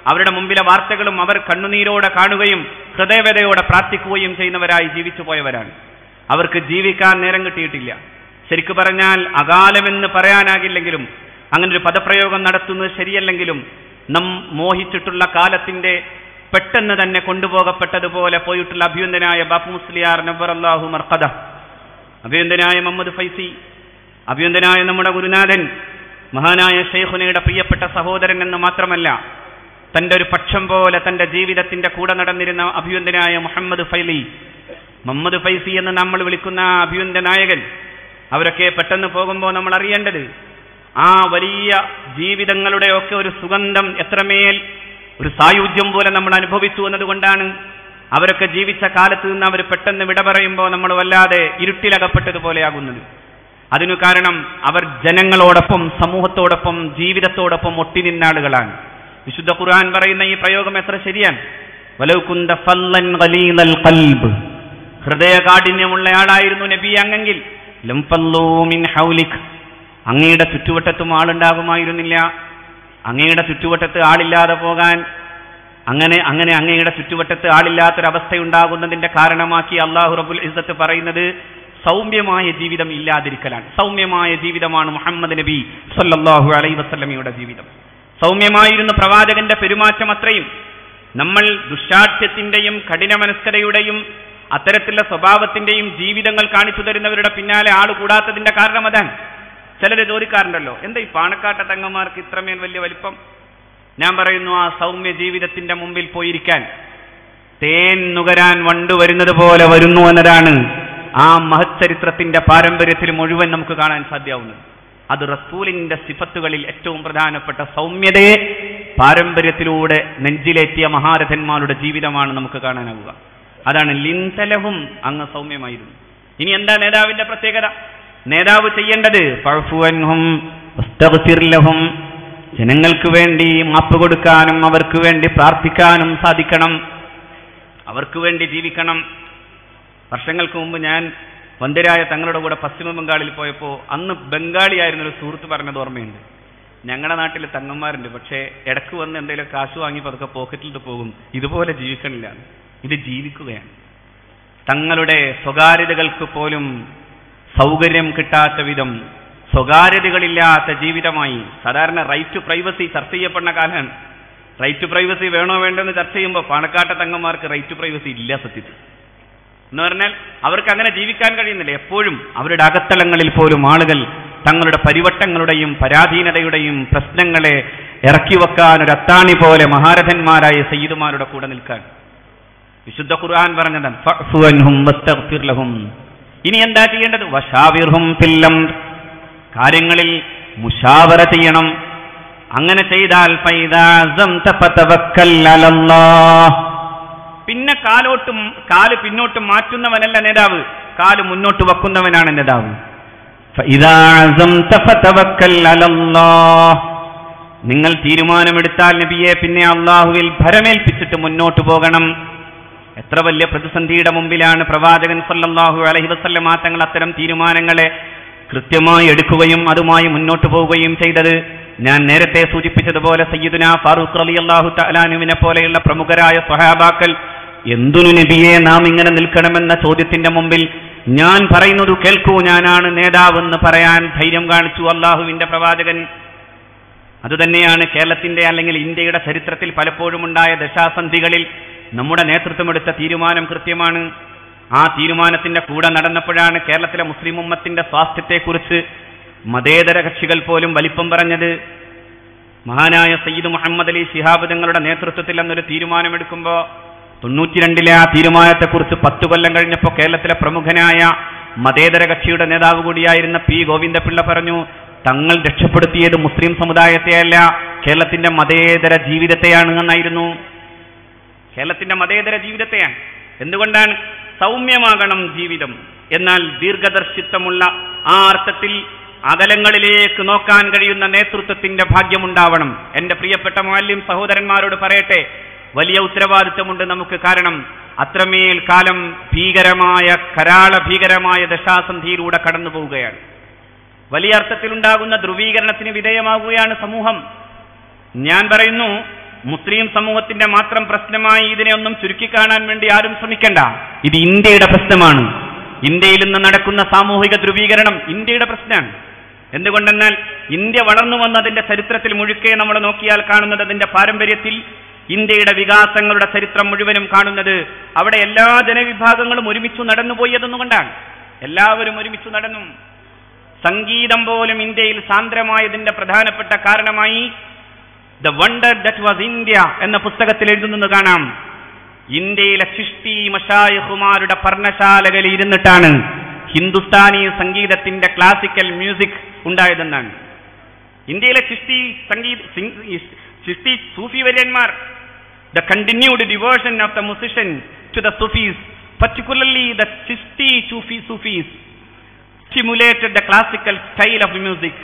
അവരുടെ മുമ്പിലെ വാർത്തകളും അവർ കണ്ണുനീരോടെ കാണുകയും ഹൃദയവ്യതയോടെ പ്രാർത്ഥിക്കുകയും ചെയ്യുന്നവരായി ജീവിച്ചു പോയവരാണ് അവർക്ക് ജീവിക്കാൻ നേരം കിട്ടിയിട്ടില്ല ശരിക്കു പറഞ്ഞാൽ അകാലമെന്ന് പറയാനാകില്ലെങ്കിലും അങ്ങനെ ഒരു പദപ്രയോഗം നടത്തുന്നത് ശരിയല്ലെങ്കിലും നാം മോഹിച്ചിട്ടുള്ള കാലത്തിന്റെ പെട്ടെന്ന് തന്നെ കൊണ്ടുപോകപ്പെട്ടതുപോലെ പോയിട്ടുള്ള അഭ്യന്തനായ ബാപ്പു മുസ്ലിയാർ നബ്ബർ അള്ളാഹു മർക്കദ അഭ്യന്തനായ മുഹമ്മദ് ഫൈസി അഭ്യന്തനായ നമ്മുടെ ഗുരുനാഥൻ മഹാനായ ഷെയ്ഖുനയുടെ പ്രിയപ്പെട്ട സഹോദരൻ എന്ന് മാത്രമല്ല തന്റെ ഒരു പക്ഷം പോലെ തന്റെ ജീവിതത്തിന്റെ കൂടെ നടന്നിരുന്ന അഭിയന്തനായ മുഹമ്മദ് ഫൈലി മുഹമ്മദ് ഫൈസി എന്ന് നമ്മൾ വിളിക്കുന്ന ആ അഭിയന്ത നായകൻ അവരൊക്കെ പെട്ടെന്ന് പോകുമ്പോൾ നമ്മൾ അറിയേണ്ടത് ആ വലിയ ജീവിതങ്ങളുടെയൊക്കെ ഒരു സുഗന്ധം എത്രമേൽ ഒരു സായുജ്യം പോലെ നമ്മൾ അനുഭവിച്ചു എന്നതുകൊണ്ടാണ് അവരൊക്കെ ജീവിച്ച കാലത്ത് നിന്ന് അവർ പെട്ടെന്ന് വിട പറയുമ്പോൾ നമ്മൾ വല്ലാതെ ഇരുട്ടിലകപ്പെട്ടതുപോലെയാകുന്നത് അതിനു കാരണം അവർ ജനങ്ങളോടൊപ്പം സമൂഹത്തോടൊപ്പം ജീവിതത്തോടൊപ്പം ഒട്ടി നിന്ന ആളുകളാണ് വിശുദ്ധ ഖുർആൻ പറയുന്ന ഈ പ്രയോഗം എത്ര ശരിയാണ് വലൗകുന്ത ഫല്ലൻ ഖലീലൽ ഖൽബ് ഹൃദയകാഠിന്യമുള്ള ആളായിരുന്നു നബി അങ്ങെങ്കിൽ ലം ഫല്ലൂ മിൻ ഹൗലിക് അങ്ങയുടെ ചുറ്റുവട്ടത്തും ആളുണ്ടാകുമായിരുന്നില്ല അങ്ങയുടെ ചുറ്റുവട്ടത്ത് ആളില്ലാതെ പോകാൻ അങ്ങനെ അങ്ങനെ അങ്ങയുടെ ചുറ്റുവട്ടത്ത് ആളില്ലാത്തൊരവസ്ഥയുണ്ടാകുന്നതിന്റെ കാരണമാക്കി അള്ളാഹു റബുൽ ഇസ്സത്ത് പറയുന്നത് സൗമ്യമായ ജീവിതം ഇല്ലാതിരിക്കലാണ് സൗമ്യമായ ജീവിതമാണ് മുഹമ്മദ് നബി സല്ലല്ലാഹു അലൈഹി വസല്ലമയുടെ ജീവിതം സൗമ്യമായിരുന്ന പ്രവാചകന്റെ പെരുമാറ്റം അത്രയും നമ്മൾ ദുഷ്ടാഠ്യത്തിന്റെയും കഠിനമനസ്കതയുടെയും അത്തരത്തിലുള്ള സ്വഭാവത്തിന്റെയും ജീവിതങ്ങൾ കാണിച്ചു തരുന്നവരുടെ പിന്നാലെ ആൾ കൂടാത്തതിന്റെ കാരണം അതാണ് ചിലര് ചോദിക്കാറുണ്ടല്ലോ എന്താ ഈ പാണക്കാട്ട തങ്ങന്മാർക്ക് ഇത്രമേൽ വലിയ വലിപ്പം ഞാൻ പറയുന്നു ആ സൗമ്യ ജീവിതത്തിന്റെ മുമ്പിൽ പോയിരിക്കാൻ തേൻ നുകരാൻ വണ്ടു വരുന്നത് പോലെ വരുന്നു എന്നതാണ് ആ മഹച്ചരിത്രത്തിന്റെ പാരമ്പര്യത്തിൽ മുഴുവൻ നമുക്ക് കാണാൻ സാധ്യമാവുന്നത് അത് റസൂലിന്റെ സിഫത്തുകളിൽ ഏറ്റവും പ്രധാനപ്പെട്ട സൗമ്യതയെ പാരമ്പര്യത്തിലൂടെ നെഞ്ചിലേറ്റിയ മഹാരഥന്മാരുടെ ജീവിതമാണ് നമുക്ക് കാണാനാവുക അതാണ് ലിൻതലഹും അങ്ങ് സൗമ്യമായിരുന്നു ഇനി എന്താ നേതാവിന്റെ പ്രത്യേകത നേതാവ് ചെയ്യേണ്ടത് ഫഅഫുവൻഹും വസ്തഗ്ഫിർ ലഹും ജനങ്ങൾക്ക് വേണ്ടി മാപ്പ് കൊടുക്കാനും അവർക്ക് വേണ്ടി പ്രാർത്ഥിക്കാനും സാധിക്കണം അവർക്ക് വേണ്ടി ജീവിക്കണം വർഷങ്ങൾക്ക് മുമ്പ് ഞാൻ വന്ധ്യരായ തങ്ങളുടെ കൂടെ പശ്ചിമ ബംഗാളിൽ പോയപ്പോൾ അന്ന് ബംഗാളിയായിരുന്ന ഒരു സുഹൃത്ത് പറഞ്ഞത് ഓർമ്മയുണ്ട് ഞങ്ങളുടെ നാട്ടിൽ തങ്ങന്മാരുണ്ട് പക്ഷേ ഇടക്ക് വന്ന് എന്തെങ്കിലും കാശ് വാങ്ങി പതുക്കെ പോക്കറ്റിലിട്ട് പോകും ഇതുപോലെ ജീവിക്കണില്ല ഇത് ജീവിക്കുകയാണ് തങ്ങളുടെ സ്വകാര്യതകൾക്ക് പോലും സൗകര്യം കിട്ടാത്ത വിധം സ്വകാര്യതകളില്ലാത്ത ജീവിതമായി സാധാരണ റൈറ്റ് ടു പ്രൈവസി ചർച്ച ചെയ്യപ്പെടുന്ന കാലമാണ് റൈറ്റ് ടു പ്രൈവസി വേണോ വേണ്ടെന്ന് ചർച്ച ചെയ്യുമ്പോൾ പാണക്കാട്ട തങ്ങന്മാർക്ക് റൈറ്റ് ടു പ്രൈവസി ഇല്ല സത്യത്തിൽ എന്ന് പറഞ്ഞാൽ അവർക്ക് അങ്ങനെ ജീവിക്കാൻ കഴിയുന്നില്ല എപ്പോഴും അവരുടെ അകത്തളങ്ങളിൽ പോലും ആളുകൾ തങ്ങളുടെ പരിവട്ടങ്ങളുടെയും പരാധീനതയുടെയും പ്രശ്നങ്ങളെ ഇറക്കി വെക്കാൻ ഒരു അത്താണി പോലെ മഹാരഥന്മാരായ സയ്യിദുമാരുടെ കൂടെ നിൽക്കാൻ വിശുദ്ധ ഖുർആൻ പറഞ്ഞതാണ് ഫഅ്ഫു അൻഹും വസ്തഗ്ഫിർ ലഹും ഇനി എന്താ ചെയ്യേണ്ടത് വശാവിർഹും ഫില്ലം കാര്യങ്ങളിൽ മുഷാവറ ചെയ്യണം അങ്ങനെ ചെയ്താൽ ഫൈദാ അസംത ഫതവക്കൽ അലല്ലാഹ് പിന്നെ കാലോട്ടും കാല് പിന്നോട്ട് മാറ്റുന്നവനല്ല നേതാവ് കാല് മുന്നോട്ട് വെക്കുന്നവനാണ് നേതാവ് ഫഇദാ അസംത ഫതവക്കൽ അലല്ലാഹ് നിങ്ങൾ തീരുമാനമെടുത്താൽ നബിയെ പിന്നെ അള്ളാഹുവിൽ ഭരമേൽപ്പിച്ചിട്ട് മുന്നോട്ട് പോകണം എത്ര വലിയ പ്രതിസന്ധിയുടെ മുമ്പിലാണ് പ്രവാചകൻ സല്ലല്ലാഹു അലൈഹി വസല്ലം തങ്ങൾ അത്തരം തീരുമാനങ്ങളെ കൃത്യമായി എടുക്കുകയും അതുമായി മുന്നോട്ട് പോവുകയും ചെയ്തത് ഞാൻ നേരത്തെ സൂചിപ്പിച്ചതുപോലെ സയ്യിദുന ഫാറൂഖ് റളിയല്ലാഹു തആലാനുവിനെ പോലെയുള്ള പ്രമുഖരായ സ്വഹാബാക്കൾ എന്തിനു നബിയെ നാം ഇങ്ങനെ നിൽക്കണമെന്ന ചോദ്യത്തിന്റെ മുമ്പിൽ ഞാൻ പറയുന്നത് കേൾക്കൂ ഞാനാണ് നേതാവെന്ന് പറയാൻ ധൈര്യം കാണിച്ചു അള്ളാഹുവിന്റെ പ്രവാചകൻ അതുതന്നെയാണ് കേരളത്തിന്റെ അല്ലെങ്കിൽ ഇന്ത്യയുടെ ചരിത്രത്തിൽ പലപ്പോഴും ഉണ്ടായ ദശാസന്ധികളിൽ നമ്മുടെ നേതൃത്വമെടുത്ത തീരുമാനം കൃത്യമാണ് ആ തീരുമാനത്തിന്റെ കൂടെ നടന്നപ്പോഴാണ് കേരളത്തിലെ മുസ്ലിം ഉമ്മത്തിന്റെ സ്വാസ്ഥ്യത്തെക്കുറിച്ച് മതേതര കക്ഷികൾ പോലും വലിപ്പം പറഞ്ഞത് മഹാനായ സയ്യിദ് മുഹമ്മദ് അലി ശിഹാബ് തങ്ങളുടെ നേതൃത്വത്തിൽ എന്നൊരു തീരുമാനമെടുക്കുമ്പോൾ തൊണ്ണൂറ്റിരണ്ടിലെ ആ തീരുമാനത്തെക്കുറിച്ച് പത്തു കൊല്ലം കഴിഞ്ഞപ്പോൾ കേരളത്തിലെ പ്രമുഖനായ മതേതര കക്ഷിയുടെ നേതാവ് കൂടിയായിരുന്ന പി ഗോവിന്ദപിള്ള പറഞ്ഞു തങ്ങൾ രക്ഷപ്പെടുത്തിയത് മുസ്ലിം സമുദായത്തെയല്ല കേരളത്തിന്റെ മതേതര ജീവിതത്തെയാണ് എന്നായിരുന്നു കേരളത്തിന്റെ മതേതര ജീവിതത്തെയാണ് എന്തുകൊണ്ടാണ് സൗമ്യമാകണം ജീവിതം എന്നാൽ ദീർഘദർശിത്വമുള്ള ആ അർത്ഥത്തിൽ അകലങ്ങളിലേക്ക് നോക്കാൻ കഴിയുന്ന നേതൃത്വത്തിന്റെ ഭാഗ്യമുണ്ടാവണം എന്റെ പ്രിയപ്പെട്ട മാല്യം സഹോദരന്മാരോട് പറയട്ടെ വലിയ ഉത്തരവാദിത്വമുണ്ട് നമുക്ക് കാരണം അത്രമേൽ കാലം ഭീകരമായ കരാള ഭീകരമായ ദശാസന്ധിയിലൂടെ കടന്നു പോവുകയാണ് വലിയ അർത്ഥത്തിലുണ്ടാകുന്ന ധ്രുവീകരണത്തിന് വിധേയമാവുകയാണ് സമൂഹം ഞാൻ പറയുന്നു മുസ്ലിം സമൂഹത്തിന്റെ മാത്രം പ്രശ്നമായി ഇതിനെ ഒന്നും ചുരുക്കിക്കാണാൻ വേണ്ടി ആരും ശ്രമിക്കണ്ട ഇത് ഇന്ത്യയുടെ പ്രശ്നമാണ് ഇന്ത്യയിൽ നിന്ന് നടക്കുന്ന സാമൂഹിക ധ്രുവീകരണം ഇന്ത്യയുടെ പ്രശ്നമാണ് എന്തുകൊണ്ടെന്നാൽ ഇന്ത്യ വളർന്നു വന്നതിന്റെ ചരിത്രത്തിൽ മുഴുക്കെ നമ്മൾ നോക്കിയാൽ കാണുന്നത് അതിന്റെ പാരമ്പര്യത്തിൽ ഇന്ത്യയുടെ വികാസങ്ങളുടെ ചരിത്രം മുഴുവനും കാണുന്നത് അവിടെ എല്ലാ ജനവിഭാഗങ്ങളും ഒരുമിച്ചു നടന്നുപോയി അതൊന്നുകൊണ്ടാണ് എല്ലാവരും ഒരുമിച്ചു നടന്നു സംഗീതം പോലും ഇന്ത്യയിൽ സാന്ദ്രമായതിന്റെ പ്രധാനപ്പെട്ട കാരണമായി the wonder that was India എന്ന പുസ്തകത്തിൽ എഴുതുന്നത് കാണാം ഇന്ത്യയിലെ ചിഷ്ടി മഷായഹുമാരുടെ പർണശാലകളിൽ ഇരുന്നിട്ടാണ് ഹിന്ദുസ്ഥാനി സംഗീതത്തിന്റെ ക്ലാസിക്കൽ മ്യൂസിക് ഉണ്ടായതെന്നാണ് ഇന്ത്യയിലെ ചിഷ്ടി സംഗീത സിംഗ്- ഈ ചിഷ്ടി സൂഫി വര്യന്മാർ the continued diversion of the musician to the Sufis particularly the Chishti Sufi Sufis stimulated the classical style of music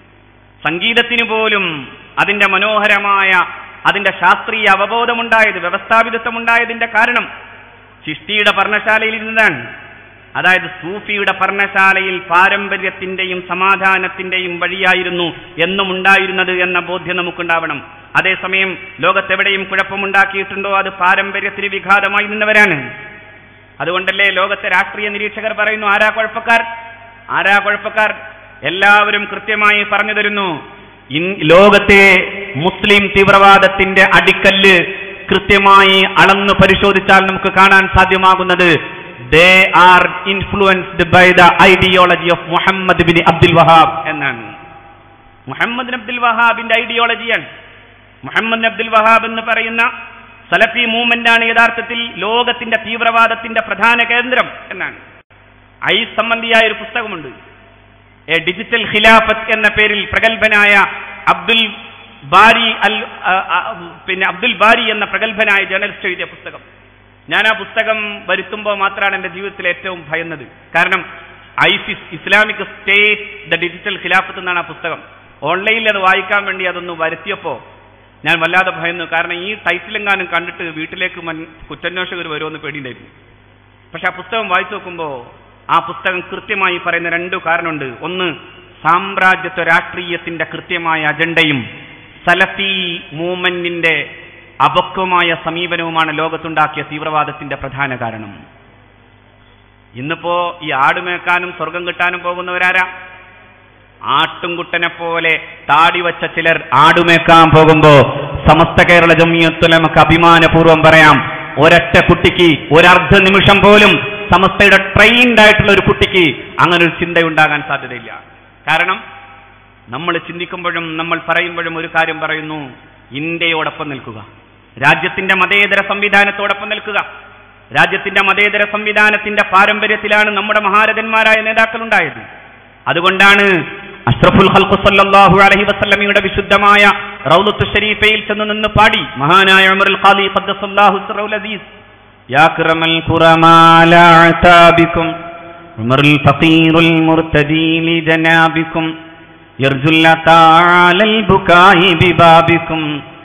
സംഗീതത്തിന് പോലും അതിന്റെ മനോഹരമായ അതിന്റെ ശാസ്ത്രീയ അവബോധമുണ്ടായത് വ്യവസ്ഥാപിതത്വമുണ്ടായതിന്റെ കാരണം ചിഷ്ടിയുടെ പർണശാലയിൽ ഇരുന്നതാണ് അതായത് സൂഫിയുടെ പർണശാലയിൽ പാരമ്പര്യത്തിന്റെയും സമാധാനത്തിന്റെയും വഴിയായിരുന്നു എന്നും ഉണ്ടായിരുന്നത് എന്ന ബോധ്യം നമുക്കുണ്ടാവണം അതേസമയം ലോകത്തെവിടെയും കുഴപ്പമുണ്ടാക്കിയിട്ടുണ്ടോ അത് പാരമ്പര്യത്തിന് വിഘാതമായി നിന്നവരാണ് അതുകൊണ്ടല്ലേ ലോകത്തെ രാഷ്ട്രീയ നിരീക്ഷകർ പറയുന്നു ആരാ കുഴപ്പക്കാർ ആരാ കുഴപ്പക്കാർ എല്ലാവരും കൃത്യമായി പറഞ്ഞു തരുന്നു ഇൻ- ലോകത്തെ മുസ്ലിം തീവ്രവാദത്തിന്റെ അടിക്കല്ല് കൃത്യമായി അളന്നു പരിശോധിച്ചാൽ നമുക്ക് കാണാൻ സാധ്യമാകുന്നത് they are influenced by the ideology of Muhammad bin Abdul Wahhab എന്നാണ് മുഹമ്മദ് ബിൻ അബ്ദുൽ വഹാബിന്റെ ഐഡിയോളജിയാണ് മുഹമ്മദ് ബിൻ അബ്ദുൽ വഹാബ് എന്ന് പറയുന്ന സലഫി മൂവ്മെന്റ് ആണ് യഥാർത്ഥത്തിൽ ലോകത്തിന്റെ തീവ്രവാദത്തിന്റെ പ്രധാന കേന്ദ്രം എന്നാണ് ഐ സംബന്ധിയായ ഒരു പുസ്തകമുണ്ട് എ ഡിജിറ്റൽ ഖിലാഫത്ത് എന്ന പേരിൽ പ്രഗത്ഭനായ അബ്ദുൽ ബാരി അൽ ആ, ആ, പിന്നെ അബ്ദുൽ ബാരി എന്ന പ്രഗത്ഭനായ ജേർണലിസ്റ്റ് എഴുതിയ പുസ്തകം ഞാൻ ആ പുസ്തകം വരുത്തുമ്പോൾ മാത്രമാണ് എൻ്റെ ജീവിതത്തിൽ ഏറ്റവും ഭയന്നത് കാരണം ISIS Islamic State the digital Khilafat എന്നാണ് ആ പുസ്തകം ഓൺലൈനിൽ അത് വായിക്കാൻ വേണ്ടി അതൊന്ന് വരുത്തിയപ്പോൾ ഞാൻ വല്ലാതെ ഭയന്നു കാരണം ഈ ടൈറ്റിലെങ്ങാനും കണ്ടിട്ട് വീട്ടിലേക്ക് മൻ കുറ്റാന്വേഷകർ വരുമെന്ന് പേടിയുണ്ടായിരുന്നു പക്ഷെ ആ പുസ്തകം വായിച്ചു നോക്കുമ്പോൾ ആ പുസ്തകം കൃത്യമായി പറയുന്ന രണ്ടു കാരണമുണ്ട് ഒന്ന് സാമ്രാജ്യത്വ രാഷ്ട്രീയത്തിന്റെ കൃത്യമായ അജണ്ടയും സലഫി മൂവ്മെന്റിന്റെ അപക്വമായ സമീപനവുമാണ് ലോകത്തുണ്ടാക്കിയ തീവ്രവാദത്തിന്റെ പ്രധാന കാരണം ഇന്നിപ്പോ ഈ ആടുമേക്കാനും സ്വർഗം കിട്ടാനും പോകുന്നവരാരാ ആട്ടുംകുട്ടനെ പോലെ താടി വച്ച ചിലർ ആടുമേക്കാൻ പോകുമ്പോ സമസ്ത കേരള ജമിയത്തുലമക്ക് അഭിമാനപൂർവ്വം പറയാം ഒരൊറ്റ കുട്ടിക്ക് ഒരർദ്ധ നിമിഷം പോലും സമസ്തയുടെ ട്രെയിൻഡ് ആയിട്ടുള്ള ഒരു കുട്ടിക്ക് അങ്ങനെ ഒരു ചിന്തയുണ്ടാകാൻ സാധ്യതയില്ല കാരണം നമ്മൾ ചിന്തിക്കുമ്പോഴും നമ്മൾ പറയുമ്പോഴും ഒരു കാര്യം പറയുന്നു ഇന്ത്യയോടൊപ്പം നിൽക്കുക രാജ്യത്തിന്റെ മതേതര സംവിധാനത്തോടൊപ്പം നിൽക്കുക രാജ്യത്തിന്റെ മതേതര സംവിധാനത്തിന്റെ പാരമ്പര്യത്തിലാണ് നമ്മുടെ മഹാരഥന്മാരായ നേതാക്കൾ ഉണ്ടായത് അതുകൊണ്ടാണ് അഷ്റഫുൽ ഖൽഖു സല്ലല്ലാഹു അലൈഹി വസല്ലമയുടെ വിശുദ്ധമായ റൗലത്തു ഷരീഫയിൽ ചെന്ന് നിന്ന് പാടി മഹാനായ ഉമറുൽ ഖാദി ഖദ്ദസല്ലാഹു സിറൗൽ അസീസ് യാ കിറമൽ ഖുറമാല അതാബിക്കും ഉമറുൽ ഫഖീറുൽ മുർതദി ലിജനാബിക്കും യർജുൽ താലൽ ബുകായി ബിബാബിക്കും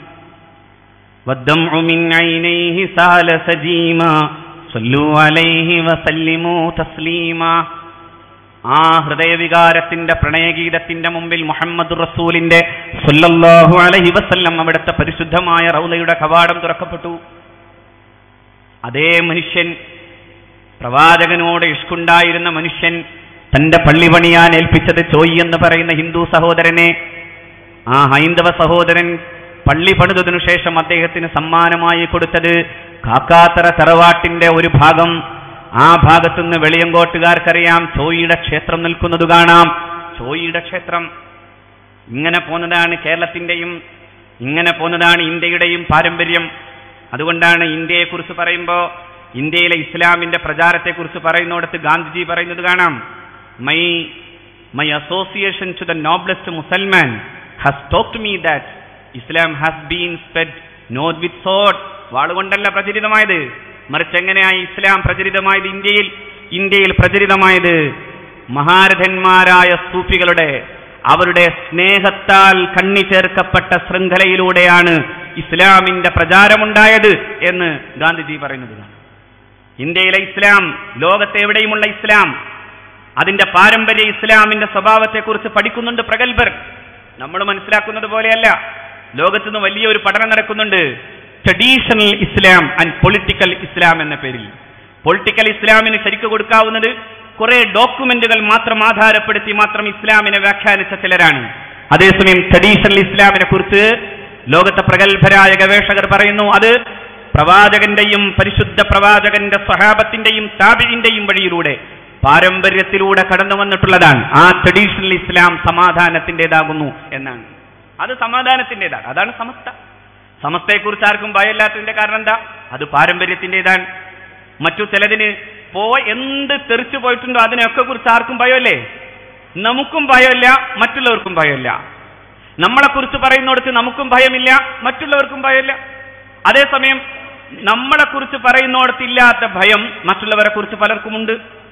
والدمع من عينيه سال سجيما صلوا عليه وسلموا تسليما ആ ഹൃദയവികാരത്തിന്റെ പ്രണയഗീതത്തിന്റെ മുമ്പിൽ മുഹമ്മദ് റസൂലിന്റെ സല്ലല്ലാഹു അലൈഹി വസല്ലം അവിടുത്തെ പരിശുദ്ധമായ റൗലയുടെ കവാടം തുറക്കപ്പെട്ടു അതേ മനുഷ്യൻ പ്രവാചകനോട് ഇഷ്കുണ്ടായിരുന്ന മനുഷ്യൻ തന്റെ പള്ളി പണിയാൻ ഏൽപ്പിച്ചത് ചോയി എന്ന് പറയുന്ന ഹിന്ദു സഹോദരനെ ആ ഹൈന്ദവ സഹോദരൻ പള്ളി പണിതതിനു ശേഷം അദ്ദേഹത്തിന് സമ്മാനമായി കൊടുത്തത് കാക്കാത്തറ തറവാട്ടിന്റെ ഒരു ഭാഗം ആ ഭാഗത്തുനിന്ന് വെളിയങ്കോട്ടുകാർക്കറിയാം ചോയിയുടെ ക്ഷേത്രം നിൽക്കുന്നത് കാണാം ചോയിയുടെ ക്ഷേത്രം ഇങ്ങനെ പോന്നതാണ് കേരളത്തിന്റെയും ഇങ്ങനെ പോന്നതാണ് ഇന്ത്യയുടെയും പാരമ്പര്യം അതുകൊണ്ടാണ് ഇന്ത്യയെക്കുറിച്ച് പറയുമ്പോൾ ഇന്ത്യയിലെ ഇസ്ലാമിന്റെ പ്രചാരത്തെക്കുറിച്ച് പറയുന്നിടത്ത് ഗാന്ധിജി പറയുന്നത് കാണാം my my association to the noblest Musalman has talked me that Islam has been spread not with sword വാളുകൊണ്ടല്ല പ്രചരിതമായത് മറിച്ച് എങ്ങനെയായി ഇസ്ലാം പ്രചരിതമായത് ഇന്ത്യയിൽ ഇന്ത്യയിൽ പ്രചരിതമായത് മഹാരഥന്മാരായ സൂഫികളുടെ അവരുടെ സ്നേഹത്താൽ കണ്ണി ചേർക്കപ്പെട്ട ശൃംഖലയിലൂടെയാണ് ഇസ്ലാമിന്റെ പ്രചാരമുണ്ടായത് എന്ന് ഗാന്ധിജി പറയുന്നത് കാണാം. ഇന്ത്യയിലെ ഇസ്ലാം ലോകത്തെ എവിടെയുമുള്ള ഇസ്ലാം അതിന്റെ പാരമ്പര്യ ഇസ്ലാമിന്റെ സ്വഭാവത്തെക്കുറിച്ച് പഠിക്കുന്നുണ്ട് പ്രഗത്ഭർ നമ്മൾ മനസ്സിലാക്കുന്നത് പോലെയല്ല ലോകത്ത് നിന്ന് വലിയൊരു പഠനം നടക്കുന്നുണ്ട് traditional Islam and political Islam എന്ന പേരിൽ പൊളിറ്റിക്കൽ ഇസ്ലാമിന് ശരിക്ക് കൊടുക്കാവുന്നത് കുറെ ഡോക്യുമെന്റുകൾ മാത്രം ആധാരപ്പെടുത്തി മാത്രം ഇസ്ലാമിനെ വ്യാഖ്യാനിച്ച ചിലരാണ് അതേസമയം ട്രഡീഷണൽ ഇസ്ലാമിനെ കുറിച്ച് ലോകത്തെ പ്രഗത്ഭരായ ഗവേഷകർ പറയുന്നു അത് പ്രവാചകന്റെയും പരിശുദ്ധ പ്രവാചകന്റെ സ്വഹാബത്തിന്റെയും താബിഴിന്റെയും വഴിയിലൂടെ പാരമ്പര്യത്തിലൂടെ കടന്നു വന്നിട്ടുള്ളതാണ് ആ ട്രഡീഷണൽ ഇസ്ലാം സമാധാനത്തിൻ്റെതാകുന്നു എന്നാണ് അത് സമാധാനത്തിൻ്റെതാണ് അതാണ് സമസ്ത സമസ്തയെക്കുറിച്ച് ആർക്കും ഭയമില്ലാത്തതിന്റെ കാരണം എന്താ അത് പാരമ്പര്യത്തിൻ്റെതാണ് മറ്റു ചിലതിന് പോ എന്ത് തെറിച്ചു പോയിട്ടുണ്ടോ അതിനെയൊക്കെ കുറിച്ച് ആർക്കും ഭയമല്ലേ നമുക്കും ഭയമില്ല മറ്റുള്ളവർക്കും ഭയമില്ല നമ്മളെക്കുറിച്ച് പറയുന്നിടത്ത് നമുക്കും ഭയമില്ല മറ്റുള്ളവർക്കും ഭയമില്ല അതേസമയം നമ്മളെക്കുറിച്ച് പറയുന്നിടത്ത് ഇല്ലാത്ത ഭയം മറ്റുള്ളവരെ കുറിച്ച് പലർക്കുമുണ്ട്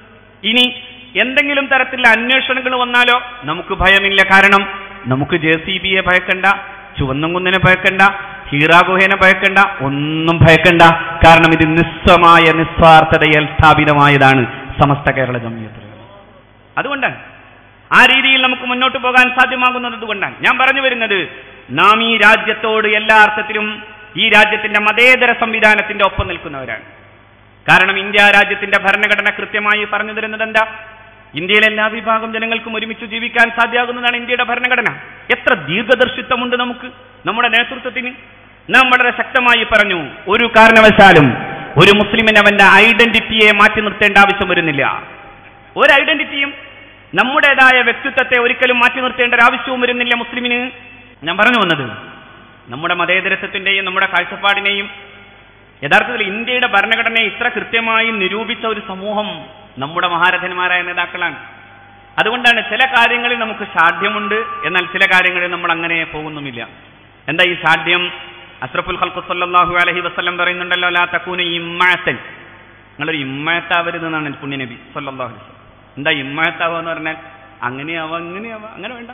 ഇനി എന്തെങ്കിലും തരത്തിലുള്ള അന്വേഷണങ്ങൾ വന്നാലോ നമുക്ക് ഭയമില്ല കാരണം നമുക്ക് ജെ സി ബിയെ ഭയക്കണ്ട ചുവന്നങ്കുന്നിനെ ഭയക്കണ്ട ഹീറാഗുഹേനെ ഭയക്കണ്ട ഒന്നും ഭയക്കണ്ട കാരണം ഇത് നിസ്വമായ നിസ്വാർത്ഥതയിൽ സ്ഥാപിതമായതാണ് സമസ്ത കേരള ജമിയത്തിൽ അതുകൊണ്ടാണ് ആ രീതിയിൽ നമുക്ക് മുന്നോട്ട് പോകാൻ സാധ്യമാകുന്നത് അതുകൊണ്ടാണ് ഞാൻ പറഞ്ഞു വരുന്നത് നാം ഈ രാജ്യത്തോട് എല്ലാ അർത്ഥത്തിലും ഈ രാജ്യത്തിന്റെ മതേതര സംവിധാനത്തിന്റെ ഒപ്പം നിൽക്കുന്നവരാണ് കാരണം ഇന്ത്യ രാജ്യത്തിന്റെ ഭരണഘടന കൃത്യമായി പറഞ്ഞു തരുന്നത് എന്താ ഇന്ത്യയിലെ എല്ലാ വിഭാഗം ജനങ്ങൾക്കും ഒരുമിച്ച് ജീവിക്കാൻ സാധ്യമാകുന്നതാണ് ഇന്ത്യയുടെ ഭരണഘടന എത്ര ദീർഘദർശിത്വമുണ്ട് നമുക്ക് നമ്മുടെ നേതൃത്വത്തിന് നാം വളരെ ശക്തമായി പറഞ്ഞു ഒരു കാരണവശാലും ഒരു മുസ്ലിമിന് അവന്റെ ഐഡന്റിറ്റിയെ മാറ്റി നിർത്തേണ്ട ആവശ്യം വരുന്നില്ല ഒരു ഐഡന്റിറ്റിയും നമ്മുടേതായ വ്യക്തിത്വത്തെ ഒരിക്കലും മാറ്റി നിർത്തേണ്ട ഒരു ആവശ്യവും വരുന്നില്ല മുസ്ലിമിന് ഞാൻ പറഞ്ഞു വന്നത് നമ്മുടെ മതേതരത്വത്തിന്റെയും നമ്മുടെ കാഴ്ചപ്പാടിനെയും യഥാർത്ഥത്തിൽ ഇന്ത്യയുടെ ഭരണഘടനയെ ഇത്ര കൃത്യമായി നിരൂപിച്ച ഒരു സമൂഹം നമ്മുടെ മഹാരഥന്മാരായ നേതാക്കളാണ് അതുകൊണ്ടാണ് ചില കാര്യങ്ങളിൽ നമുക്ക് ഷാഠ്യമുണ്ട് എന്നാൽ ചില കാര്യങ്ങളിൽ നമ്മൾ അങ്ങനെ പോകുന്നുമില്ല എന്താ ഈ ഷാഠ്യം അഷ്റഫുൽ ഖൽഖു സല്ലല്ലാഹു അലൈഹി വസല്ലം പറയുന്നുണ്ടല്ലോ ലാ തകൂന ഇമ്മഅത്തൻ നിങ്ങളൊരു ഇമ്മയത്താവരുതെന്നാണ് പുണ്യനബി സല്ലല്ലാഹു അലൈഹി വസല്ലം എന്താ ഇമ്മയത്താവുക എന്ന് പറഞ്ഞാൽ അങ്ങനെയാവാം അങ്ങനെയാവാം അങ്ങനെ വേണ്ട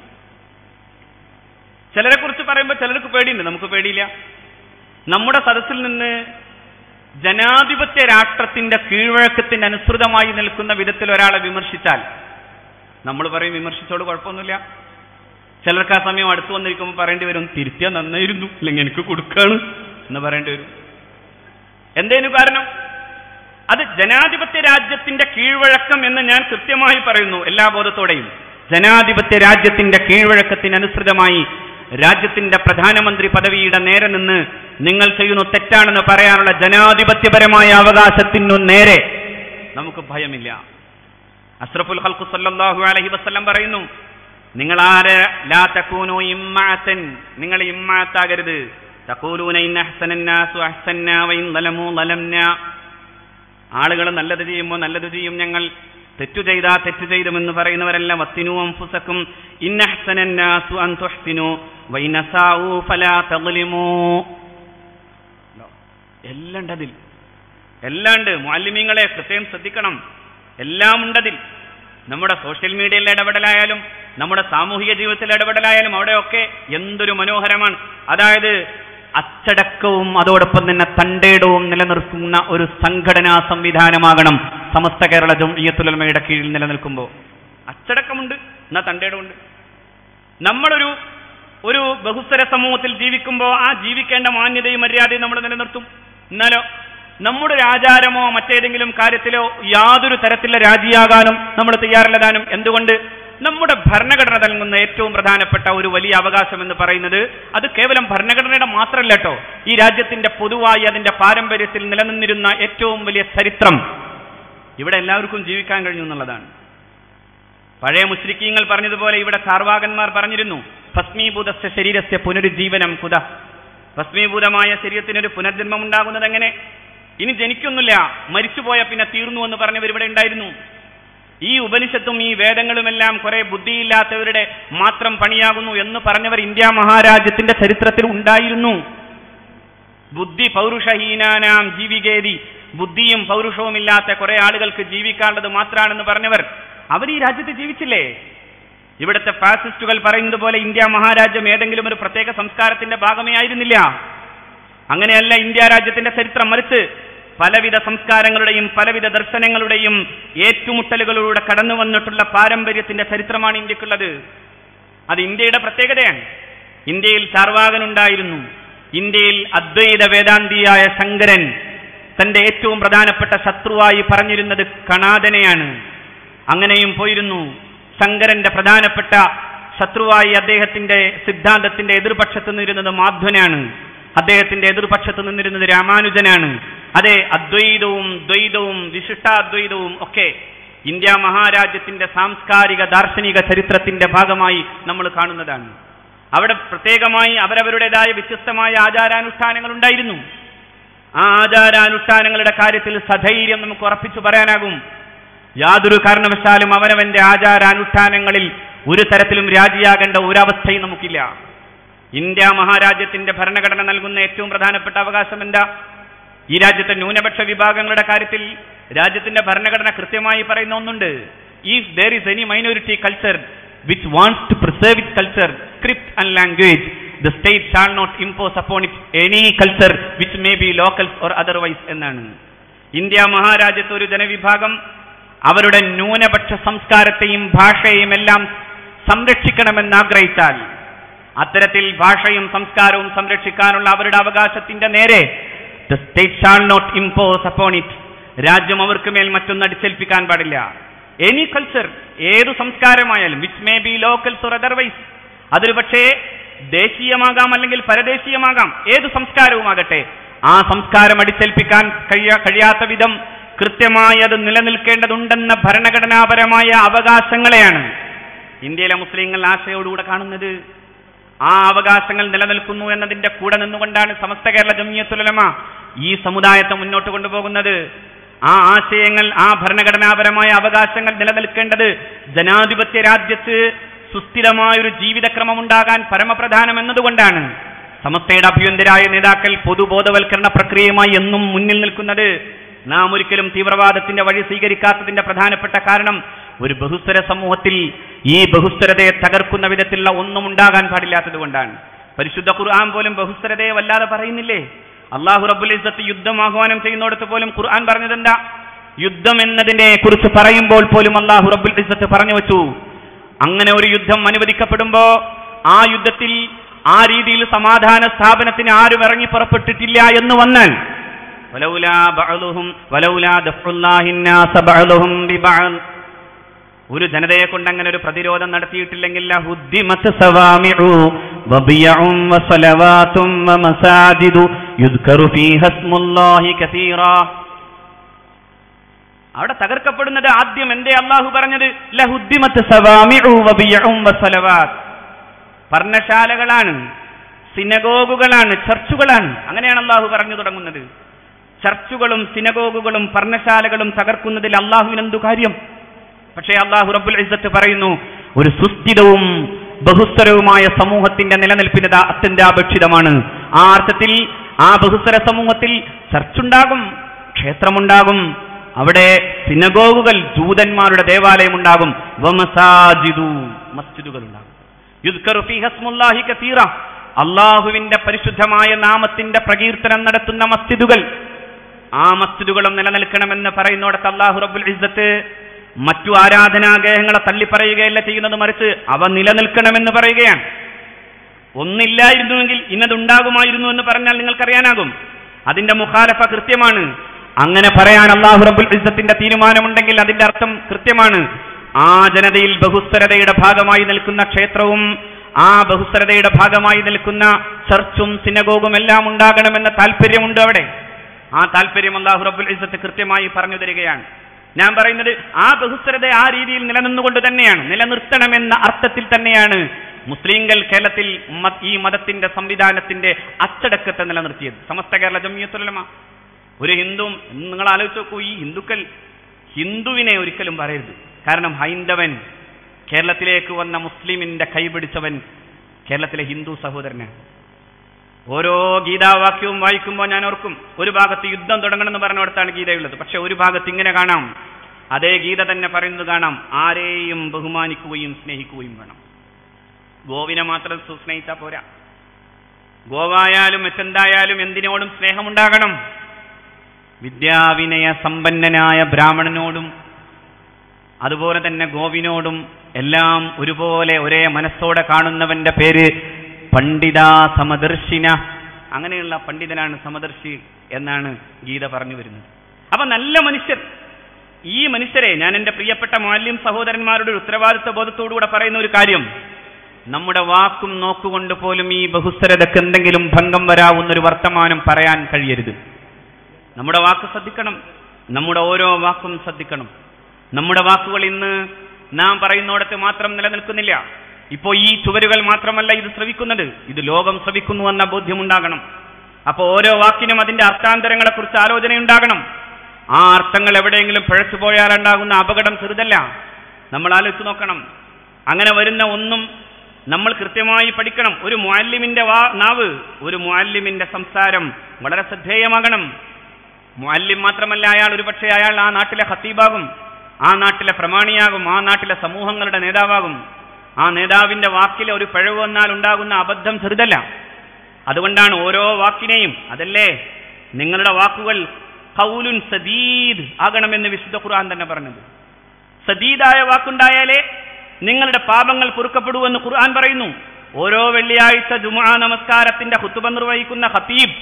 ചിലരെ കുറിച്ച് പറയുമ്പോൾ ചിലർക്ക് പേടിയുണ്ട് നമുക്ക് പേടിയില്ല നമ്മുടെ സദസ്സിൽ നിന്ന് ജനാധിപത്യ രാഷ്ട്രത്തിന്റെ കീഴ്വഴക്കത്തിന് അനുസൃതമായി നിൽക്കുന്ന വിധത്തിൽ ഒരാളെ വിമർശിച്ചാൽ നമ്മൾ പറയും വിമർശിച്ചോട് കുഴപ്പമൊന്നുമില്ല ചിലർക്ക് ആ സമയം അടുത്ത് വന്നിരിക്കുമ്പോൾ പറയേണ്ടി വരും തിരുത്തിയാൽ നന്നായിരുന്നു അല്ലെങ്കിൽ എനിക്ക് കൊടുക്കാണ് എന്ന് പറയേണ്ടി വരും എന്തേനു കാരണം അത് ജനാധിപത്യ രാജ്യത്തിന്റെ കീഴ്വഴക്കം എന്ന് ഞാൻ കൃത്യമായി പറയുന്നു എല്ലാ ബോധത്തോടെയും ജനാധിപത്യ രാജ്യത്തിന്റെ കീഴ്വഴക്കത്തിനനുസൃതമായി രാജ്യത്തിന്റെ പ്രധാനമന്ത്രി പദവിയുടെ നേരെ നിന്ന് നിങ്ങൾ ചെയ്യുന്നു തെറ്റാണെന്ന് പറയാനുള്ള ജനാധിപത്യപരമായ അവകാശത്തിനു നേരെ നമുക്ക് ഭയമില്ല അഷ്റഫുൽ ഹൽക്കു സല്ലല്ലാഹു അലൈഹി വസല്ലം പറയുന്നു നിങ്ങൾ ആര് ലാ തകൂനു ഇമ്മാഅത്തൻ നിങ്ങൾ ഇമ്മാഅത്താകരുത് തഖൂലൂന ഇന്ന അഹ്സനന്നാസു അഹ്സന്നാ വഇൻ ളലമു ളലംനാ ആളുകൾ നല്ലത് ചെയ്യുമ്പോൾ നല്ലത് ചെയ്യും ഞങ്ങൾ തെറ്റു ചെയ്താ തെറ്റു ചെയ്തുമെന്ന് പറയുന്നവരെല്ലാം വത്തിനു അംഫുസക്കും ഇന്നഹ്സനന്നാസു അൻ തുഹ്സിനു വൈനസാഉ ഫലാ തഗ്ലിമു എല്ലാം ഉണ്ട് അതിൽ എല്ലാം ഉണ്ട് മുഅല്ലിമീങ്ങളെ പ്രത്യേകം ശ്രദ്ധിക്കണം എല്ലാം ഉണ്ടതിൽ നമ്മുടെ സോഷ്യൽ മീഡിയയിലെ ഇടപെടലായാലും നമ്മുടെ സാമൂഹിക ജീവിതത്തിലെ ഇടപെടലായാലും അവിടെയൊക്കെ എന്തൊരു മനോഹരമാണ് അതായത് അച്ചടക്കവും അതോടൊപ്പം തന്നെ തണ്ടേടവും നിലനിർത്തുന്ന ഒരു സംഘടനാ സംവിധാനമാകണം സമസ്ത കേരള ജംഇയ്യത്തുലമയുടെ കീഴിൽ നിലനിൽക്കുമ്പോൾ അച്ചടക്കമുണ്ട് എന്നാ തണ്ടേടമുണ്ട് നമ്മളൊരു ഒരു ബഹുസ്വര സമൂഹത്തിൽ ജീവിക്കുമ്പോൾ ആ ജീവിക്കേണ്ട മാന്യതയും മര്യാദയും നമ്മൾ നിലനിർത്തും എന്നാലോ നമ്മുടെ ഒരു ആചാരമോ മറ്റേതെങ്കിലും കാര്യത്തിലോ യാതൊരു തരത്തിലുള്ള രാജിയാകാനും നമ്മൾ തയ്യാറല്ലതാനും എന്തുകൊണ്ട് നമ്മുടെ ഭരണഘടന നൽകുന്ന ഏറ്റവും പ്രധാനപ്പെട്ട ഒരു വലിയ അവകാശം എന്ന് പറയുന്നത് അത് കേവലം ഭരണഘടനയുടെ മാത്രമല്ല കേട്ടോ ഈ രാജ്യത്തിന്റെ പൊതുവായി അതിന്റെ പാരമ്പര്യത്തിൽ നിലനിന്നിരുന്ന ഏറ്റവും വലിയ ചരിത്രം ഇവിടെ എല്ലാവർക്കും ജീവിക്കാൻ കഴിഞ്ഞു എന്നുള്ളതാണ് പഴയ മുസ്ലിക്കീങ്ങൾ പറഞ്ഞതുപോലെ ഇവിടെ ചാർവാകന്മാർ പറഞ്ഞിരുന്നു ഭസ്മീഭൂതസ്യ ശരീരസ്യ പുനരുജ്ജീവനം കുത ഭസ്മീഭൂതമായ ശരീരത്തിനൊരു പുനർജന്മം ഉണ്ടാകുന്നത് എങ്ങനെ ഇനി ജനിക്കൊന്നുമില്ല മരിച്ചുപോയ പിന്നെ തീർന്നു എന്ന് പറഞ്ഞവർ ഇവിടെ ഉണ്ടായിരുന്നു ഈ ഉപനിഷത്തും ഈ വേദങ്ങളുമെല്ലാം കുറെ ബുദ്ധിയില്ലാത്തവരുടെ മാത്രം പണിയാകുന്നു എന്ന് പറഞ്ഞവർ ഇന്ത്യ മഹാരാജ്യത്തിന്റെ ചരിത്രത്തിൽ ഉണ്ടായിരുന്നു ബുദ്ധി പൗരുഷഹീനാനാം ജീവികേതി ബുദ്ധിയും പൗരുഷവും ഇല്ലാത്ത കുറെ ആളുകൾക്ക് ജീവിക്കാനുള്ളത് മാത്രമാണെന്ന് പറഞ്ഞവർ അവർ ഈ രാജ്യത്ത് ജീവിച്ചില്ലേ ഇവിടുത്തെ ഫാസിസ്റ്റുകൾ പറയുന്നത് പോലെ ഇന്ത്യ മഹാരാജ്യം ഏതെങ്കിലും ഒരു പ്രത്യേക സംസ്കാരത്തിന്റെ ഭാഗമേ ആയിരുന്നില്ല അങ്ങനെയല്ല ഇന്ത്യ രാജ്യത്തിന്റെ ചരിത്രം മറിച്ച് പലവിധ സംസ്കാരങ്ങളുടെയും പലവിധ ദർശനങ്ങളുടെയും ഏറ്റുമുട്ടലുകളിലൂടെ കടന്നു വന്നിട്ടുള്ള പാരമ്പര്യത്തിന്റെ ചരിത്രമാണ് ഇന്ത്യക്കുള്ളത് അത് ഇന്ത്യയുടെ പ്രത്യേകതയാണ് ഇന്ത്യയിൽ ചാർവാകനുണ്ടായിരുന്നു ഇന്ത്യയിൽ അദ്വൈത വേദാന്തിയായ ശങ്കരൻ തന്റെ ഏറ്റവും പ്രധാനപ്പെട്ട ശത്രുവായി പറഞ്ഞിരുന്നത് കണാദനെയാണ് അങ്ങനെയും പോയിരുന്നു ശങ്കരന്റെ പ്രധാനപ്പെട്ട ശത്രുവായി അദ്ദേഹത്തിന്റെ സിദ്ധാന്തത്തിന്റെ എതിർപക്ഷത്ത് നിന്നിരുന്നത് മാധ്വനാണ് അദ്ദേഹത്തിന്റെ എതിർപക്ഷത്ത് നിന്നിരുന്നത് രാമാനുജനാണ് അതെ അദ്വൈതവും ദ്വൈതവും വിശിഷ്ടാദ്വൈതവും ഒക്കെ ഇന്ത്യ മഹാരാജ്യത്തിന്റെ സാംസ്കാരിക ദാർശനിക ചരിത്രത്തിന്റെ ഭാഗമായി നമ്മൾ കാണുന്നതാണ് അവിടെ പ്രത്യേകമായി അവരവരുടേതായ വ്യത്യസ്തമായ ആചാരാനുഷ്ഠാനങ്ങൾ ഉണ്ടായിരുന്നു ആ ആചാരാനുഷ്ഠാനങ്ങളുടെ കാര്യത്തിൽ സധൈര്യം നമുക്ക് ഉറപ്പിച്ചു പറയാനാകും യാതൊരു കാരണവശാലും അവനവന്റെ ആചാരാനുഷ്ഠാനങ്ങളിൽ ഒരു തരത്തിലും രാജിയാകേണ്ട ഒരവസ്ഥയും നമുക്കില്ല ഇന്ത്യ മഹാരാജ്യത്തിന്റെ ഭരണഘടന നൽകുന്ന ഏറ്റവും പ്രധാനപ്പെട്ട അവകാശം എന്താ ഈ രാജ്യത്തെ ന്യൂനപക്ഷ വിഭാഗങ്ങളുടെ കാര്യത്തിൽ രാജ്യത്തിന്റെ ഭരണഘടന കൃത്യമായി പറയുന്ന ഒന്നുണ്ട് if there is any minority culture which wants to preserve it culture script and language the state shall not impose upon it any culture which may be locals or otherwise എന്നാണ് ഇന്ത്യ മഹാരാജ്യത്തെ ഒരു ജനവിഭാഗം അവരുടെ ന്യൂനപക്ഷ സംസ്കാരത്തെയും ഭാഷയെയും എല്ലാം സംരക്ഷിക്കണമെന്ന് ആഗ്രഹിച്ചാൽ അത്തരത്തിൽ ഭാഷയും സംസ്കാരവും സംരക്ഷിക്കാനുള്ള അവരുടെ അവകാശത്തിന്റെ നേരെ the state shall not impose upon it രാജ്യം അവർക്ക് മേൽ മറ്റൊന്ന് അടിച്ചേൽപ്പിക്കാൻ പാടില്ല എനി കൾച്ചർ ഏതു സംസ്കാരമായാലും which may be locals or otherwise അതൊരു പക്ഷേ ദേശീയമാകാം അല്ലെങ്കിൽ പരദേശീയമാകാം ഏതു സംസ്കാരവുമാകട്ടെ ആ സംസ്കാരം അടിച്ചേൽപ്പിക്കാൻ കഴിയാ കഴിയാത്ത വിധം കൃത്യമായി അത് നിലനിൽക്കേണ്ടതുണ്ടെന്ന ഭരണഘടനാപരമായ അവകാശങ്ങളെയാണ് ഇന്ത്യയിലെ മുസ്ലിങ്ങൾ ആശയോടുകൂടെ കാണുന്നത് ആ അവകാശങ്ങൾ നിലനിൽക്കുന്നു എന്നതിന്റെ കൂടെ നിന്നുകൊണ്ടാണ് സമസ്ത കേരള ജമിയത്തുലമ ഈ സമുദായത്തെ മുന്നോട്ട് കൊണ്ടുപോകുന്നത് ആ ആശയങ്ങൾ ആ ഭരണഘടനാപരമായ അവകാശങ്ങൾ നിലനിൽക്കേണ്ടത് ജനാധിപത്യ രാജ്യത്ത് സുസ്ഥിരമായൊരു ജീവിതക്രമം ഉണ്ടാകാൻ പരമപ്രധാനം എന്നതുകൊണ്ടാണ് സമസ്തയുടെ അഭ്യന്തരായ നേതാക്കൾ പൊതുബോധവൽക്കരണ പ്രക്രിയയുമായി എന്നും മുന്നിൽ നിൽക്കുന്നത് നാം ഒരിക്കലും തീവ്രവാദത്തിന്റെ വഴി സ്വീകരിക്കാത്തതിന്റെ പ്രധാനപ്പെട്ട കാരണം ഒരു ബഹുസ്വര സമൂഹത്തിൽ ഈ ബഹുസ്വരതയെ തകർക്കുന്ന വിധത്തിലുള്ള ഒന്നും ഉണ്ടാകാൻ പാടില്ലാത്തത് കൊണ്ടാണ് പരിശുദ്ധ ഖുർആൻ പോലും ബഹുസ്വരതയെ വല്ലാതെ പറയുന്നില്ലേ അള്ളാഹു റബ്ബുൽ ഇസ്സത്ത് യുദ്ധം ആഹ്വാനം ചെയ്യുന്നിടത്ത് പോലും ഖുർആൻ പറഞ്ഞതെന്താ യുദ്ധം എന്നതിനെ കുറിച്ച് പറയുമ്പോൾ പോലും അള്ളാഹു റബ്ബുൽ ഇസ്സത്ത് പറഞ്ഞു വെച്ചു അങ്ങനെ ഒരു യുദ്ധം അനുവദിക്കപ്പെടുമ്പോ ആ യുദ്ധത്തിൽ ആ രീതിയിൽ സമാധാന സ്ഥാപനത്തിന് ആരും ഇറങ്ങി പുറപ്പെട്ടിട്ടില്ല എന്ന് വന്നാൽ വലൗലാ ബഅ്ളുഹും വലൗലാ ദഫ്ഉല്ലാഹി الناس ബഅ്ളുഹും ബിബഅൽ ഒരു ജനതയെ കൊണ്ട് അങ്ങനെ ഒരു പ്രതിരോധം നടത്തിയിട്ടില്ലെങ്കിൽ ലഹുദ്ദിമത് സവാമിഉ വബിയഉം വസലവാതും വമസാജിദു യുദ്കറു ഫീഹ ഇസ്മുല്ലാഹി കസീറാ അവിടെ തകർക്കപ്പെടുന്നത് ആദ്യം എന്തേ അള്ളാഹു പറഞ്ഞത് ലഹുദ്ദിമത്ത് സവാമിഉ വബിയഉം വസലവാത്ത് പർണശാലകളാണ് സിനഗോഗുകളാണ് ചർച്ചുകളാണ് അങ്ങനെയാണ് അള്ളാഹു പറഞ്ഞു തുടങ്ങുന്നത് ചർച്ചുകളും സിനഗോഗുകളും പർണശാലകളും തകർക്കുന്നതിൽ അള്ളാഹുവിനെന്തു കാര്യം പക്ഷേ അള്ളാഹു റബ്ബുൽ ഇസ്സത്ത് പറയുന്നു ഒരു സുസ്ഥിരവും ബഹുസ്വരവുമായ സമൂഹത്തിന്റെ നിലനിൽപ്പിന് ഇത് അത്യന്താപേക്ഷിതമാണ് ആ അർത്ഥത്തിൽ ആ ബഹുസ്വര സമൂഹത്തിൽ ചർച്ചുണ്ടാകും ക്ഷേത്രമുണ്ടാകും അവിടെ സിനഗോഗുകൾ ജൂതന്മാരുടെ ദേവാലയം ഉണ്ടാകും വമസാജിദു മസ്ജിദുകൾ ഉണ്ടാകും യുദ്കറു ഫീഹ ഇസ്മുല്ലാഹി കസീറ അള്ളാഹുവിന്റെ പരിശുദ്ധമായ നാമത്തിന്റെ പ്രകീർത്തനം നടത്തുന്ന മസ്ജിദുകൾ ആ മസ്ജിദുകളും നിലനിൽക്കണമെന്ന് പറയുന്നിടത്ത് അള്ളാഹു റബ്ബുൽ ഇസ്സത്ത് മറ്റു ആരാധനാഗ്രഹങ്ങളെ തള്ളിപ്പറയുകയല്ല ചെയ്യുന്നത് മറിച്ച് അവ നിലനിൽക്കണമെന്ന് പറയുകയാണ് ഒന്നില്ലായിരുന്നുവെങ്കിൽ ഇന്നതുണ്ടാകുമായിരുന്നു എന്ന് പറഞ്ഞാൽ നിങ്ങൾക്കറിയാനാകും അതിന്റെ മുഖാലഫ കൃത്യമാണ് അങ്ങനെ പറയാൻ അള്ളാഹു റബ്ബുൽ ഇസ്സത്തിന്റെ തീരുമാനമുണ്ടെങ്കിൽ അതിന്റെ അർത്ഥം കൃത്യമാണ് ആ ജനതയിൽ ബഹുസ്വരതയുടെ ഭാഗമായി നിൽക്കുന്ന ക്ഷേത്രവും ആ ബഹുസ്വരതയുടെ ഭാഗമായി നിൽക്കുന്ന ചർച്ചും സിനഗോഗും എല്ലാം ഉണ്ടാകണമെന്ന താല്പര്യമുണ്ട് അവിടെ ആ താല്പര്യം അള്ളാഹു റബ്ബുൽ ഇസ്സത്ത് കൃത്യമായി പറഞ്ഞു തരികയാണ് ഞാൻ പറയുന്നത് ആ ബഹുസ്വരത ആ രീതിയിൽ നിലനിന്നുകൊണ്ട് തന്നെയാണ് നിലനിർത്തണമെന്ന അർത്ഥത്തിൽ തന്നെയാണ് മുസ്ലിങ്ങൾ കേരളത്തിൽ മ- ഈ മതത്തിന്റെ സംവിധാനത്തിന്റെ അച്ചടക്കത്തെ നിലനിർത്തിയത് സമസ്ത കേരള ജമിയത്തുലമ ഒരു ഹിന്ദു നിങ്ങൾ ആലോചിച്ച് നോക്കൂ ഈ ഹിന്ദുക്കൾ ഹിന്ദുവിനെ ഒരിക്കലും പറയരുത് കാരണം ഹൈന്ദവൻ കേരളത്തിലേക്ക് വന്ന മുസ്ലിമിന്റെ കൈപിടിച്ചവൻ കേരളത്തിലെ ഹിന്ദു സഹോദരനാണ് ഓരോ ഗീതാവാക്യവും വായിക്കുമ്പോൾ ഞാൻ ഓർക്കും ഒരു ഭാഗത്ത് യുദ്ധം തുടങ്ങണമെന്ന് പറഞ്ഞിടത്താണ് ഗീതയുള്ളത് പക്ഷെ ഒരു ഭാഗത്ത് ഇങ്ങനെ കാണാം അതേ ഗീത തന്നെ പറയുന്നത് കാണാം ആരെയും ബഹുമാനിക്കുകയും സ്നേഹിക്കുകയും വേണം ഗോവിനെ മാത്രം സു- സ്നേഹിച്ചാ പോരാ ഗോവായാലും മറ്റെന്തായാലും എന്തിനോടും സ്നേഹമുണ്ടാകണം വിദ്യാവിനയ സമ്പന്നനായ ബ്രാഹ്മണനോടും അതുപോലെ തന്നെ ഗോവിനോടും എല്ലാം ഒരുപോലെ ഒരേ മനസ്സോടെ കാണുന്നവന്റെ പേര് പണ്ഡിത സമദർശിന അങ്ങനെയുള്ള പണ്ഡിതനാണ് സമദർശി എന്നാണ് ഗീത പറഞ്ഞു വരുന്നത് അപ്പൊ നല്ല മനുഷ്യർ ഈ മനുഷ്യരെ ഞാൻ എൻ്റെ പ്രിയപ്പെട്ട മാല്യം സഹോദരന്മാരുടെ ഒരു ഉത്തരവാദിത്വ ബോധത്തോടുകൂടെ പറയുന്ന ഒരു കാര്യം നമ്മുടെ വാക്കും നോക്കുകൊണ്ട് പോലും ഈ ബഹുസ്വരതയ്ക്ക് എന്തെങ്കിലും ഭംഗം വരാവുന്ന ഒരു വർത്തമാനം പറയാൻ കഴിയരുത് നമ്മുടെ വാക്ക് ശ്രദ്ധിക്കണം നമ്മുടെ ഓരോ വാക്കും ശ്രദ്ധിക്കണം നമ്മുടെ വാക്കുകൾ ഇന്ന് നാം പറയുന്നിടത്ത് മാത്രം നിലനിൽക്കുന്നില്ല ഇപ്പോൾ ഈ ചുവരുകൾ മാത്രമല്ല ഇത് ശ്രവിക്കുന്നത് ഇത് ലോകം ശ്രവിക്കുന്നു എന്ന ബോധ്യമുണ്ടാകണം അപ്പോൾ ഓരോ വാക്കിനും അതിന്റെ അർത്ഥാന്തരങ്ങളെക്കുറിച്ച് ആലോചനയുണ്ടാകണം ആ അർത്ഥങ്ങൾ എവിടെയെങ്കിലും പിഴച്ചു പോയാലുണ്ടാകുന്ന അപകടം ചെറുതല്ല നമ്മൾ ആലോചിച്ച് നോക്കണം അങ്ങനെ വരുന്ന ഒന്നും നമ്മൾ കൃത്യമായി പഠിക്കണം ഒരു മുഅല്ലിമിന്റെ വാ നാവ് ഒരു മുഅല്ലിമിന്റെ സംസാരം വളരെ ശ്രദ്ധേയമാകണം മുഅല്ലിം മാത്രമല്ല അയാൾ ഒരുപക്ഷെ അയാൾ ആ നാട്ടിലെ ഹത്തീബാകും ആ നാട്ടിലെ പ്രമാണിയാകും ആ നാട്ടിലെ സമൂഹങ്ങളുടെ നേതാവാകും ആ നേതാവിന്റെ വാക്കിലെ ഒരു പിഴവ് വന്നാൽ ഉണ്ടാകുന്ന അബദ്ധം ചെറുതല്ല അതുകൊണ്ടാണ് ഓരോ വാക്കിനെയും അതല്ലേ നിങ്ങളുടെ വാക്കുകൾ കൗലുൻ സദീദ് ആകണമെന്ന് വിശുദ്ധ ഖുർആൻ തന്നെ പറഞ്ഞത് സദീദായ വാക്കുണ്ടായാലേ നിങ്ങളുടെ പാപങ്ങൾ പൊറുക്കപ്പെടൂ എന്ന് ഖുർആൻ പറയുന്നു ഓരോ വെള്ളിയാഴ്ച ജുമാ നമസ്കാരത്തിന്റെ ഹുത്തുബ നിർവഹിക്കുന്ന ഹത്തീബ്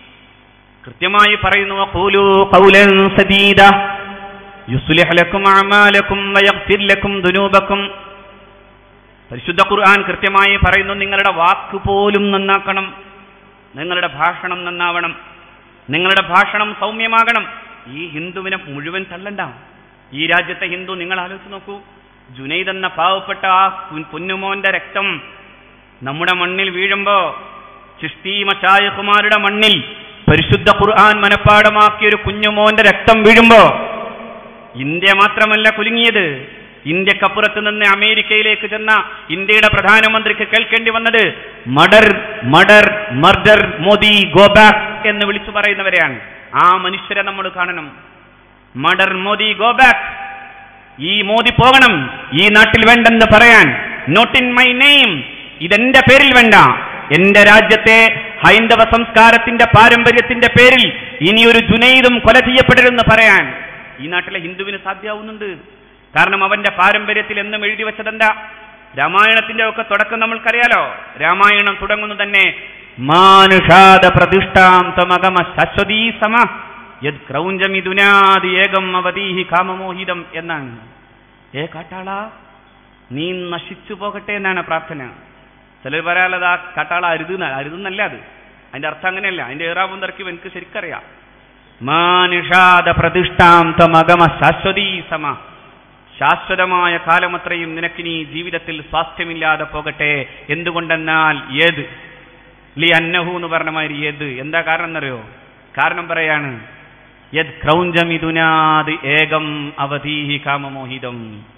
കൃത്യമായി പറയുന്നു "വഖൂലൂ ഖൗലൻ സദീദ യുസ്ലിഹ് ലക്കും അഅമാലക്കും വയഗ്ഫിർ ലക്കും ദുനൂബക്കും പരിശുദ്ധ ഖുർആൻ കൃത്യമായി പറയുന്നു നിങ്ങളുടെ വാക്ക് പോലും നന്നാക്കണം നിങ്ങളുടെ ഭാഷണം നന്നാവണം നിങ്ങളുടെ ഭാഷണം സൗമ്യമാകണം ഈ ഹിന്ദുവിനെ മുഴുവൻ തള്ളണ്ട ഈ രാജ്യത്തെ ഹിന്ദു നിങ്ങൾ ആലോചിച്ച് നോക്കൂ ജുനൈദ് എന്ന പാവപ്പെട്ട ആ പു- പൊന്നുമോന്റെ രക്തം നമ്മുടെ മണ്ണിൽ വീഴുമ്പോ ചിഷ്തി മഷായഹുമാരുടെ മണ്ണിൽ പരിശുദ്ധ ഖുർആൻ മനഃപ്പാടമാക്കിയ ഒരു കുഞ്ഞുമോന്റെ രക്തം വീഴുമ്പോ ഇന്ത്യ മാത്രമല്ല കുലുങ്ങിയത് ഇന്ത്യക്കപ്പുറത്ത് നിന്ന് അമേരിക്കയിലേക്ക് ചെന്ന ഇന്ത്യയുടെ പ്രധാനമന്ത്രിക്ക് കേൾക്കേണ്ടി വന്നത് murder murder murder Modi go back എന്ന് വിളിച്ചു പറയുന്നവരെയാണ് ആ മനുഷ്യരെ നമ്മൾ കാണണം മഡർ മോദി ഗോ ബാക്ക് ഈ മോദി പോകണം ഈ നാട്ടിൽ വേണ്ടെന്ന് പറയാൻ നോട്ട് ഇൻ മൈ നെയിം ഇതെന്റെ പേരിൽ വേണ്ട എന്റെ രാജ്യത്തെ ഹൈന്ദവ സംസ്കാരത്തിന്റെ പാരമ്പര്യത്തിന്റെ പേരിൽ ഇനി ഒരു ജുനൈദും കൊല ചെയ്യപ്പെടരുതെന്ന് പറയാൻ ഈ നാട്ടിലെ ഹിന്ദുവിന് സാധ്യമാവുന്നുണ്ട് കാരണം അവന്റെ പാരമ്പര്യത്തിൽ എന്നും എഴുതി വെച്ചതെന്താ രാമായണത്തിന്റെ ഒക്കെ തുടക്കം നമ്മൾക്കറിയാലോ രാമായണം തുടങ്ങുന്നു തന്നെ മാനുഷാദ പ്രതിഷ്ഠാം തമഗമ ശശ്വതീ സമ യത് ക്രൗഞ്ചമിതുനാദി ഏകം അവതീഹി കാമമോഹിതം എന്നാണ് ഏ കാട്ടാള നീ നശിച്ചു പോകട്ടെ എന്നാണ് പ്രാർത്ഥന ചിലർ പറയാനുള്ളത് ആ കാട്ടാള അരുത് അരുതെന്നല്ല അത് അതിന്റെ അർത്ഥം അങ്ങനെയല്ല അതിന്റെ ഏറാവും തർക്കിവ് എനിക്ക് ശരിക്കറിയാം മാനുഷാദ പ്രതിഷ്ഠാം തമഗമ ശാശ്വതീ സമ ശാശ്വതമായ കാലമത്രയും നിനക്കിനി ജീവിതത്തിൽ സ്വാസ്ഥ്യമില്ലാതെ പോകട്ടെ എന്തുകൊണ്ടെന്നാൽ ഏത് ലി അന്നഹു എന്ന് പറഞ്ഞ മാതിരി ഏത് എന്താ കാരണം എന്നറിയോ കാരണം പറയാണ് യത് ക്രൗഞ്ചമിതുനാത് ഏകം അവധീഹി കാമമോഹിതം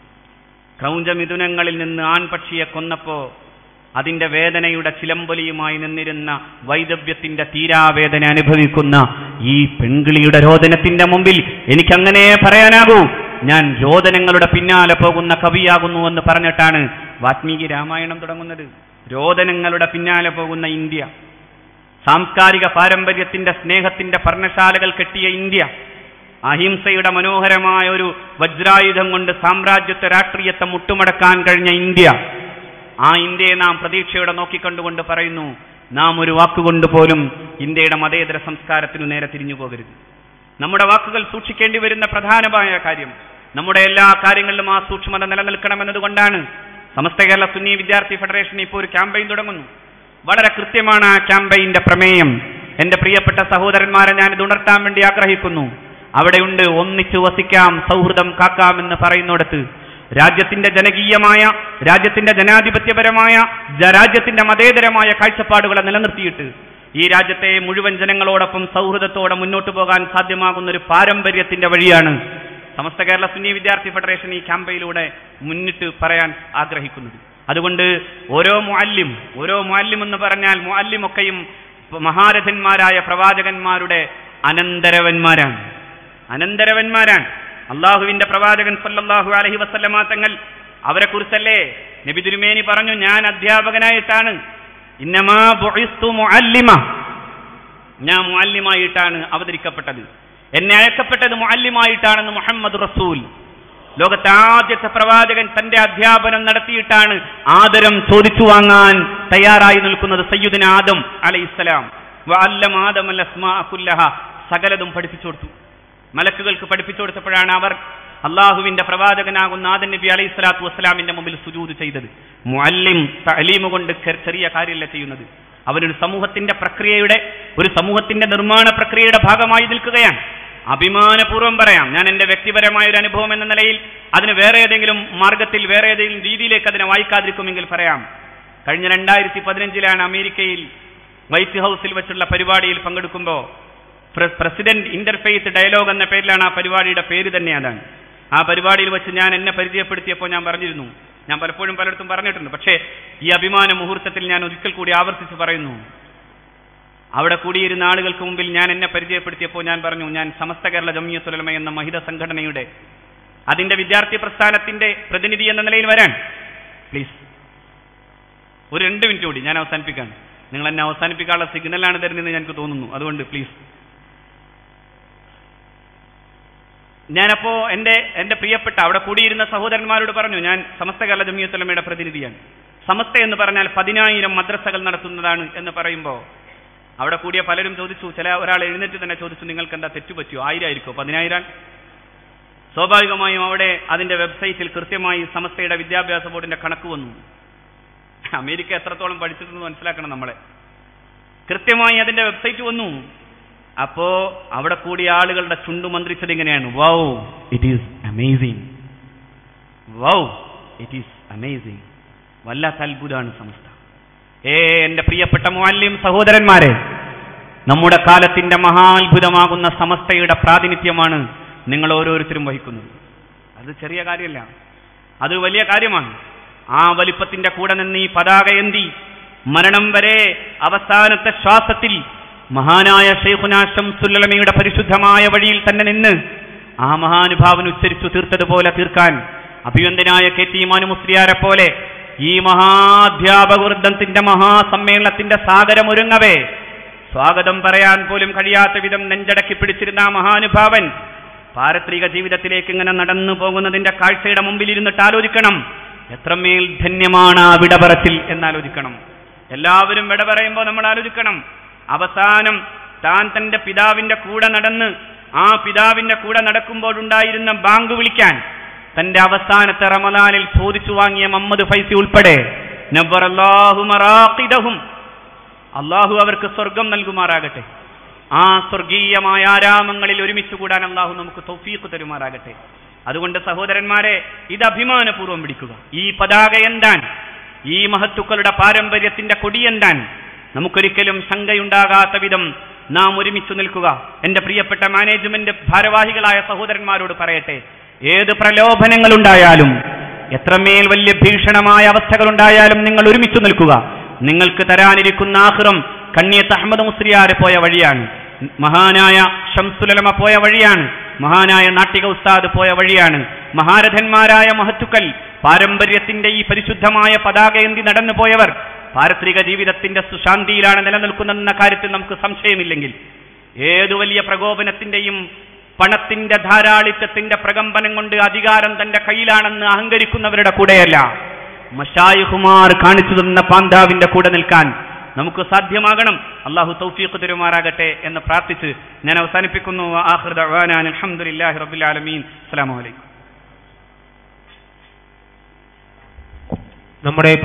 ക്രൗഞ്ചമിഥുനങ്ങളിൽ നിന്ന് ആൺപക്ഷിയെ കൊന്നപ്പോ അതിന്റെ വേദനയുടെ ചിലമ്പൊലിയുമായി നിന്നിരുന്ന വൈദവ്യത്തിന്റെ തീരാവേദന അനുഭവിക്കുന്ന ഈ പെൺകിളിയുടെ രോദനത്തിന്റെ മുമ്പിൽ എനിക്കങ്ങനെ പറയാനാകൂ ഞാൻ രോദനങ്ങളുടെ പിന്നാലെ പോകുന്ന കവിയാകുന്നു എന്ന് പറഞ്ഞിട്ടാണ് വാത്മീകി രാമായണം തുടങ്ങുന്നത് രോദനങ്ങളുടെ പിന്നാലെ പോകുന്ന ഇന്ത്യ സാംസ്കാരിക പാരമ്പര്യത്തിന്റെ സ്നേഹത്തിന്റെ പർണശാലകൾ കെട്ടിയ ഇന്ത്യ അഹിംസയുടെ മനോഹരമായ ഒരു വജ്രായുധം കൊണ്ട് സാമ്രാജ്യത്വ രാഷ്ട്രീയത്തെ മുട്ടുമടക്കാൻ കഴിഞ്ഞ ഇന്ത്യ ആ ഇന്ത്യയെ നാം പ്രതീക്ഷയോടെ നോക്കിക്കണ്ടുകൊണ്ട് പറയുന്നു നാം ഒരു വാക്കുകൊണ്ട് പോലും ഇന്ത്യയുടെ മതേതര സംസ്കാരത്തിനു നേരെ തിരിഞ്ഞു പോകരുത് നമ്മുടെ വാക്കുകൾ സൂക്ഷിക്കേണ്ടി വരുന്ന പ്രധാനമായ കാര്യം നമ്മുടെ എല്ലാ കാര്യങ്ങളിലും ആ സൂക്ഷ്മത നിലനിൽക്കണമെന്നതുകൊണ്ടാണ് സമസ്ത കേരള സുന്നി വിദ്യാർത്ഥി ഫെഡറേഷൻ ഇപ്പോൾ ഒരു ക്യാമ്പയിൻ തുടങ്ങുന്നു വളരെ കൃത്യമാണ് ആ ക്യാമ്പയിന്റെ പ്രമേയം എന്റെ പ്രിയപ്പെട്ട സഹോദരന്മാരെ ഞാൻ ഇത് ഉണർത്താൻ വേണ്ടി ആഗ്രഹിക്കുന്നു അവിടെയുണ്ട് ഒന്നിച്ചു വസിക്കാം സൗഹൃദം കാക്കാം എന്ന് പറയുന്നിടത്ത് രാജ്യത്തിന്റെ ജനകീയമായ രാജ്യത്തിന്റെ ജനാധിപത്യപരമായ ജ- രാജ്യത്തിന്റെ മതേതരമായ കാഴ്ചപ്പാടുകളെ നിലനിർത്തിയിട്ട് ഈ രാജ്യത്തെ മുഴുവൻ ജനങ്ങളോടൊപ്പം സൗഹൃദത്തോടെ മുന്നോട്ട് പോകാൻ സാധ്യമാകുന്ന ഒരു പാരമ്പര്യത്തിന്റെ വഴിയാണ് സമസ്ത കേരള സുന്നി വിദ്യാർത്ഥി ഫെഡറേഷൻ ഈ ക്യാമ്പയിലൂടെ മുന്നിട്ട് പറയാൻ ആഗ്രഹിക്കുന്നത് അതുകൊണ്ട് ഓരോ മുഅല്ലിം ഓരോ മുഅല്ലിം എന്ന് പറഞ്ഞാൽ മുഅല്ലിമൊക്കെയും മഹാരഥന്മാരായ പ്രവാചകന്മാരുടെ അനന്തരവന്മാരാണ് അനന്തരവന്മാരാണ് അള്ളാഹുവിന്റെ പ്രവാചകൻ സല്ലല്ലാഹു അലൈഹി വസല്ലമ തങ്ങൾ അവരെ കുറിച്ചല്ലേ നബി തിരുമേനി പറഞ്ഞു ഞാൻ അധ്യാപകനായിട്ടാണ് ഇന്നമാ ബുഇസ്തു മുഅല്ലിമ ഞാൻ മുഅല്ലിമായിട്ടാണ് അവതരിക്കപ്പെട്ടത് എന്നെ അയക്കപ്പെട്ടത് മുഅല്ലിമായിട്ടാണെന്ന് മുഹമ്മദ് റസൂൽ ലോകത്തെ ആദ്യത്തെ പ്രവാചകൻ തന്റെ അധ്യാപനം നടത്തിയിട്ടാണ് ആദരം ചോദിച്ചു വാങ്ങാൻ തയ്യാറായി നിൽക്കുന്നത് സയ്യുദിന ആദം അലൈഹിസ്സലാം വഅല്ലം ആദം അൽ അസ്മാഅ കുല്ലഹ സകലതും പഠിപ്പിച്ചു കൊടുത്തു മലക്കുകൾക്ക് പഠിപ്പിച്ചു കൊടുത്തപ്പോഴാണ് അവർ അള്ളാഹുവിന്റെ പ്രവാചകനാകുന്ന ആദൻ നബി അലൈഹി സ്വലാത്തു വസ്സലാമിന്റെ മുമ്പിൽ സുജൂദ് ചെയ്തത് മുഅല്ലിം തഅലീമ് കൊണ്ട് കെ- ചെറിയ കാര്യമല്ല ചെയ്യുന്നത് അവനൊരു സമൂഹത്തിന്റെ പ്രക്രിയയുടെ ഒരു സമൂഹത്തിന്റെ നിർമ്മാണ പ്രക്രിയയുടെ ഭാഗമായി നിൽക്കുകയാണ് അഭിമാനപൂർവ്വം പറയാം ഞാൻ എന്റെ വ്യക്തിപരമായ ഒരു അനുഭവം എന്ന നിലയിൽ അതിന് വേറെ ഏതെങ്കിലും മാർഗത്തിൽ വേറെ ഏതെങ്കിലും രീതിയിലേക്ക് അതിനെ വായിക്കാതിരിക്കുമെങ്കിൽ പറയാം കഴിഞ്ഞ രണ്ടായിരത്തി പതിനഞ്ചിലാണ് അമേരിക്കയിൽ വൈറ്റ് ഹൗസിൽ വെച്ചുള്ള പരിപാടിയിൽ പങ്കെടുക്കുമ്പോൾ പ്ര- പ്രസിഡന്റ് ഇന്റർഫേസ് ഡയലോഗ് എന്ന പേരിലാണ് ആ പരിപാടിയുടെ പേര് തന്നെ അതാണ് ആ പരിപാടിയിൽ വെച്ച് ഞാൻ എന്നെ പരിചയപ്പെടുത്തിയപ്പോൾ ഞാൻ പറഞ്ഞിരുന്നു ഞാൻ പലപ്പോഴും പലയിടത്തും പറഞ്ഞിട്ടുണ്ട് പക്ഷേ ഈ അഭിമാന മുഹൂർത്തത്തിൽ ഞാൻ ഒരിക്കൽ കൂടി ആവർത്തിച്ച് പറയുന്നു അവിടെ കൂടിയിരുന്ന ആളുകൾക്ക് മുമ്പിൽ ഞാൻ എന്നെ പരിചയപ്പെടുത്തിയപ്പോൾ ഞാൻ പറഞ്ഞു ഞാൻ സമസ്ത കേരള ജമിയത്തുലമ എന്ന മഹിത സംഘടനയുടെ അതിന്റെ വിദ്യാർത്ഥി പ്രസ്ഥാനത്തിന്റെ പ്രതിനിധി എന്ന നിലയിൽ വരാൻ പ്ലീസ് ഒരു രണ്ട് മിനിറ്റ് കൂടി ഞാൻ അവസാനിപ്പിക്കാൻ നിങ്ങൾ എന്നെ അവസാനിപ്പിക്കാനുള്ള സിഗ്നലാണ് തരുന്നതെന്ന് എനിക്ക് തോന്നുന്നു അതുകൊണ്ട് പ്ലീസ് ഞാനപ്പോ എൻ്റെ എൻ്റെ പ്രിയപ്പെട്ട അവിടെ കൂടിയിരുന്ന സഹോദരന്മാരോട് പറഞ്ഞു ഞാൻ സമസ്ത കേരള ജമിയത്തുലമയുടെ പ്രതിനിധിയാണ് സമസ്ത എന്ന് പറഞ്ഞാൽ പതിനായിരം മദ്രസകൾ നടത്തുന്നതാണ് എന്ന് പറയുമ്പോൾ അവിടെ കൂടിയ പലരും ചോദിച്ചു ചില ഒരാൾ എഴുന്നേറ്റ് തന്നെ ചോദിച്ചു നിങ്ങൾക്ക് എന്താ തെറ്റുപറ്റിയോ ആയിരം ആയിരിക്കോ പതിനായിരം സ്വാഭാവികമായും അവിടെ അതിന്റെ വെബ്സൈറ്റിൽ കൃത്യമായി സമസ്തയുടെ വിദ്യാഭ്യാസ ബോർഡിന്റെ കണക്ക് വന്നു അമേരിക്ക എത്രത്തോളം പഠിച്ചിട്ടുണ്ടെന്ന് മനസ്സിലാക്കണം നമ്മളെ കൃത്യമായി അതിന്റെ വെബ്സൈറ്റ് വന്നു അപ്പോ അവിടെ കൂടിയ ആളുകളുടെ ചുണ്ടു മന്ത്രിച്ചത് ഇങ്ങനെയാണ് wow it is amazing wow it is amazing വല്ലാത്ത അത്ഭുതമാണ് സമസ്ത ഏ എന്റെ പ്രിയപ്പെട്ട മുഅല്ലിം സഹോദരന്മാരെ നമ്മുടെ കാലത്തിന്റെ മഹാത്ഭുതമാകുന്ന സമസ്തയുടെ പ്രാതിനിധ്യമാണ് നിങ്ങൾ ഓരോരുത്തരും വഹിക്കുന്നത് അത് ചെറിയ കാര്യമല്ല അത് വലിയ കാര്യമാണ് ആ വലിപ്പത്തിന്റെ കൂടെ നിന്ന് ഈ പതാക എന്തി മരണം വരെ അവസാനത്തെ ശ്വാസത്തിൽ മഹാനായ ഷെയ്ഖുന ശംസുല്ലമയുടെ പരിശുദ്ധമായ വഴിയിൽ തന്നെ നിന്ന് ആ മഹാനുഭാവൻ ഉച്ചരിച്ചു തീർത്തതുപോലെ തീർക്കാൻ അഭിവന്ദനായ കെ ടി മാനു മുസ്ലിയാരെ പോലെ ഈ മഹാധ്യാപകവൃന്ദത്തിന്റെ മഹാസമ്മേളനത്തിന്റെ സാഗരം ഒരുങ്ങവേ സ്വാഗതം പറയാൻ പോലും കഴിയാത്ത വിധം നെഞ്ചടക്കി പിടിച്ചിരുന്ന ആ മഹാനുഭാവൻ പാരത്രിക ജീവിതത്തിലേക്ക് ഇങ്ങനെ നടന്നു പോകുന്നതിന്റെ കാഴ്ചയുടെ മുമ്പിൽ ഇരുന്നിട്ട് ആലോചിക്കണം എത്രമേൽ ധന്യമാണ് ആ വിടപറച്ചിൽ എന്നാലോചിക്കണം എല്ലാവരും വിട പറയുമ്പോൾ നമ്മൾ ആലോചിക്കണം അവസാനം താൻ തന്റെ പിതാവിന്റെ കൂടെ നടന്ന് ആ പിതാവിന്റെ കൂടെ നടക്കുമ്പോഴുണ്ടായിരുന്ന ബാങ്ക് വിളിക്കാൻ തന്റെ അവസാനത്തെ റമദാനിൽ ചോദിച്ചു വാങ്ങിയ മുഹമ്മദ് ഫൈസി ഉൾപ്പെടെ നബ്ബറല്ലാഹു മറാഖിദഹും അള്ളാഹു അവർക്ക് സ്വർഗം നൽകുമാറാകട്ടെ ആ സ്വർഗീയമായ ആരാമങ്ങളിൽ ഒരുമിച്ച് കൂടാൻ അള്ളാഹു നമുക്ക് തൗഫീഖ് തരുമാറാകട്ടെ അതുകൊണ്ട് സഹോദരന്മാരെ ഇത് അഭിമാനപൂർവ്വം പിടിക്കുക ഈ പതാക എന്താൻ ഈ മഹത്തുക്കളുടെ പാരമ്പര്യത്തിന്റെ കൊടിയെന്താൻ നമുക്കൊരിക്കലും ശങ്കയുണ്ടാകാത്ത വിധം നാം ഒരുമിച്ച് നിൽക്കുക എന്റെ പ്രിയപ്പെട്ട മാനേജ്മെന്റ് ഭാരവാഹികളായ സഹോദരന്മാരോട് പറയട്ടെ ഏത് പ്രലോഭനങ്ങളുണ്ടായാലും എത്രമേൽ വലിയ ഭീഷണമായ അവസ്ഥകളുണ്ടായാലും നിങ്ങൾ ഒരുമിച്ച് നിൽക്കുക നിങ്ങൾക്ക് തരാനിരിക്കുന്ന ആഹ്റം കണ്ണിയത്ത് അഹമ്മദ് മുസ്ലിയാര് പോയ വഴിയാണ് മഹാനായ ഷംസുലമ പോയ വഴിയാണ് മഹാനായ നാട്ടിക ഉസ്താദ് പോയ വഴിയാണ് മഹാരഥന്മാരായ മഹത്തുക്കൾ പാരമ്പര്യത്തിന്റെ ഈ പരിശുദ്ധമായ പതാക എന്തി നടന്നു പോയവർ പാരത്രിക ജീവിതത്തിന്റെ സുശാന്തിയിലാണ് നിലനിൽക്കുന്നതെന്ന കാര്യത്തിൽ നമുക്ക് സംശയമില്ലെങ്കിൽ ഏതു വലിയ പ്രകോപനത്തിന്റെയും പണത്തിന്റെ ധാരാളിത്തത്തിന്റെ പ്രകമ്പനം കൊണ്ട് അധികാരം തന്റെ കയ്യിലാണെന്ന് അഹങ്കരിക്കുന്നവരുടെ കൂടെയല്ല മഷായിഹുമാർ കാണിച്ചു തന്ന പാന്താവിന്റെ കൂടെ നിൽക്കാൻ നമുക്ക് സാധ്യമാകണം അള്ളാഹു തൗഫീഖ് തരുമാറാകട്ടെ എന്ന് പ്രാർത്ഥിച്ച് ഞാൻ അവസാനിപ്പിക്കുന്നു ആഖിർ ദഅവാന അൽഹംദുലില്ലാഹി റബ്ബിൽ ആലമീൻ അസ്സലാമു അലൈക്കും നമ്മുടെ